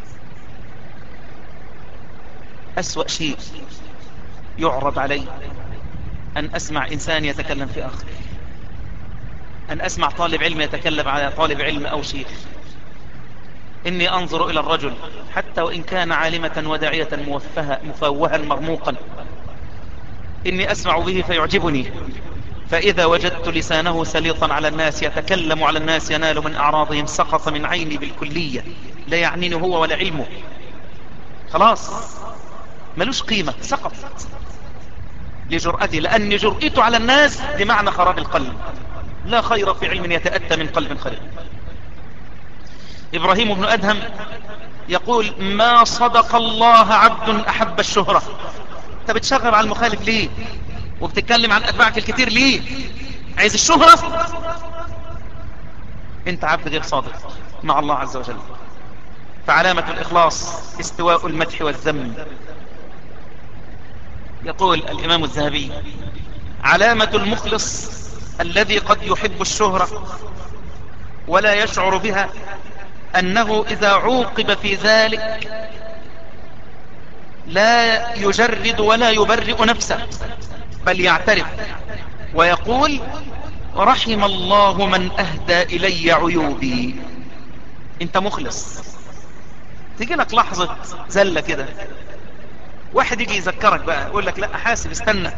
أسوأ شيء يعرض علي أن أسمع إنسان يتكلم في آخر أن أسمع طالب علم يتكلم على طالب علم أو شيخ إني أنظر إلى الرجل حتى وإن كان عالمة وداعية موفها مفوها مرموقا إني أسمع به فيعجبني فإذا وجدت لسانه سليطا على الناس يتكلم على الناس ينال من أعراضهم سقط من عيني بالكلية لا يعنيني هو ولا علمه خلاص ملوش قيمة سقط لجرأتي لأن جرأته على الناس بمعنى خراب القلب لا خير في علم يتأتى من قلب خريب إبراهيم بن أدهم يقول ما صدق الله عبد أحب الشهرة انت بتشغل على المخالف ليه وبتتكلم عن أتباعك الكتير ليه عايز الشهرة انت عبد غير صادق مع الله عز وجل فعلامة الإخلاص استواء المدح والذم يقول الإمام الذهبي علامة المخلص الذي قد يحب الشهرة ولا يشعر بها أنه إذا عوقب في ذلك لا يجرد ولا يبرئ نفسه بل يعترف ويقول رحم الله من أهدى إلي عيوبي انت مخلص تيجي لك لحظة زلة كده واحد يجي يذكرك بقى يقول لك لا حاسب استنى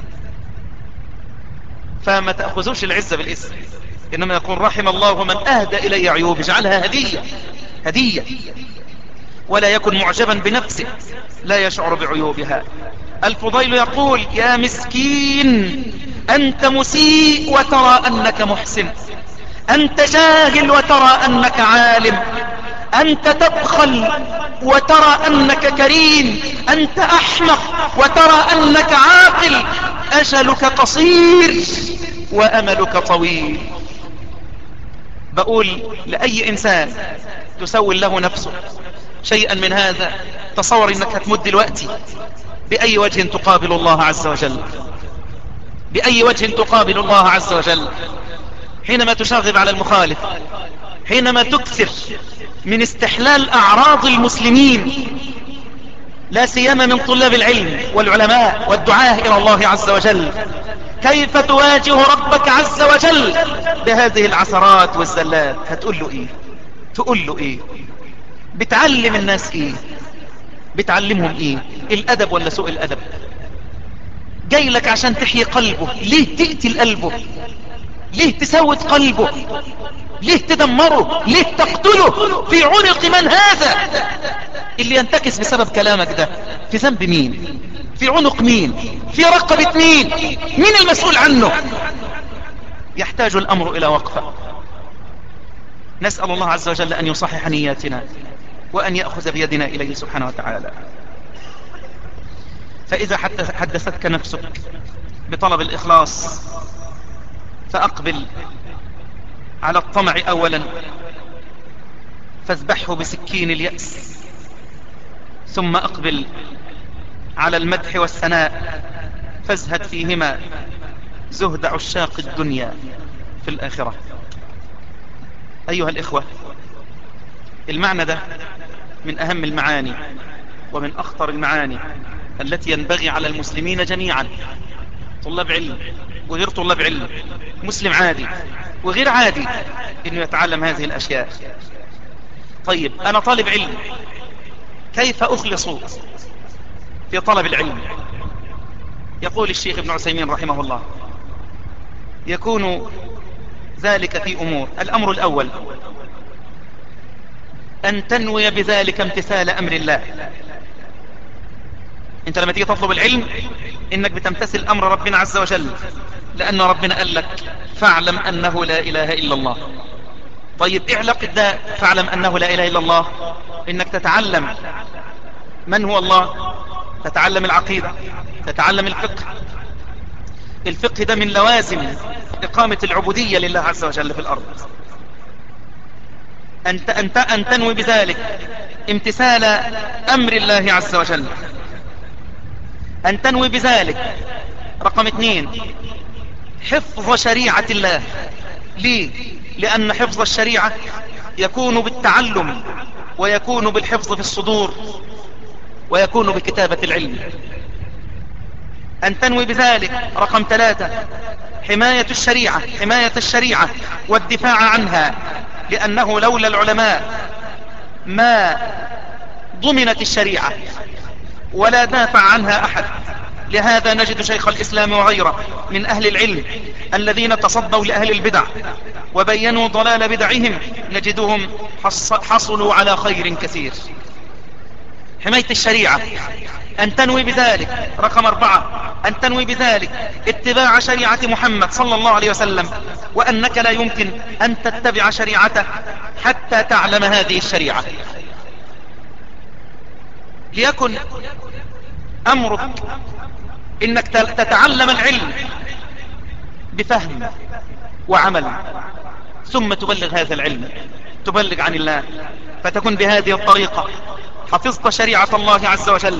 فما تأخذوش العزة بالاسم إنما يقول رحم الله من أهدى إلي عيوب اجعلها هدية هدية ولا يكن معجبا بنفسه لا يشعر بعيوبها الفضيل يقول يا مسكين أنت مسيء وترى أنك محسن أنت جاهل وترى أنك عالم أنت تبخل وترى أنك كريم أنت أحمق وترى أنك عاقل أجلك قصير وأملك طويل بقول لأي إنسان تسول له نفسه شيئا من هذا تصور انك هتمد دلوقتي بأي وجه تقابل الله عز وجل بأي وجه تقابل الله عز وجل حينما تشغب على المخالف حينما تكثر من استحلال أعراض المسلمين لا سيما من طلاب العلم والعلماء والدعاة إلى الله عز وجل كيف تواجه ربك عز وجل بهذه العثرات والزلات هتقول له ايه تقول له ايه بتعلم الناس ايه بتعلمهم ايه الادب ولا سوء الادب جاي لك عشان تحيي قلبه ليه تقتل قلبه ليه تسود قلبه ليه تدمره ليه تقتله في عنق من هذا اللي ينتكس بسبب كلامك ده في ذنب مين في عنق مين في رقبة مين مين المسؤول عنه يحتاج الأمر إلى وقفة نسأل الله عز وجل أن يصحح نياتنا وأن يأخذ بيدنا إليه سبحانه وتعالى فإذا حدثتك نفسك بطلب الإخلاص فأقبل على الطمع أولا فاذبحه بسكين اليأس ثم أقبل على المدح والثناء فازهد فيهما زهد عشاق الدنيا في الآخرة أيها الإخوة المعنى ده من أهم المعاني ومن أخطر المعاني التي ينبغي على المسلمين جميعا طلاب علم وغير طلاب علم مسلم عادي وغير عادي انه يتعلم هذه الاشياء طيب انا طالب علم كيف اخلص في طلب العلم يقول الشيخ ابن عثيمين رحمه الله يكون ذلك في امور الامر الاول ان تنوي بذلك امتثال امر الله انت لما تيجي تطلب العلم انك بتمتثل امر ربنا عز وجل لان ربنا قال لك فاعلم انه لا اله الا الله طيب ايه علاقة ده فاعلم انه لا اله الا الله انك تتعلم من هو الله تتعلم العقيدة تتعلم الفقه الفقه ده من لوازم اقامة العبودية لله عز وجل في الارض أن, أن, أن تنوي بذلك امتثال امر الله عز وجل أن تنوي بذلك رقم اثنين حفظ شريعة الله ليه لأن حفظ الشريعة يكون بالتعلم ويكون بالحفظ في الصدور ويكون بكتابة العلم أن تنوي بذلك رقم ثلاثة حماية الشريعة حماية الشريعة والدفاع عنها لأنه لولا العلماء ما ضمنت الشريعة ولا دافع عنها أحد لهذا نجد شيخ الإسلام وغيره من أهل العلم الذين تصدوا لأهل البدع وبينوا ضلال بدعهم نجدهم حصلوا على خير كثير حماية الشريعة أن تنوي بذلك رقم أربعة أن تنوي بذلك اتباع شريعة محمد صلى الله عليه وسلم وأنك لا يمكن أن تتبع شريعته حتى تعلم هذه الشريعة ليكن أمرك إنك تتعلم العلم بفهم وعمل ثم تبلغ هذا العلم تبلغ عن الله فتكون بهذه الطريقة حفظت شريعة الله عز وجل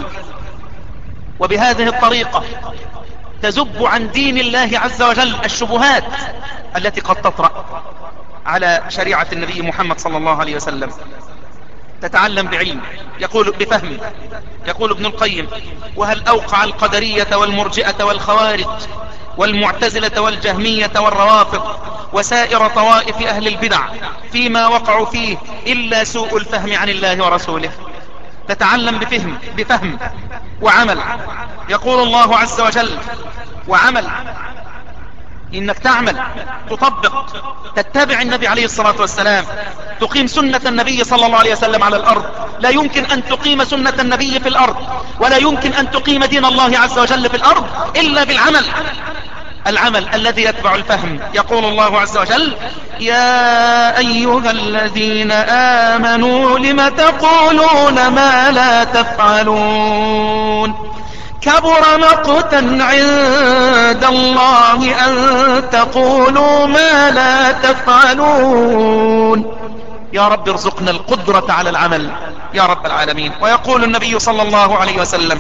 وبهذه الطريقة تزب عن دين الله عز وجل الشبهات التي قد تطرأ على شريعة النبي محمد صلى الله عليه وسلم تتعلم بعلم يقول بفهم يقول ابن القيم وهل أوقع القدرية والمرجئة والخوارج والمعتزلة والجهمية والروافض وسائر طوائف أهل البدع فيما وقعوا فيه إلا سوء الفهم عن الله ورسوله تتعلم بفهم, بفهم وعمل يقول الله عز وجل وعمل انك تعمل تطبق تتبع النبي عليه الصلاة والسلام تقيم سنة النبي صلى الله عليه وسلم على الارض لا يمكن ان تقيم سنة النبي في الارض ولا يمكن ان تقيم دين الله عز وجل في الارض الا بالعمل العمل الذي يتبع الفهم يقول الله عز وجل يا أيها الذين آمنوا لم تقولون ما لا تفعلون كبر مقتا عند الله أن تقولوا ما لا تفعلون يا رب ارزقنا القدرة على العمل يا رب العالمين ويقول النبي صلى الله عليه وسلم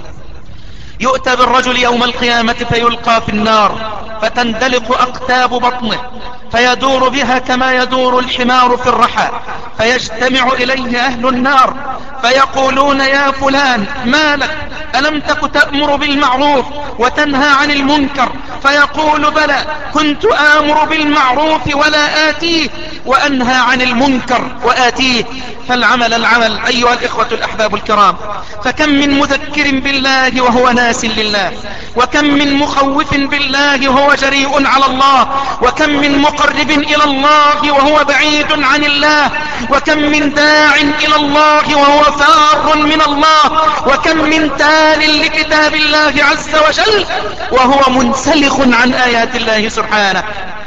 يؤتى بالرجل يوم القيامة فيلقى في النار فتندلق أقتاب بطنه فيدور بها كما يدور الحمار في الرحى فيجتمع إليه أهل النار فيقولون يا فلان ما لك ألم تك تأمر بالمعروف وتنهى عن المنكر فيقول بلى كنت آمر بالمعروف ولا آتيه وأنهى عن المنكر وآتيه فالعمل العمل أيها الإخوة الأحباب الكرام فكم من مذكر بالله وهو ناس لله وكم من مخوف بالله وهو جريء على الله وكم من مقرب إلى الله وهو بعيد عن الله وكم من داع إلى الله وهو فار من الله وكم من تال لكتاب الله عز وجل وهو منسلخ عن آيات الله سبحانه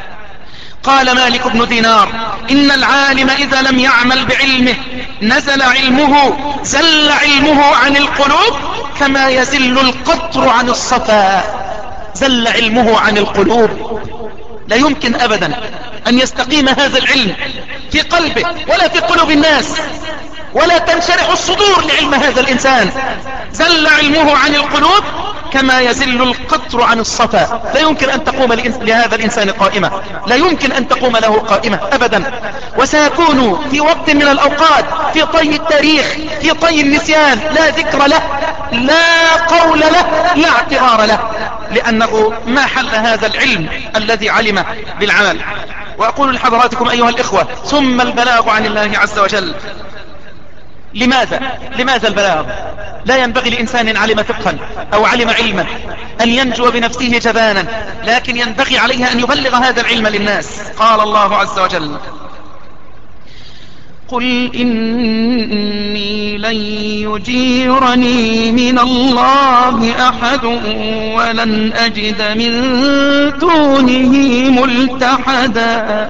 قال مالك بن دينار إن العالم إذا لم يعمل بعلمه نزل علمه زل علمه عن القلوب كما يزل القطر عن الصفاء زل علمه عن القلوب لا يمكن أبدا أن يستقيم هذا العلم في قلبه ولا في قلوب الناس ولا تنشرح الصدور لعلم هذا الإنسان زل علمه عن القلوب كما يزل القطر عن الصفا لا يمكن أن تقوم لهذا الإنسان قائمة لا يمكن أن تقوم له قائمة أبدا وسيكون في وقت من الأوقات في طي التاريخ في طي النسيان لا ذكر له لا قول له لا اعتبار له لأنه ما حل هذا العلم الذي علم بالعمل وأقول لحضراتكم أيها الإخوة ثم البلاغ عن الله عز وجل لماذا لماذا البلاغ لا ينبغي لإنسان علم فقها أو علم علما أن ينجو بنفسه جبانا لكن ينبغي عليه أن يبلغ هذا العلم للناس قال الله عز وجل قل إني لن يجيرني من الله أحد ولن أجد من دونه ملتحدا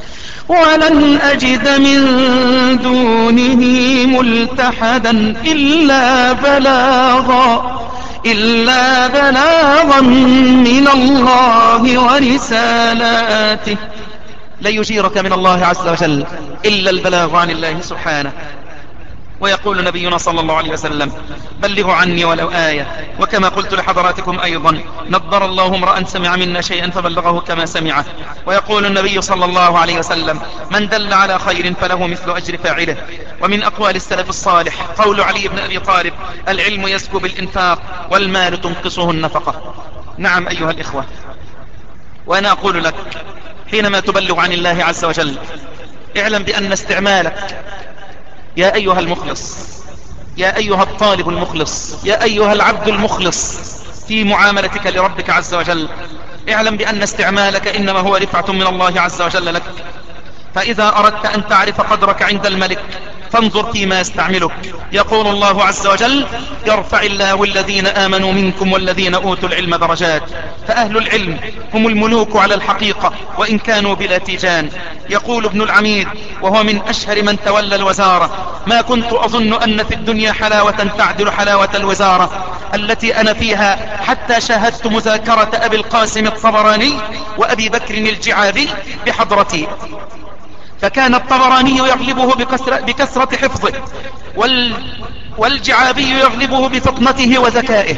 ولن أجد من دونه ملتحدا إلا بلاغا إلا بلاغا من الله ورسالاته لا يجيرك من الله عز وجل إلا البلاغ عن الله سبحانه ويقول نبينا صلى الله عليه وسلم بلغوا عني ولو آية وكما قلت لحضراتكم أيضا نضر الله امرأ سمع منا شيئا فبلغه كما سمعه ويقول النبي صلى الله عليه وسلم من دل على خير فله مثل أجر فاعله ومن أقوال السلف الصالح قول علي بن أبي طالب العلم يسكب الإنفاق والمال تنقصه النفقة نعم أيها الإخوة وأنا أقول لك حينما تبلغ عن الله عز وجل اعلم بأن استعمالك يا أيها المخلص يا أيها الطالب المخلص يا أيها العبد المخلص في معاملتك لربك عز وجل اعلم بأن استعمالك إنما هو رفعة من الله عز وجل لك فإذا أردت أن تعرف قدرك عند الملك فانظر فيما يستعملك يقول الله عز وجل يرفع الله الذين آمنوا منكم والذين أوتوا العلم درجات فأهل العلم هم الملوك على الحقيقة وإن كانوا بلا تيجان يقول ابن العميد وهو من أشهر من تولى الوزارة ما كنت أظن أن في الدنيا حلاوة تعدل حلاوة الوزارة التي أنا فيها حتى شاهدت مذاكرة أبي القاسم الطبراني وأبي بكر الجعابي بحضرتي فكان الطبراني يغلبه بكسرة, بكسرة حفظه وال والجعابي يغلبه بفطنته وذكائه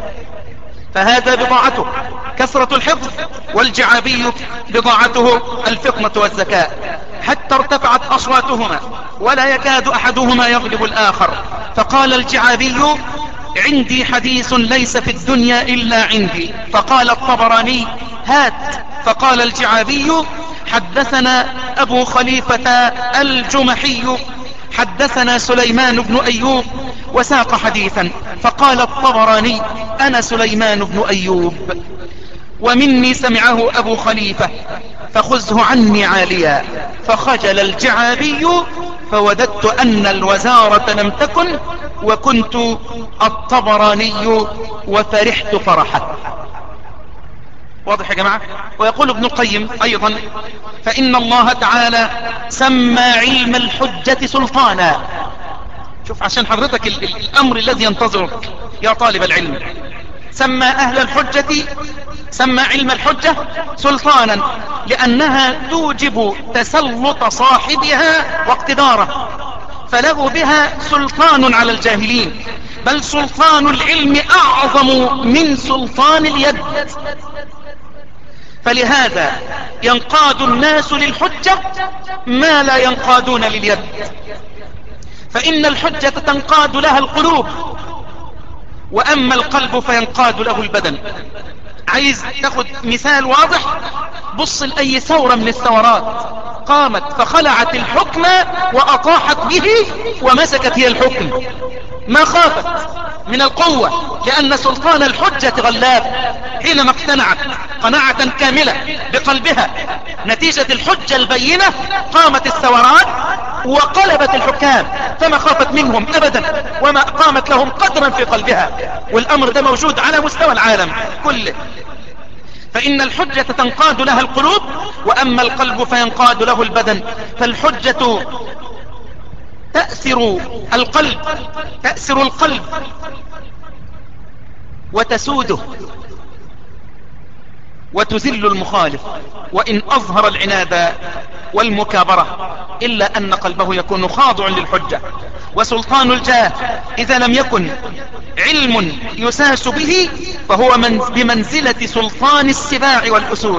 فهذا بضاعته كسرة الحفظ والجعابي بضاعته الفطنة والذكاء حتى ارتفعت أصواتهما ولا يكاد أحدهما يغلب الآخر فقال الجعابي عندي حديث ليس في الدنيا إلا عندي فقال الطبراني هات فقال الجعابي حدثنا أبو خليفة الجمحي حدثنا سليمان بن أيوب وساق حديثا فقال الطبراني أنا سليمان بن أيوب ومني سمعه أبو خليفة فخذه عني عاليا فخجل الجعابي فوددت أن الوزارة لم تكن وكنت الطبراني وفرحت فرحا واضح يا جماعة ويقول ابن القيم أيضا فإن الله تعالى سمى علم الحجة سلطانا شوف عشان حضرتك الأمر الذي ينتظرك يا طالب العلم سمى أهل الحجة سمى علم الحجة سلطانا لأنها توجب تسلط صاحبها واقتداره فله بها سلطان على الجاهلين بل سلطان العلم أعظم من سلطان اليد فلهذا ينقاد الناس للحجة ما لا ينقادون لليد فإن الحجة تنقاد لها القلوب وأما القلب فينقاد له البدن عايز تاخد مثال واضح بص لأي ثورة من الثورات قامت فخلعت الحكم وأطاحت به ومسكت هي الحكم ما خافت من القوة لأن سلطان الحجة غلاب حينما اقتنعت قناعة كاملة بقلبها نتيجة الحجة البينة قامت الثورات وقلبت الحكام فما خافت منهم أبدا وما قامت لهم قدرا في قلبها والأمر ده موجود على مستوى العالم كله فإن الحجة تنقاد لها القلوب وأما القلب فينقاد له البدن فالحجة تأثر القلب تأثر القلب وتسوده وتذل المخالف وإن أظهر العناد والمكابرة إلا أن قلبه يكون خاضع للحجة وسلطان الجاه إذا لم يكن علم يساس به فهو من بمنزلة سلطان السباع والأسود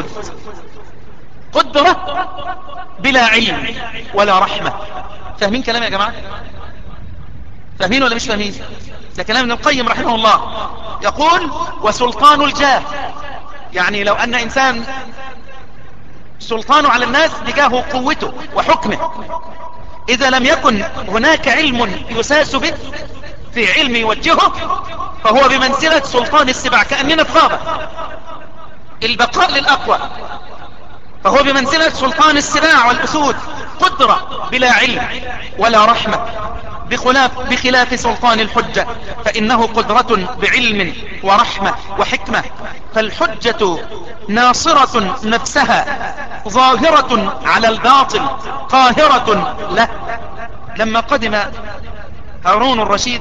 قدرة بلا علم ولا رحمة فاهمين كلام يا جماعة فاهمين ولا مش فاهمين ده كلام ابن القيم رحمه الله يقول وسلطان الجاه يعني لو أن إنسان سلطانه على الناس بجاه قوته وحكمه إذا لم يكن هناك علم يساس به في علم يوجهه فهو بمنزلة سلطان السباع كأننا في غابة البقاء للأقوى فهو بمنزلة سلطان السباع والأسود قدرة بلا علم ولا رحمة بخلاف, بخلاف سلطان الحجة فإنه قدرة بعلم ورحمة وحكمة فالحجة ناصرة نفسها ظاهرة على الباطل قاهرة له لما قدم هارون الرشيد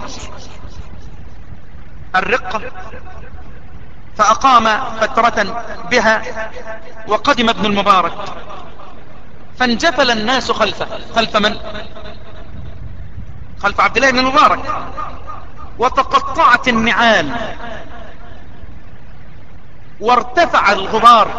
الرقة فأقام فترة بها وقدم ابن المبارك فانجفل الناس خلفه خلف من خلف عبد الله بن المبارك وتقطعت النعال وارتفع الغبار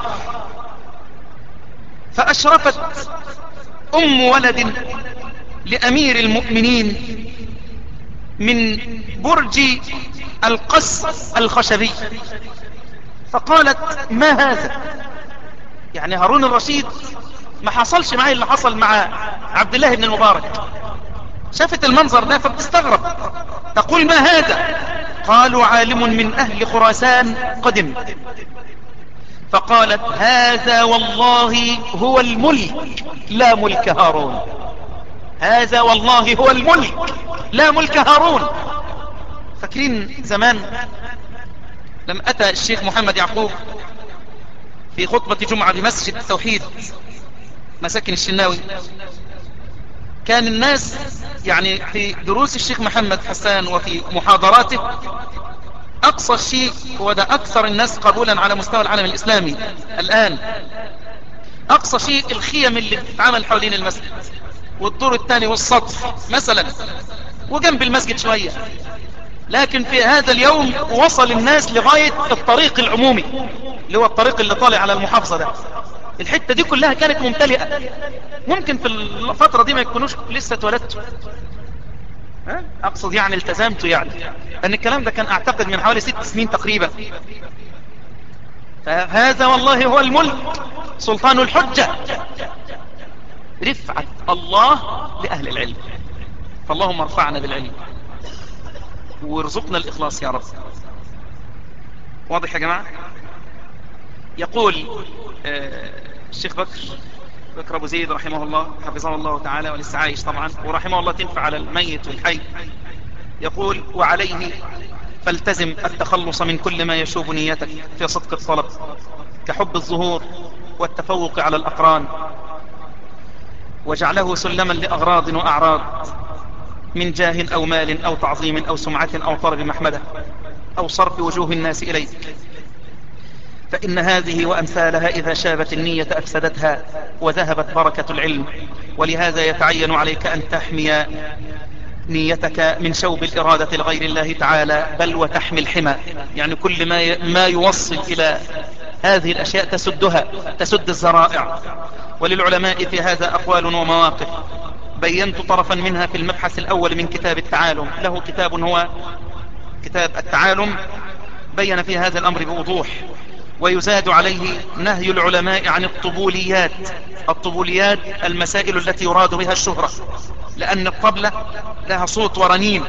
فأشرفت أم ولد لأمير المؤمنين من برج القص الخشبي فقالت ما هذا يعني هارون الرشيد ما حصلش معي اللي حصل مع عبد الله بن المبارك شافت المنظر ده فبتستغرب تقول ما هذا قالوا عالم من أهل خراسان قدم فقالت هذا والله هو الملك لا ملك هارون هذا والله هو الملك لا ملك هارون فاكرين زمان لم أتى الشيخ محمد يعقوب في خطبة جمعة بمسجد التوحيد مساكن الشناوي كان الناس يعني في دروس الشيخ محمد حسان وفي محاضراته أقصى شيء هو ده أكثر الناس قبولا على مستوى العالم الإسلامي الآن أقصى شيء الخيم اللي بتتعمل حوالين المسجد والدور الثاني والسطح مثلا وجنب المسجد شوية لكن في هذا اليوم وصل الناس لغاية الطريق العمومي اللي هو الطريق اللي طالع على المحافظة ده الحتة دي كلها كانت ممتلئة ممكن في الفترة دي ما يكونوش لسه اتولدتوا اقصد يعني التزمتوا يعني ان الكلام ده كان اعتقد من حوالي ست سنين تقريبا فهذا والله هو الملك سلطان الحجة رفعة الله لأهل العلم فاللهم ارفعنا بالعلم وارزقنا الإخلاص يا رب واضح يا جماعة يقول الشيخ بكر بكر أبو زيد رحمه الله حفظه الله تعالى ولسه عايش طبعا ورحمه الله تنفع على الميت والحي يقول وعليه فالتزم التخلص من كل ما يشوب نيتك في صدق الطلب كحب الظهور والتفوق على الأقران وجعله سلما لأغراض وأعراض من جاه أو مال أو تعظيم أو سمعة أو طلب محمدة أو صرف وجوه الناس إليك فإن هذه وأمثالها إذا شابت النية أفسدتها وذهبت بركة العلم ولهذا يتعين عليك أن تحمي نيتك من شوب الإرادة لغير الله تعالى بل وتحمي الحمى يعني كل ما ما يوصل إلى هذه الأشياء تسدها تسد الزرائع وللعلماء في هذا أقوال ومواقف بينت طرفا منها في المبحث الأول من كتاب التعالم له كتاب هو كتاب التعالم بين في هذا الأمر بوضوح ويزاد عليه نهي العلماء عن الطبوليات الطبوليات المسائل التي يراد بها الشهرة لأن الطبلة لها صوت ورنين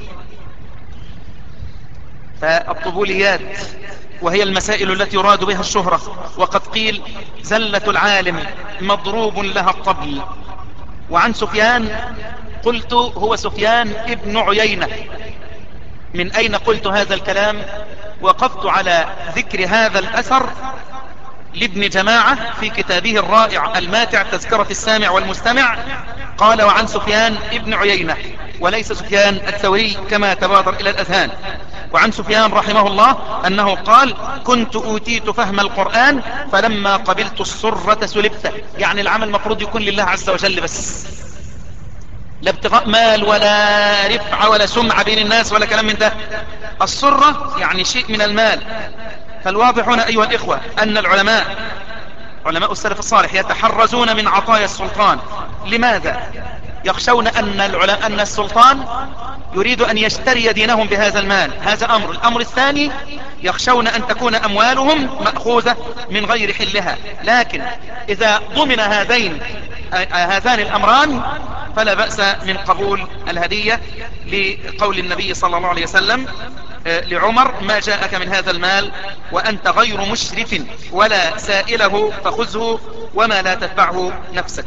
فالطبوليات وهي المسائل التي يراد بها الشهرة وقد قيل زلة العالم مضروب لها الطبل وعن سفيان قلت هو سفيان ابن عيينة من أين قلت هذا الكلام وقفت على ذكر هذا الأثر لابن جماعة في كتابه الرائع الماتع تذكرة السامع والمستمع قال وعن سفيان ابن عيينة وليس سفيان الثوري كما تبادر إلى الأذهان وعن سفيان رحمه الله أنه قال كنت أوتيت فهم القرآن فلما قبلت السرة سلبته يعني العمل المفروض يكون لله عز وجل بس لا ابتغاء مال ولا رفعة ولا سمعة بين الناس ولا كلام من ده السرة يعني شيء من المال فالواضح هنا أيها الإخوة أن العلماء علماء السلف الصالح يتحرزون من عطايا السلطان لماذا يخشون أن, العلماء أن السلطان يريد أن يشتري دينهم بهذا المال هذا أمر الأمر الثاني يخشون أن تكون أموالهم مأخوذة من غير حلها لكن إذا ضمن هذين هذان الأمران فلا بأس من قبول الهدية لقول النبي صلى الله عليه وسلم لعمر ما جاءك من هذا المال وأنت غير مشرف ولا سائله فخذه وما لا تتبعه نفسك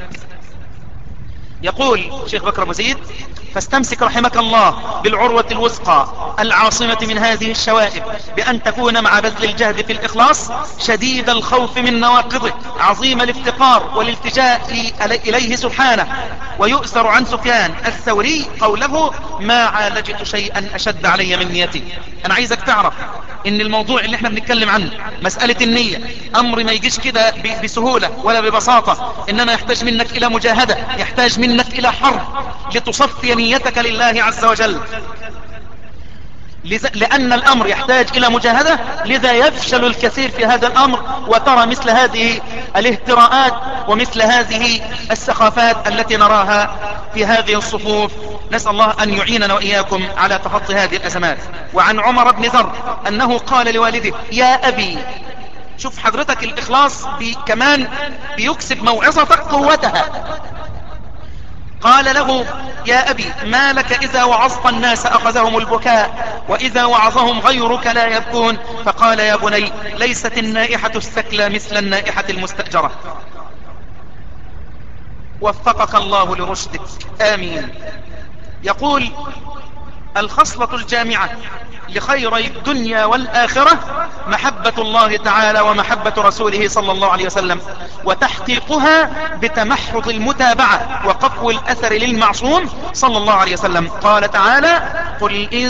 يقول شيخ بكر مزيد فاستمسك رحمك الله بالعروة الوثقى العاصمة من هذه الشوائب بأن تكون مع بذل الجهد في الإخلاص شديد الخوف من نواقضه عظيم الافتقار والالتجاء إليه سبحانه ويؤثر عن سفيان الثوري قوله ما عالجت شيئا أشد علي من نيتي أنا عايزك تعرف ان الموضوع اللي احنا بنتكلم عنه مسألة النية امر ما يجيش كده بسهولة ولا ببساطة انما يحتاج منك الى مجاهدة يحتاج منك الى حرب لتصفي نيتك لله عز وجل لأن الأمر يحتاج إلى مجاهدة لذا يفشل الكثير في هذا الأمر وترى مثل هذه الاهتراءات ومثل هذه السخافات التي نراها في هذه الصفوف نسأل الله أن يعيننا وإياكم على تخطي هذه الأزمات وعن عمر بن ذر أنه قال لوالده يا أبي شوف حضرتك الإخلاص بي كمان بيكسب موعظتك قوتها قال له يا أبي ما لك إذا وعظت الناس أخذهم البكاء وإذا وعظهم غيرك لا يبكون فقال يا بني ليست النائحة السكلى مثل النائحة المستأجرة وفقك الله لرشدك آمين يقول الخصلة الجامعة لخيري الدنيا والآخرة محبة الله تعالى ومحبة رسوله صلى الله عليه وسلم وتحقيقها بتمحض المتابعة وقفو الأثر للمعصوم صلى الله عليه وسلم قال تعالى قل إن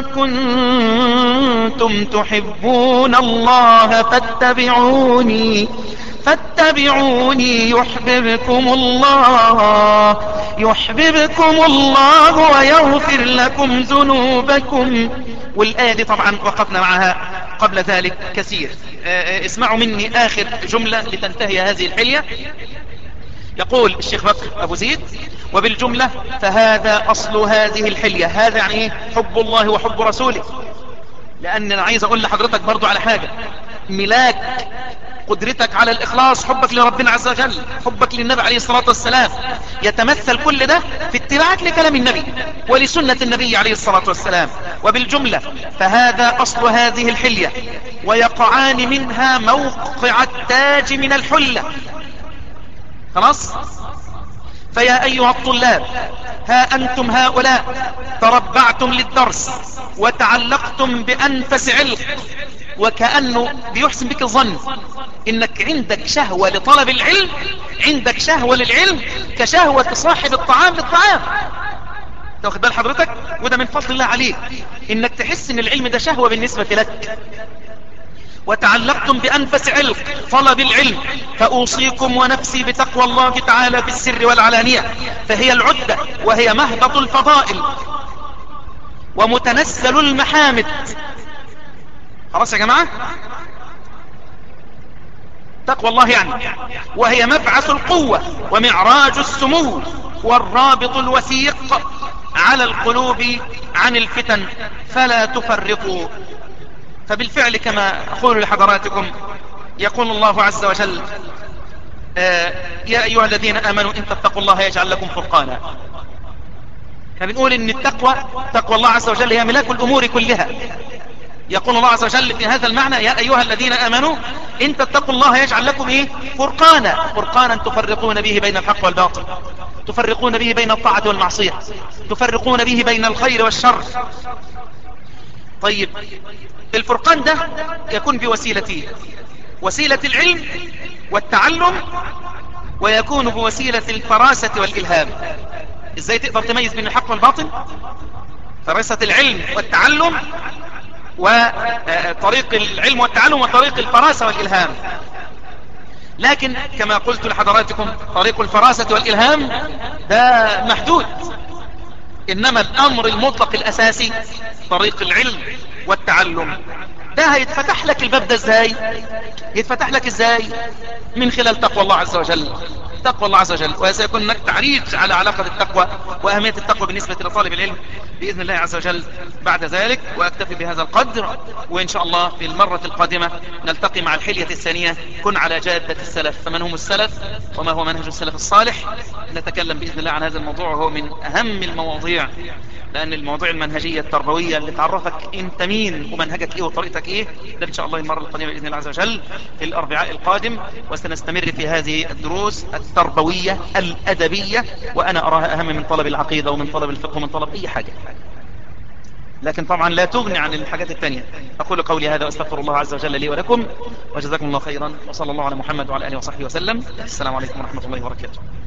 كنتم تحبون الله فاتبعوني فاتبعوني يحببكم الله يحببكم الله ويغفر لكم ذنوبكم والآية دي طبعا وقفنا معها قبل ذلك كثير اسمعوا مني آخر جملة لتنتهي هذه الحلية يقول الشيخ بكر أبو زيد وبالجملة فهذا أصل هذه الحلية هذا يعني ايه حب الله وحب رسوله لأن أنا عايز أقول لحضرتك برضو على حاجة ملاك قدرتك على الإخلاص حبك لربنا عز وجل حبك للنبي عليه الصلاة والسلام يتمثل كل ده في اتباعك لكلام النبي ولسنة النبي عليه الصلاة والسلام وبالجملة فهذا أصل هذه الحلية ويقعان منها موقع التاج من الحلة خلاص فيا أيها الطلاب ها أنتم هؤلاء تربعتم للدرس وتعلقتم بأنفس علق وكأنه بيحسن بك الظن انك عندك شهوة لطلب العلم عندك شهوة للعلم كشهوة صاحب الطعام للطعام تاخد بال حضرتك وده من فضل الله عليك انك تحس ان العلم ده شهوة بالنسبة لك وتعلقتم بأنفس علق طلب العلم فأوصيكم ونفسي بتقوى الله تعالى في السر والعلانية فهي العدة وهي مهبط الفضائل ومتنسل المحامد خلاص يا جماعة تقوى الله يعني وهي مبعث القوة ومعراج السمو والرابط الوثيق على القلوب عن الفتن فلا تفرقوا فبالفعل كما أقول لحضراتكم يقول الله عز وجل آه يا أيها الذين آمنوا إن تتقوا الله يجعل لكم فرقانا فبنقول إن التقوى تقوى الله عز وجل هي ملاك الأمور كلها يقول الله عز وجل في هذا المعنى يا أيها الذين آمنوا إن تتقوا الله يجعل لكم إيه فرقانا فرقانا تفرقون به بين الحق والباطل تفرقون به بين الطاعة والمعصية تفرقون به بين الخير والشر طيب الفرقان ده يكون بوسيلتين وسيلة العلم والتعلم ويكون بوسيلة الفراسة والإلهام ازاي تقدر تميز بين الحق والباطل فراسة العلم والتعلم وطريق العلم والتعلم وطريق الفراسة والإلهام لكن كما قلت لحضراتكم طريق الفراسة والإلهام ده محدود إنما الأمر المطلق الأساسي طريق العلم والتعلم ده هيتفتح لك الباب ده ازاي يتفتح لك ازاي من خلال تقوى الله عز وجل تقوى الله عز وجل وسيكون هناك تعريج على علاقة التقوى وأهمية التقوى بالنسبة لطالب العلم بإذن الله عز وجل بعد ذلك وأكتفي بهذا القدر وإن شاء الله في المرة القادمة نلتقي مع الحلية الثانية كن على جادة السلف فمن هم السلف وما هو منهج السلف الصالح نتكلم بإذن الله عن هذا الموضوع وهو من أهم المواضيع لأن المواضيع المنهجية التربوية اللي تعرفك أنت مين ومنهجك إيه وطريقتك إيه ده إن شاء الله المرة القادمة بإذن الله عز وجل في الأربعاء القادم وسنستمر في هذه الدروس التربوية الأدبية وأنا أراها أهم من طلب العقيدة ومن طلب الفقه ومن طلب أي حاجة لكن طبعا لا تغني عن الحاجات التانية أقول قولي هذا وأستغفر الله عز وجل لي ولكم وجزاكم الله خيرا وصلى الله على محمد وعلى آله وصحبه وسلم السلام عليكم ورحمة الله وبركاته